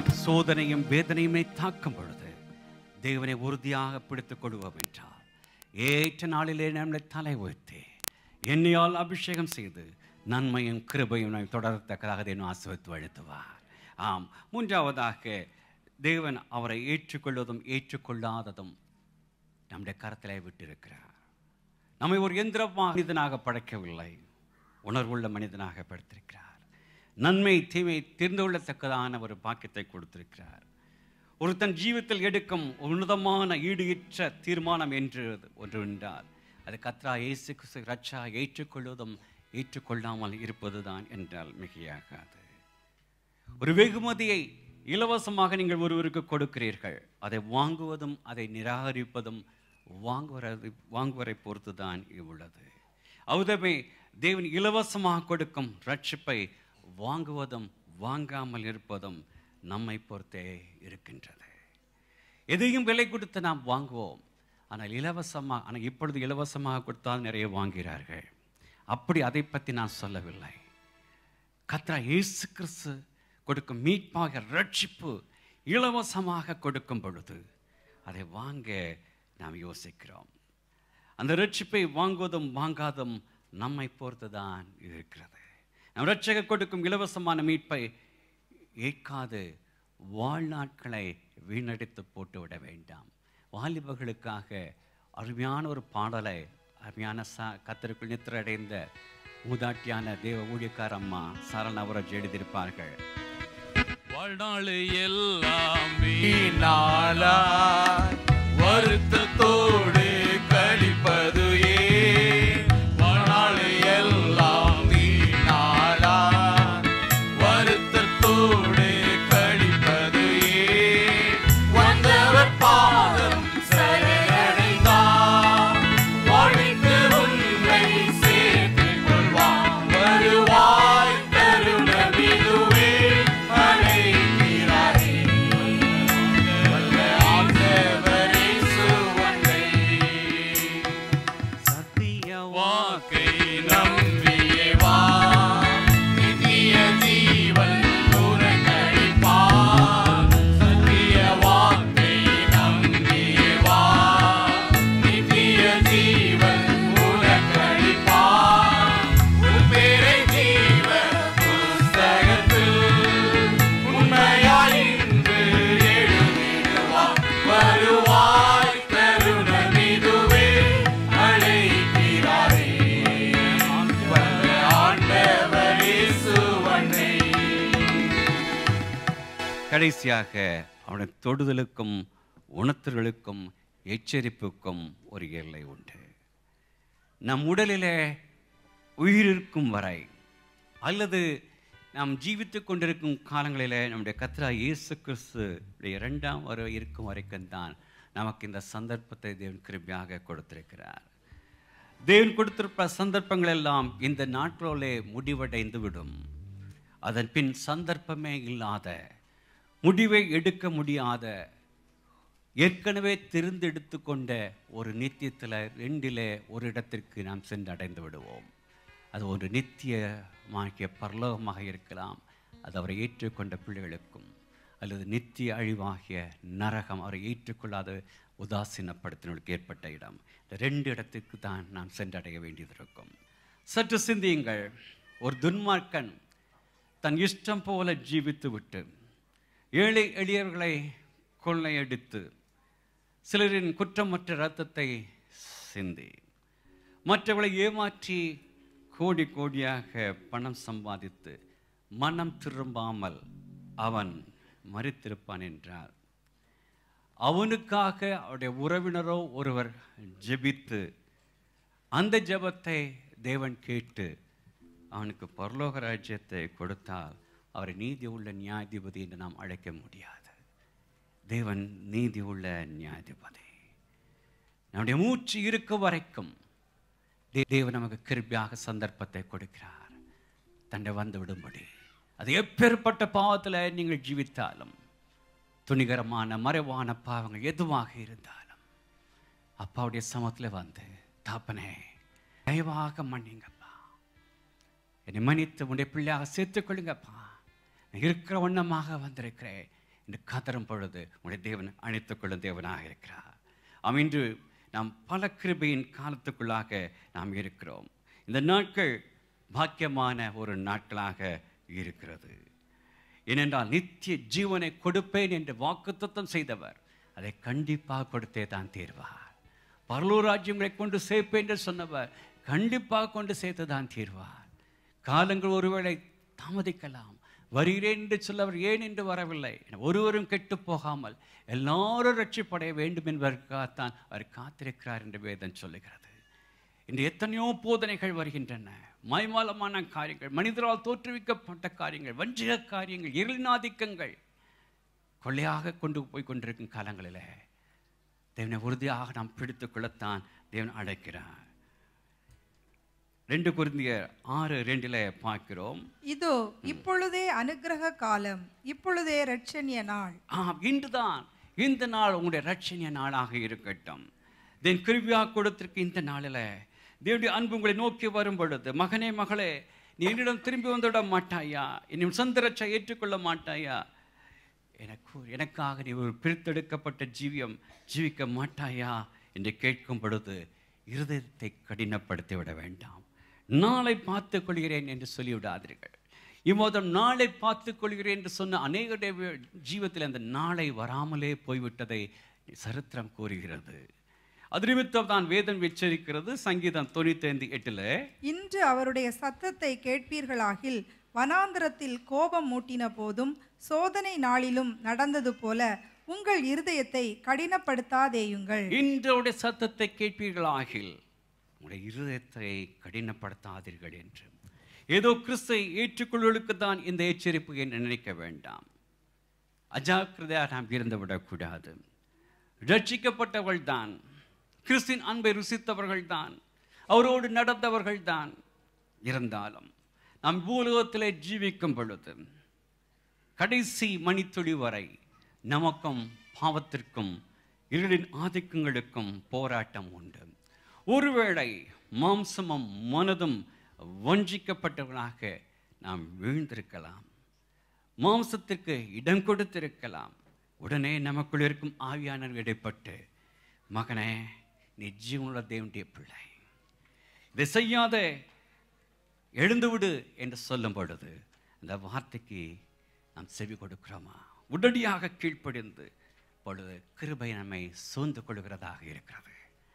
Speaker 4: சோதனையும் வேதனையுமே தாக்கும் பொழுது தேவனை உறுதியாக பிடித்துக் கொள்வோம் என்றார் ஏற்ற நாளிலே நம்மை தலை உயர்த்தி என்னையால் அபிஷேகம் செய்து நன்மையும் கிருபையும் நம்மை தொடரத்தக்கதாக தேவன் ஆசிர்வத்து வழுத்துவார் ஆம் மூன்றாவதாக தேவன் அவரை ஏற்றுக்கொள்வதும் ஏற்றுக்கொள்ளாததும் நம்முடைய கரத்திலே விட்டிருக்கிறார் நம்மை ஒரு எந்திர மனிதனாக படைக்கவில்லை உணர்வுள்ள மனிதனாக படுத்திருக்கிறார் நன்மை தீமை தெரிந்து கொள்ளத்தக்கதான ஒரு பாக்கியத்தை கொடுத்திருக்கிறார் ஒரு தன் ஜீவித்தில் எடுக்கும் உன்னதமான ஈடுயற்ற தீர்மானம் என்று ஒன்று உண்டால் அது கத்ரா இயேசு கிறிஸ்து ரட்சா ஏற்றுக்கொள்வதும் ஏற்றுக்கொள்ளாமல் இருப்பதுதான் என்றால் மிகையாகாது ஒரு வெகுமதியை இலவசமாக நீங்கள் ஒருவருக்கு கொடுக்கிறீர்கள் அதை வாங்குவதும் அதை நிராகரிப்பதும் வாங்குவதை வாங்குவரை பொறுத்து தான் உள்ளது அவுதமே தேவன் இலவசமாக கொடுக்கும் ரட்சிப்பை வாங்குவதும் வாங்காமல் இருப்பதும் நம்மை பொறுத்தே இருக்கின்றது எதையும் விலை கொடுத்து நாம் வாங்குவோம் ஆனால் இலவசமாக ஆனால் இப்பொழுது இலவசமாக கொடுத்தால் நிறைய வாங்கிறார்கள் அப்படி அதை பற்றி நான் சொல்லவில்லை கத்ரா இயேசு கிறிஸ்து கொடுக்கும் மீட்பாக ரட்சிப்பு இலவசமாக கொடுக்கும் பொழுது அதை வாங்க நாம் யோசிக்கிறோம் அந்த ரட்சிப்பை வாங்குவதும் வாங்காதும் நம்மை பொறுத்து தான் இருக்கிறது நம் ரட்சகர் கொடுக்கும் இலவசமான மீட்பை ஏற்காது வாழ்நாட்களை வீணடித்து போட்டு விட வேண்டாம் வாலிபர்களுக்காக அருமையான ஒரு பாடலை அருமையான சா கத்தருக்குள் நித்திரடைந்த மூதாட்டியான தேவ ஊழியக்கார அம்மா சரண் அவரஜ் எழுதியிருப்பார்கள்
Speaker 3: வாழ்நாள் எல்லாம் வீணாளா வருத்தத்தோடு கழிப்பது ஏன் வாழ்நாள் எல்லாம் வீணாளா வருத்தத்தோடு கழிப்பது ஏன் வந்தவர் பாதம் சரணடைந்தார் வாழ்வித்து உன்னை சேர்த்துக் கொள்வார் வருவாய் தருணமிதுவே அழைக்கிறாரே வல்ல ஆண்டவரே சுவனை
Speaker 4: சத்திய
Speaker 3: வாக்கை நம்பியே வா நித்திய ஜீவன் உனக்களிப்பார் சத்திய வாக்கை நம்பியே வா நித்திய ஜீவன் உனக்களிப்பார் உன் பேரை ஜீவ புஸ்தகத்தில் உண்மையாய் இன்று எழுதிடுவார் வருவாய் தருணமிதுவே அழைக்கிறாரே வல்ல ஆண்டவர் இயேசுவனை
Speaker 4: கடைசியாக அவனுடைய தொடுதலுக்கும் உணர்த்தல்களுக்கும் எச்சரிப்புக்கும் ஒரு எல்லை உண்டு நம் உடலிலே உயிர் இருக்கும் வரை அல்லது நாம் ஜீவித்து கொண்டிருக்கும் காலங்களிலே நம்முடைய கத்ரா இயேசு கிறிஸ்து இரண்டாம் வர இருக்கும் வரைக்கும் தான் நமக்கு இந்த சந்தர்ப்பத்தை தேவன் கிருபியாக கொடுத்திருக்கிறார் தேவன் கொடுத்திருப்ப சந்தர்ப்பங்கள் எல்லாம் இந்த நாட்களோலே முடிவடைந்து விடும் அதன் பின் சந்தர்ப்பமே இல்லாத முடிவை எடுக்க முடியாத ஏற்கனவே தெரிந்தெடுத்து கொண்ட ஒரு நித்தியத்தில் ரெண்டிலே ஒரு இடத்திற்கு நாம் சென்று அடைந்து விடுவோம் அது ஒரு நித்தியமாகிய பரலோகமாக இருக்கலாம் அது அவரை ஏற்றுக்கொண்ட பிள்ளைகளுக்கும் அல்லது நித்திய அழிவாகிய நரகம் அவரை ஏற்றுக்கொள்ளாத உதாசீனப்படுத்தினர்களுக்கு ஏற்பட்ட இடம் இந்த ரெண்டு இடத்துக்கு தான் நாம் சென்றடைய வேண்டியது இருக்கும் சற்று சிந்தியுங்கள் ஒரு துன்மார்க்கன் தன் இஷ்டம் போல ஜீவித்து விட்டு ஏழை எளியவர்களை கொள்ளையடித்து சிலரின் குற்றமற்ற இரத்தத்தை சிந்தி மற்றவர்களை ஏமாற்றி கோடி கோடியாக பணம் சம்பாதித்து மனம் திரும்பாமல் அவன் மறித்திருப்பான் என்றார் அவனுக்காக அவருடைய உறவினரோ ஒருவர் ஜெபித்து அந்த ஜெபத்தை தேவன் கேட்டு அவனுக்கு பரலோக ராஜ்யத்தை கொடுத்தால் அவரை நீதி உள்ள நியாயாதிபதி என்று நாம் அழைக்க முடியாது தேவன் நீதி உள்ள நியாயாதிபதி நம்முடைய மூச்சு இருக்க வரைக்கும் தே- தேவன் நமக்கு கிருபியாக சந்தர்ப்பத்தை கொடுக்கிறார் தண்டை வந்து விடும்படி அது எப்பேற்பட்ட பாவத்தில் நீங்கள் ஜீவித்தாலும் துணிகரமான மறைவான பாவங்கள் எதுவாக இருந்தாலும் அப்பாவுடைய சமத்தில் வந்து தாப்பனே தயவாக மன்னிங்கப்பா என்னை மன்னித்து உடைய பிள்ளையாக சேர்த்துக் கொள்ளுங்கப்பா நான் இருக்கிற வண்ணமாக வந்திருக்கிறேன் என்று கதறும் பொழுது உடைய தேவன் அழைத்துக் கொள்ளும் தேவனாக இருக்கிறார் அவன் இன்று நாம் பல கிருபையின் காலத்துக்குள்ளாக நாம் இருக்கிறோம் இந்த நாட்கள் பாக்கியமான ஒரு நாட்களாக இருக்கிறது ஏனென்றால் நித்திய ஜீவனை கொடுப்பேன் என்று வாக்குத்தத்தம் செய்தவர் அதை கண்டிப்பாக கொடுத்தே தான் தீர்வார் பரலூர் ராஜ்யங்களை கொண்டு சேர்ப்பேன் என்று சொன்னவர் கண்டிப்பாக கொண்டு சேர்த்து தான் தீர்வார் காலங்கள் ஒருவேளை தாமதிக்கலாம் வருகிறேன் என்று சொல்லவர் ஏன் என்று வரவில்லை ஒருவரும் கெட்டு போகாமல் எல்லாரும் ரட்சிப்படைய வேண்டும் என்பதற்காகத்தான் அவர் காத்திருக்கிறார் என்று வேதம் சொல்லுகிறது இன்று எத்தனையோ போதனைகள் வருகின்றன மாய்மாலமான காரியங்கள் மனிதரால் தோற்றுவிக்கப்பட்ட காரியங்கள் வஞ்சிக காரியங்கள் இருளினாதிக்கங்கள் கொள்ளையாக கொண்டு போய் கொண்டிருக்கும் காலங்களில் தேவனை உறுதியாக நாம் பிடித்துக் கொள்ளத்தான் தேவன் அழைக்கிறார் ரெண்டு குருந்தியர் ஆறு ரெண்டில் பார்க்கிறோம்
Speaker 5: இதோ இப்பொழுதே அனுக்கிரக காலம் இப்பொழுதே ரட்சணிய நாள்
Speaker 4: ஆம் இன்றுதான் இந்த நாள் உங்களுடைய ரட்சணிய நாளாக இருக்கட்டும் தென் கிருபியாக கொடுத்திருக்க இந்த நாளில் தேவனுடைய அன்பு உங்களை நோக்கி வரும் பொழுது மகனே மகளே நீ என்னிடம் திரும்பி வந்துவிட மாட்டாயா என்னை சொந்த ரட்சை ஏற்றுக்கொள்ள மாட்டாயா எனக்கு எனக்காக நீ ஒரு பிரித்தெடுக்கப்பட்ட ஜீவியம் ஜீவிக்க மாட்டாயா என்று கேட்கும் பொழுது இருதயத்தை கடினப்படுத்தி விட வேண்டாம் நாளை பார்த்துக் கொள்கிறேன் என்று சொல்லிவிடாதீர்கள் இம்மோதம் நாளை பார்த்துக் கொள்கிறேன் என்று சொன்ன அநேகருடைய வி- ஜீவத்தில் அந்த நாளை வராமலே போய்விட்டதை சரித்திரம் கூறுகிறது அது நிமித்தம் தான் வேதம் எச்சரிக்கிறது சங்கீதம் தொண்ணூத்தைந்து எட்டில்
Speaker 5: இன்று அவருடைய சத்தத்தை கேட்பீர்களாகில் வனாந்தரத்தில் கோபம் மூட்டின போதும் சோதனை நாளிலும் நடந்தது போல உங்கள் இருதயத்தை கடினப்படுத்தாதேயுங்கள்
Speaker 4: இன்றோடைய சத்தத்தை கேட்பீர்களாகில் உங்களுடைய இருதயத்தை கடினப்படுத்தாதீர்கள் என்று ஏதோ கிறிஸ்தை ஏற்றுக்கொள்வதற்கு தான் இந்த எச்சரிப்பு என்று நினைக்க வேண்டாம் அஜாக்கிரதையாக நாம் இருந்து விடக்கூடாது ரட்சிக்கப்பட்டவள் தான் கிறிஸ்தின் அன்பை ருசித்தவர்கள் தான் அவரோடு நடந்தவர்கள் தான் இருந்தாலும் நாம் பூலோகத்திலே ஜீவிக்கும் பொழுது கடைசி மணித்துளி வரை நமக்கும் பாவத்திற்கும் இருளின் ஆதிக்கங்களுக்கும் போராட்டம் உண்டு ஒருவேளை மாம்சமும் மனதும் வஞ்சிக்கப்பட்டவர்களாக நாம் வீழ்ந்திருக்கலாம் மாம்சத்திற்கு இடம் கொடுத்திருக்கலாம் உடனே நமக்குள் இருக்கும் ஆவியானவர் இடைப்பட்டு மகனே நீ ஜீவனுள்ள தேவனுடைய பிள்ளை இதை செய்யாத எழுந்து விடு என்று சொல்லும் பொழுது அந்த வார்த்தைக்கு நாம் செவி கொடுக்கிறோமா உடனடியாக கீழ்ப்படிந்து பொழுது கிருபை நம்மை சூழ்ந்து கொள்கிறதாக இருக்கிறது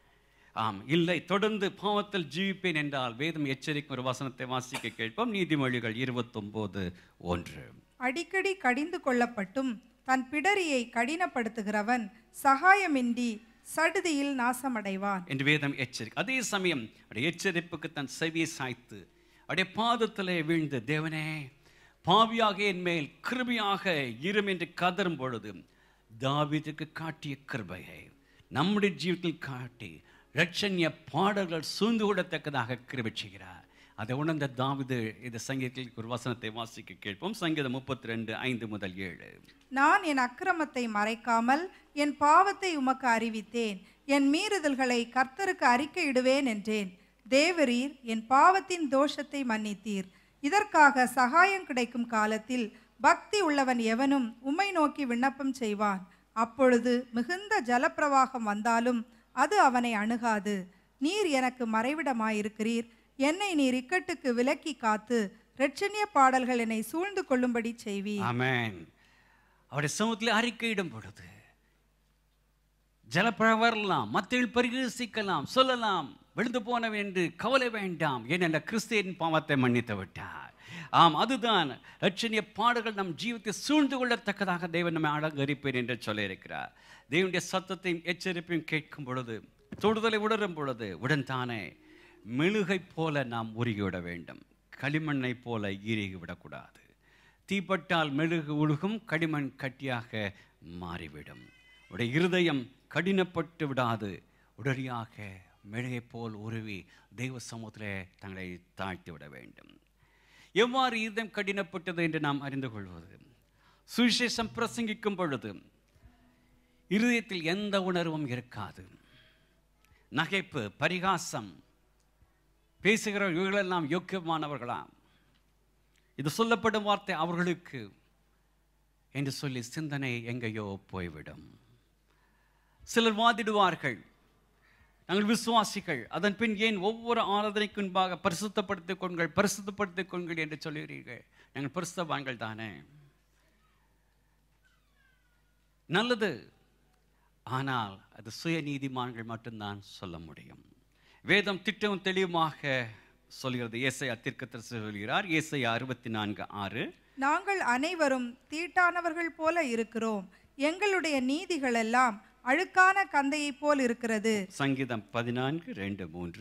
Speaker 4: ஆம் இல்லை தொடர்ந்து பாவத்தில் ஜீவிப்பேன் என்றால் வேதம் எச்சரிக்கும் ஒரு வசனத்தை வாசிக்க கேட்போம் நீதிமொழிகள் இருபத்தொம்போது ஒன்று
Speaker 5: அடிக்கடி கடிந்து கொள்ளப்பட்டும் தன் பிடரியை கடினப்படுத்துகிறவன் சகாயமின்றி சடுதியில் நாசமடைவான்
Speaker 4: என்று வேதம் எச்சரிக்கை அதே சமயம் அவருடைய எச்சரிப்புக்கு தன் செவியை சாய்த்து அவருடைய பாதத்திலே வீழ்ந்து தேவனே பாவியாக என் மேல் கிருபியாக இரும் என்று கதறும் பொழுது தாவீதுக்கு காட்டிய கிருபையை நம்முடைய ஜீவிதத்தில் காட்டி ரட்சண்ய பாடல்கள் சூழ்ந்து கொள்ளத்தக்கதாக கிருபை செய்கிறார் அதை உணர்ந்த தாவீது இந்த சங்கீதத்தில் ஒரு வசனத்தை வாசிக்க கேட்போம் சங்கீதம் முப்பத்தி ரெண்டு ஐந்து முதல் ஏழு
Speaker 5: நான் என் அக்கிரமத்தை மறைக்காமல் என் பாவத்தை உமக்கு அறிவித்தேன் என் மீறுதல்களை கர்த்தருக்கு அறிக்கையிடுவேன் என்றேன் தேவரீர் என் பாவத்தின் தோஷத்தை மன்னித்தீர் இதற்காக சகாயம் கிடைக்கும் காலத்தில் பக்தி உள்ளவன் எவனும் உம்மை நோக்கி விண்ணப்பம் செய்வான் அப்பொழுது மிகுந்த ஜலப்பிரவாகம் வந்தாலும் அது அவனை அணுகாது நீர் எனக்கு மறைவிடமாயிருக்கிறீர் என்னை நீர் இக்கட்டுக்கு விலக்கி காத்து இரட்சணிய பாடல்கள் என்னை சூழ்ந்து கொள்ளும்படி செய்வீர்
Speaker 4: ஆமென் அவருடைய சமூகத்தில் அறிக்கையிடும் பொழுது ஜலப்பழம் வரலாம் மத்தியில் பரிகசிக்கலாம் சொல்லலாம் விழுந்து போனவன் என்று கவலை வேண்டாம் ஏனென்ற கிறிஸ்தியன் பாவத்தை மன்னித்து விட்டார் ஆம் அதுதான் ரட்சணிய பாடுகள் நம் ஜீவத்தை சூழ்ந்து கொள்ளத்தக்கதாக தேவன் நம்மை அலங்கரிப்பேன் என்று சொல்லியிருக்கிறார் தேவனுடைய சத்தத்தையும் எச்சரிப்பையும் கேட்கும் பொழுது தொடுதலை உணரும் பொழுது உடன் தானே மெழுகை போல நாம் உருகிவிட வேண்டும் களிமண்ணை போல ஈருகி விடக்கூடாது தீப்பட்டால் மெழுகு உருகும் களிமண் கட்டியாக மாறிவிடும் உடைய இருதயம் கடினப்பட்டு விடாது உடனடியாக மெழுகை போல் உருவி தெய்வ சமூகத்திலே தங்களை தாழ்த்தி விட வேண்டும் எவ்வாறு இருதயம் கடினப்பட்டது என்று நாம் அறிந்து கொள்வது சுவிசேஷம் பிரசங்கிக்கும் பொழுது இருதயத்தில் எந்த உணர்வும் இருக்காது நகைப்பு பரிகாசம் பேசுகிற இவர்களெல்லாம் யோக்கியமானவர்களாம் இது சொல்லப்படும் வார்த்தை அவர்களுக்கு என்று சொல்லி சிந்தனை எங்கேயோ போய்விடும் சிலர் வாதிடுவார்கள் நாங்கள் விசுவாசிகள் அதன் பின் ஏன் ஒவ்வொரு ஆராதனைக்கு முன்பாக பரிசுத்தப்படுத்திக் கொள்கள் பரிசுத்தப்படுத்திக் கொள்கள் என்று சொல்லுகிறீர்கள் நாங்கள் பரிசுத்தவான்கள் தானே நல்லது ஆனால் அது சுயநீதிமான்கள் மட்டும்தான் சொல்ல முடியும் வேதம் திட்டம் தெளிவாக சொல்கிறது ஏசையா தீர்க்கதரிசி சொல்கிறார் ஏசையா அறுபத்தி நான்கு ஆறு
Speaker 5: நாங்கள் அனைவரும் தீட்டானவர்கள் போல இருக்கிறோம் எங்களுடைய நீதிகள் எல்லாம் அழுக்கான கந்தையைப் போல் இருக்கிறது
Speaker 4: சங்கீதம் பதினான்கு ரெண்டு மூன்று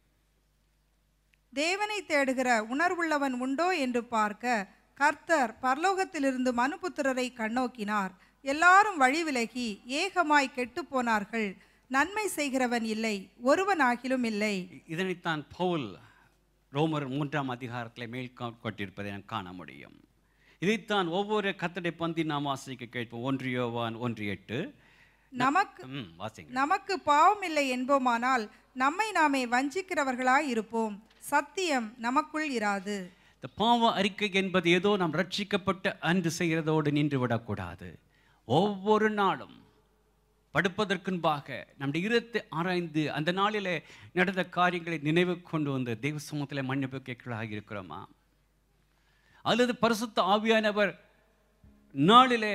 Speaker 5: தேவனை தேடுகிற உணர்வுள்ளவன் உண்டோ என்று பார்க்க கர்த்தர் பரலோகத்திலிருந்து மனுபுத்திரரை கண்ணோக்கினார் எல்லாரும் வழி விலகி ஏகமாய் கெட்டுப் போனார்கள் நன்மை செய்கிறவன் இல்லை ஒருவனாகிலும் இல்லை
Speaker 4: இதனைத்தான் பவுல் ரோமர் மூன்றாம் அதிகாரத்தில் மேல் கொட்டிருப்பதை நாம் காண முடியும் இதைத்தான் ஒவ்வொரு கத்தடை பந்தி நாம் வாசிக்க கேட்போம் ஒன்று யோவான் ஒன்று எட்டு
Speaker 5: நமக்கு
Speaker 4: ம் வாசிங்க
Speaker 5: நமக்கு பாவமில்லை என்போமானால் நம்மை நாமே வஞ்சிக்கிறவர்களாய் இருப்போம் சத்தியம் நமக்குள் இராது
Speaker 4: இந்த பாவ அறிக்கை என்பது ஏதோ நாம் ரட்சிக்கப்பட்ட அன்று செய்கிறதோடு நின்று விடக்கூடாது ஒவ்வொரு நாளும் படுப்பதற்குன்பாக நம்முடைய இருத்தை ஆராய்ந்து அந்த நாளிலே நடந்த காரியங்களை நினைவு கொண்டு வந்து தெய்வ சமூகத்தில் மன்னிப்பு கேட்கலாக இருக்கிறோமா அல்லது பரிசுத்த ஆவியானவர் நாளிலே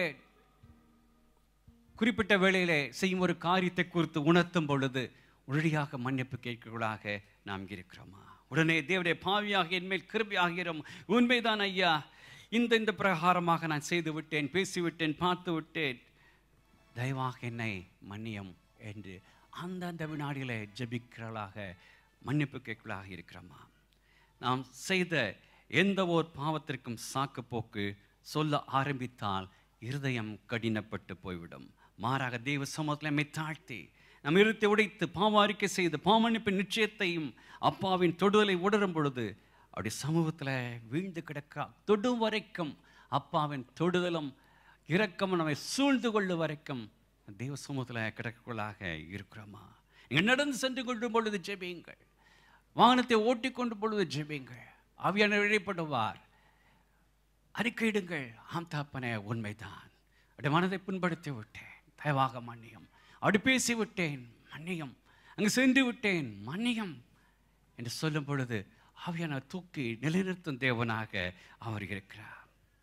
Speaker 4: குறிப்பிட்ட வேளையிலே செய்யும் ஒரு காரியத்தை குறித்து உணர்த்தும் பொழுது உடனடியாக மன்னிப்பு கேட்கிறவர்களாக நாம் இருக்கிறோமா உடனே தேவடைய பாவியாக என்மேல் கிருபியாகிறோம் உண்மைதான் ஐயா இந்த இந்த பிரகாரமாக நான் செய்து விட்டேன் பேசிவிட்டேன் பார்த்து விட்டேன் தயவாக என்னை மன்னியம் என்று அந்தந்த வினாடிகளை ஜெபிக்கிறவர்களாக மன்னிப்பு கேட்கலாக இருக்கிறோமா நாம் செய்த எந்த ஓர் பாவத்திற்கும் சாக்கு போக்கு சொல்ல ஆரம்பித்தால் இருதயம் கடினப்பட்டு போய்விடும் மாறாக தெய்வ சமூகத்தில் நம்மை தாழ்த்தி நம் இருத்தை உடைத்து பாவ அறிக்கை செய்து பாவமன்னிப்பின் நிச்சயத்தையும் அப்பாவின் தொடுதலை உணரும் பொழுது அப்படி சமூகத்தில் வீழ்ந்து கிடக்க தொடும் வரைக்கும் அப்பாவின் தொடுதலும் இரக்கமும் நம்மை சூழ்ந்து கொள்ளும் வரைக்கும் தெய்வ சமூகத்தில் கிடக்கக்குள்ளாக இருக்கிறோமா நீங்கள் நடந்து சென்று கொள்ளும் பொழுது ஜெபியுங்கள் வாகனத்தை ஓட்டிக்கொண்டு பொழுது ஜெபியுங்கள் ஆவியான இழைப்படுவார் அறிக்கையிடுங்கள் ஆம் தாப்பனே உண்மைதான் அப்படி மனதை புண்படுத்தி விட்டேன் தயவாக மன்னியம் அப்படி பேசி விட்டேன் மன்னியம் அங்கு சென்று விட்டேன் மன்னியம் என்று சொல்லும் பொழுது ஆவியான தூக்கி நிலைநிறுத்தும் தேவனாக அவர் இருக்கிறார்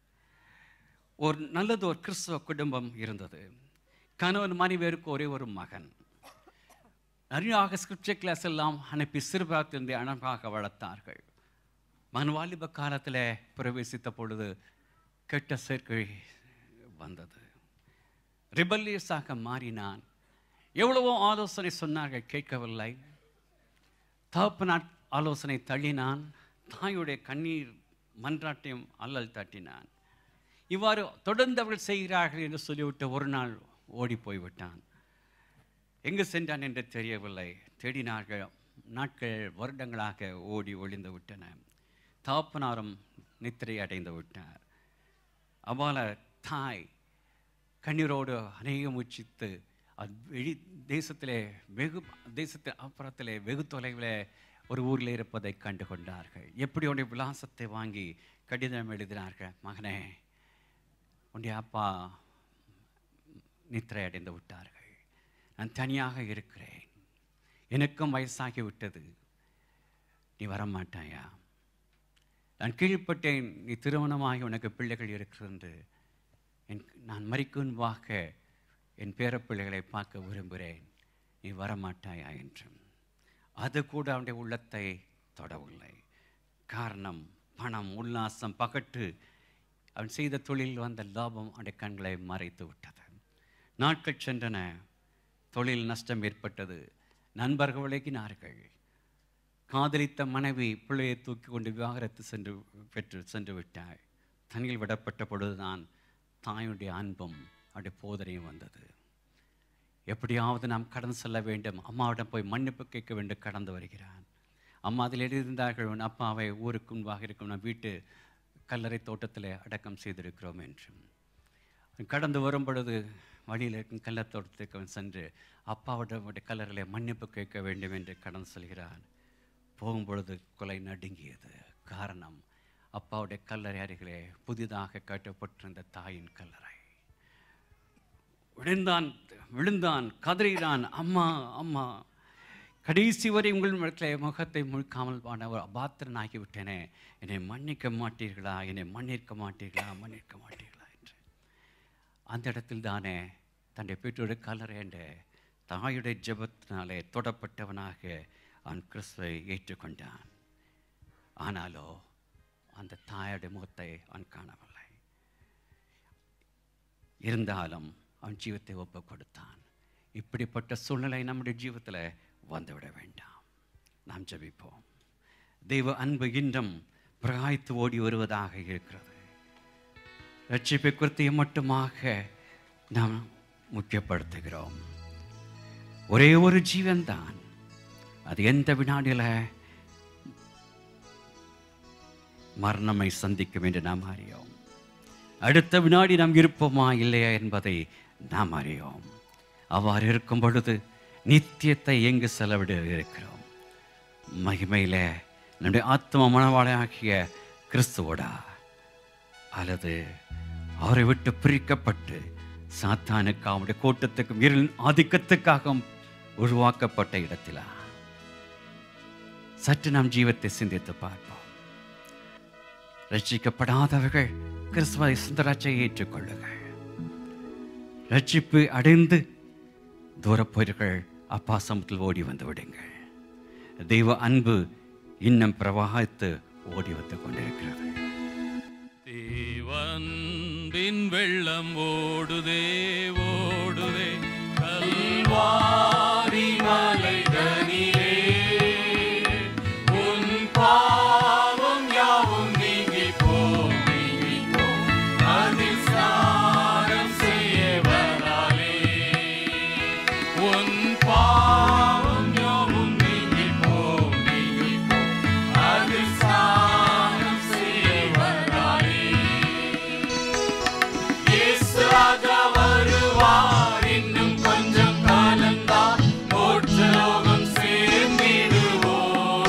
Speaker 4: ஒரு நல்லது ஒரு கிறிஸ்தவ குடும்பம் இருந்தது கணவன் மனைவியருக்கு ஒரே ஒரு மகன் நிறையாக ஸ்கிரிப்சர் கிளாஸ் எல்லாம் அனுப்பி சிறுபாத்திருந்தே அழகாக வளர்த்தார்கள் மகன் வாலிப காலத்தில் பிரவேசித்த பொழுது கெட்ட சேர்க்கை வந்தது ரிபல்லியஸாக மாறினான் எவ்வளவோ ஆலோசனை சொன்னார்கள் கேட்கவில்லை தகப்பனார் ஆலோசனை தள்ளினான் தாயுடைய கண்ணீர் மன்றாட்டையும் அல்லல் தட்டினான் இவ்வாறு தொடர்ந்து அவர்கள் செய்கிறார்கள் என்று சொல்லிவிட்டு ஒரு நாள் ஓடி போய்விட்டான் எங்கு சென்றான் என்று தெரியவில்லை தேடினார்கள் நாட்கள் வருடங்களாக ஓடி ஒளிந்து விட்டன தாப்பனாரும் நித்திரை அடைந்து விட்டார் அவால தாய் கண்ணீரோடு அநேகம் உச்சித்து அது வெளி தேசத்திலே வெகு தேசத்தின் அப்புறத்திலே வெகு தொலைவில் ஒரு ஊரில் இருப்பதை கண்டு கொண்டார்கள் எப்படி உடைய விலாசத்தை வாங்கி கடிதம் எழுதினார்கள் மகனே உன்னுடைய அப்பா நித்திரை அடைந்து விட்டார்கள் நான் தனியாக இருக்கிறேன் எனக்கும் வயசாகி விட்டது நீ வரமாட்டாயா நான் கீழ்ப்பட்டேன் நீ திருமணமாகி உனக்கு பிள்ளைகள் இருக்கிறது என் நான் மறிக்குன்பாக என் பேரப்பிள்ளைகளை பார்க்க விரும்புகிறேன் நீ வரமாட்டாயா என்றும் அது கூட அவனுடைய உள்ளத்தை தொடவில்லை காரணம் பணம் உல்லாசம் பகட்டு அவன் செய்த தொழில் வந்த லாபம் அவனுடைய கண்களை மறைத்து விட்டது நாட்கள் சென்றன தொழில் நஷ்டம் ஏற்பட்டது நண்பர்கள் விலகினார்கள் காதலித்த மனைவி பிள்ளையை தூக்கி கொண்டு விவாகரத்து சென்று பெற்று சென்று விட்டாள் தனியில் விடப்பட்ட பொழுதுதான் தாயுடைய அன்பும் அவருடைய போதனையும் வந்தது எப்படியாவது நாம் கடந்து செல்ல வேண்டும் அம்மாவிடம் போய் மன்னிப்பு கேட்க வேண்டும் கடந்து வருகிறான் அம்மா அதில் எழுதியிருந்தார்கள் உன் அப்பாவை ஊருக்கு முன்பாக இருக்கும் நம் வீட்டு கல்லறை தோட்டத்தில் அடக்கம் செய்திருக்கிறோம் என்றும் கடந்து வரும் பொழுது வழியில் இருக்கும் கல்லறை தோட்டத்துக்கு அவன் சென்று அப்பாவிடம் கல்லறையிலே மன்னிப்பு கேட்க வேண்டும் என்று கடந்து செல்கிறான் போகும் பொழுது கொலை நடுங்கியது காரணம் அப்பாவுடைய கல்லறை அருகிலே புதிதாக கட்டப்பட்டிருந்த தாயின் கல்லறை விழுந்தான் விழுந்தான் கதறினான் அம்மா அம்மா கடைசி வரை உங்கள் இடத்துல முகத்தை முழுக்காமல் பாட ஒரு அபாத்திரன் ஆகிவிட்டேனே என்னை மன்னிக்க மாட்டீர்களா என்னை மன்னிக்க மாட்டீர்களா மன்னிக்க மாட்டீர்களா என்று அந்த இடத்தில் தானே தன்னுடைய பெற்றோட கல்லறை என்ற தாயுடைய ஜெபத்தினாலே தொடப்பட்டவனாக அவன் கிறிஸ்துவை ஏற்றுக்கொண்டான் ஆனாலோ அந்த தாயுடைய முகத்தை அவன் காணவில்லை இருந்தாலும் அவன் ஜீவத்தை ஒப்பு கொடுத்தான் இப்படிப்பட்ட சூழ்நிலை நம்முடைய ஜீவத்தில் வந்துவிட வேண்டாம் நாம் ஜெபிப்போம் தெய்வ அன்பு இன்றும் பிரகாய்த்து ஓடி வருவதாக இருக்கிறது ரட்சிப்பை குறித்தையும் மட்டுமாக நாம் முக்கியப்படுத்துகிறோம் ஒரே ஒரு ஜீவன்தான் அது எந்த வினாடியில் மரணமை சந்திக்கும் என்று நாம் அறியோம் அடுத்த வினாடி நாம் இருப்போமா இல்லையா என்பதை நாம் அறியோம் அவ்வாறு இருக்கும் பொழுது நித்தியத்தை எங்கு செலவிட இருக்கிறோம் மகிமையில நம்முடைய ஆத்ம மனவாளையாகிய கிறிஸ்துவோடா அல்லது அவரை விட்டு பிரிக்கப்பட்டு சாத்தானுக்கு அவருடைய கூட்டத்துக்கும் இருளின் ஆதிக்கத்துக்காகவும் உருவாக்கப்பட்ட இடத்திலா சற்று நாம் ஜீவத்தை சிந்தித்து பார்ப்போம் ரட்சிக்கப்படாதவர்கள் கிறிஸ்துவை சுந்தராட்சியை ஏற்றுக்கொள்ளுங்கள் ரட்சிப்பு அடைந்து தூரப்போர்கள் அப்பா சமத்தில் ஓடி வந்து விடுங்கள் தெய்வ அன்பு இன்னும் பிரவாகித்து ஓடி வந்து கொண்டிருக்கிறது
Speaker 3: தேவன்பின் வெள்ளம் ஓடுதே ஓடுதே கல்வாரி மலைதனிலே உன் பாவம் யாவும் நீங்கி போம் நீங்கி போம் அதில் ஸ்நானம் செய்யவனாலே உன் பாவம் யாவும் நீங்கி போம் நீங்கி போம் அதில் ஸ்நானம் செய்யவனாலே இயேசு ராஜா வருவார் இன்னும் கொஞ்சம் காலம்தான் மோட்சலோகம் சேர்ந்திடுவோம்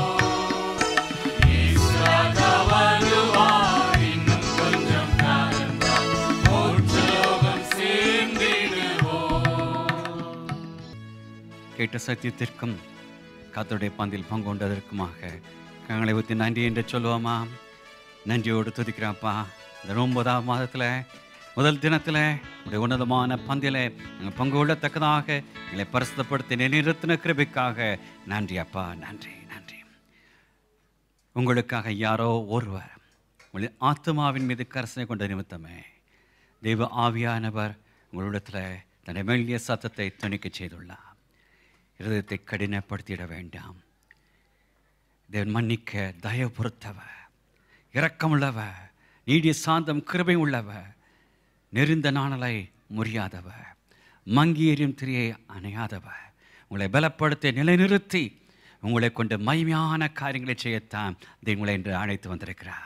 Speaker 3: இயேசு ராஜா வருவார் இன்னும் கொஞ்சம் காலம்தான் மோட்சலோகம் சேர்ந்திடுவோம்
Speaker 4: கேட்ட சத்தியத்திற்கும் கர்த்தருடைய பந்தில் பங்கு கொண்டதற்குமாக கங்களை ஊற்றி நன்றி என்று சொல்லுவோமா நன்றியோடு துதிக்கிறாப்பா இந்த ஒன்பதாம் மாதத்தில் முதல் தினத்தில் உடைய உன்னதமான பந்தில நாங்கள் பங்கு கொள்ளத்தக்கதாக எங்களை பரிசுத்தப்படுத்தி நிலைநிறுத்தின கிருபைக்காக நன்றி அப்பா நன்றி நன்றி உங்களுக்காக யாரோ ஒருவர் உங்களுடைய ஆத்மாவின் மீது கரசனை கொண்ட நிமித்தமே தெய்வ ஆவியானவர் உங்களிடத்தில் தன்னை மெல்லிய சத்தத்தை துணிக்கச் செய்துள்ளார் இருதயத்தை கடினப்படுத்திட வேண்டாம் தேவன் மன்னிக்க தயவு பொறுத்தவர் இரக்கமுள்ளவர் நீடிய சாந்தம் கிருபை உள்ளவர் நெருந்த நாணலை முறியாதவர் மங்கி எறியும் திரியை அணையாதவர் உங்களை பலப்படுத்தி நிலைநிறுத்தி உங்களை கொண்டு மகிமையான காரியங்களை செய்யத்தான் தேவன் உங்களை என்று அழைத்து வந்திருக்கிறார்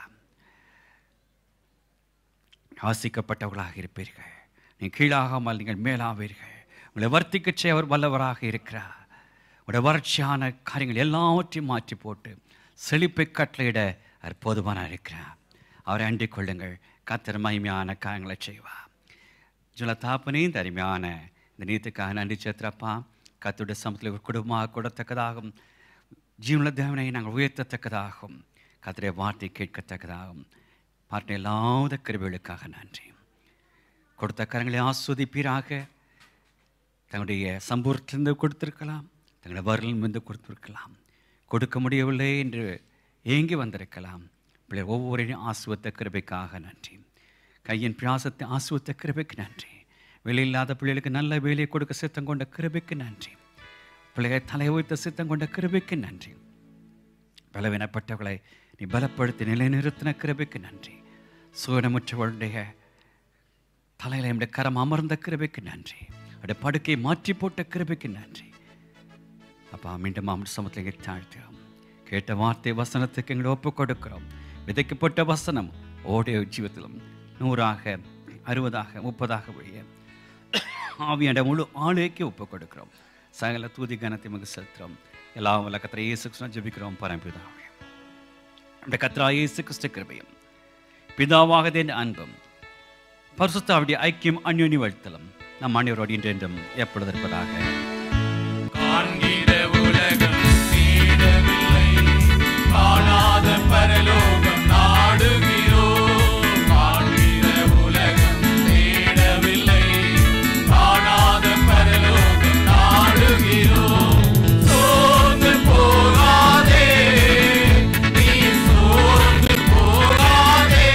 Speaker 4: ஆசிக்கப்பட்டவர்களாக இருப்பீர்கள் நீங்கள் கீழாகாமல் நீங்கள் மேலாவீர்கள் உங்களை வர்த்திக்கச் செய்ய அவர் வல்லவராக இருக்கிறார் உங்களுடைய வறட்சியான காரியங்கள் எல்லாவற்றையும் மாற்றி போட்டு செழிப்பை கட்டளையிட அவர் போதுமான இருக்கிறார் அவரை அண்டிக் கொள்ளுங்கள் கத்தர் மகிமையான காரியங்களை செய்வார் ஜுல தாப்பனே இந்த அருமையான இந்த நீத்துக்காக நன்றி சேத்திரப்பா கத்துடைய சமத்தில் ஒரு குடும்பமாக கொடுத்தக்கதாகும் ஜீவன தேவனை நாங்கள் உயர்த்தத்தக்கதாகும் கத்துடைய வார்த்தை கேட்கத்தக்கதாகும் பார்த்த எல்லாத கிருபைகளுக்காக நன்றி கொடுத்த கரங்களை ஆஸ்வதிப்பீராக தங்களுடைய சம்பூர்த்திலிருந்து கொடுத்திருக்கலாம் தங்களுடைய வரலிருந்து கொடுத்திருக்கலாம் கொடுக்க முடியவில்லை என்று ஏங்கி வந்திருக்கலாம் பிள்ளைகள் ஒவ்வொருவரையும் ஆசுவத்த கிருபைக்காக நன்றி கையின் பிராசத்தை ஆசுவத்த கிருபைக்கு நன்றி வேலை இல்லாத பிள்ளைகளுக்கு நல்ல வேலையை கொடுக்க சித்தம் கொண்ட கிருபைக்கு நன்றி பிள்ளைகளை தலை வைத்த சித்தம் கொண்ட கிருபைக்கு நன்றி பலவீனப்பட்டவர்களை நீ பலப்படுத்தி நிலைநிறுத்தின கிருபைக்கு நன்றி சுயனமுற்றவளுடைய தலையில் என்னுடைய கரம் அமர்ந்த கிருபைக்கு நன்றி அவருடைய படுக்கையை மாற்றி போட்ட கிருபைக்கு நன்றி அப்பா மீண்டும் அமர் சமத்தில் தாழ்த்துகிறோம் கேட்ட வார்த்தை வசனத்துக்கு எங்களை ஒப்புக் கொடுக்கிறோம் விதைக்கப்பட்ட வசனம் ஓடைய ஜீவத்திலும் நூறாக அறுபதாக முப்பதாக வழிய ஆவியாண்ட முழு ஆளுக்கு ஒப்புக் கொடுக்கிறோம் சகல தூதி கனத்தை மிக செலுத்துகிறோம் எல்லா வல்லக்கத்திர இயேசு கிறிஸ்துவின் ஜெபிக்கிறோம் பரம்பிதாவே നമ്മുടെ കത്രായ യേസു ക്രിസ്തു കൃപയും പിതാവാകതിൻ്റെ അൻപും பரிசுத்தாவுடைய ஐக்கியம் அந்யோனி வாழ்த்தலும் நம் அனைவரோடு இன்றென்றும் எப்பொழுது இருப்பதாக
Speaker 3: காண்கிற உலகம் தேடவில்லை காணாத பரலோகம் நாடுகிறோம் காண்கிற உலகம் தேடவில்லை காணாத பரலோகம் நாடுகிறோம் சோர்ந்து போகாதே நீ சோர்ந்து போகாதே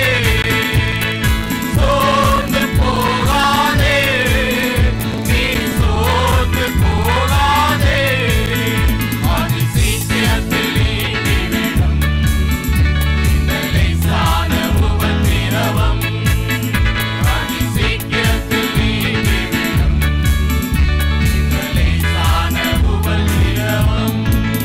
Speaker 3: சோர்ந்து போகாதே நீ சோர்ந்து போகாதே அது சீக்கிரத்தில் நீங்கிவிடும் இந்த லேசான உபத்திரவம் அது சீக்கிரத்தில் நீங்கிவிடும் இந்த லேசான உபத்திரவம்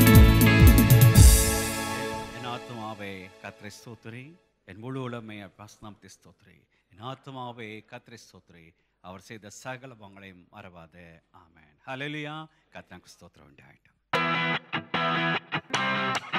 Speaker 4: என் ஆத்மாவே கத்திரை ஸ்தோத்திரி என் முழு உலமையை பாசனாமத்தை ஸ்தோத்திரி என் ஆத்மாவே கத்திரை ஸ்தோத்திரி அவர் செய்த சகல பங்களையும் மறவாதே ஆமென் ஹalleluya கத்தனுக்கு ஸ்தோத்திரம் உண்டாயிட்டும்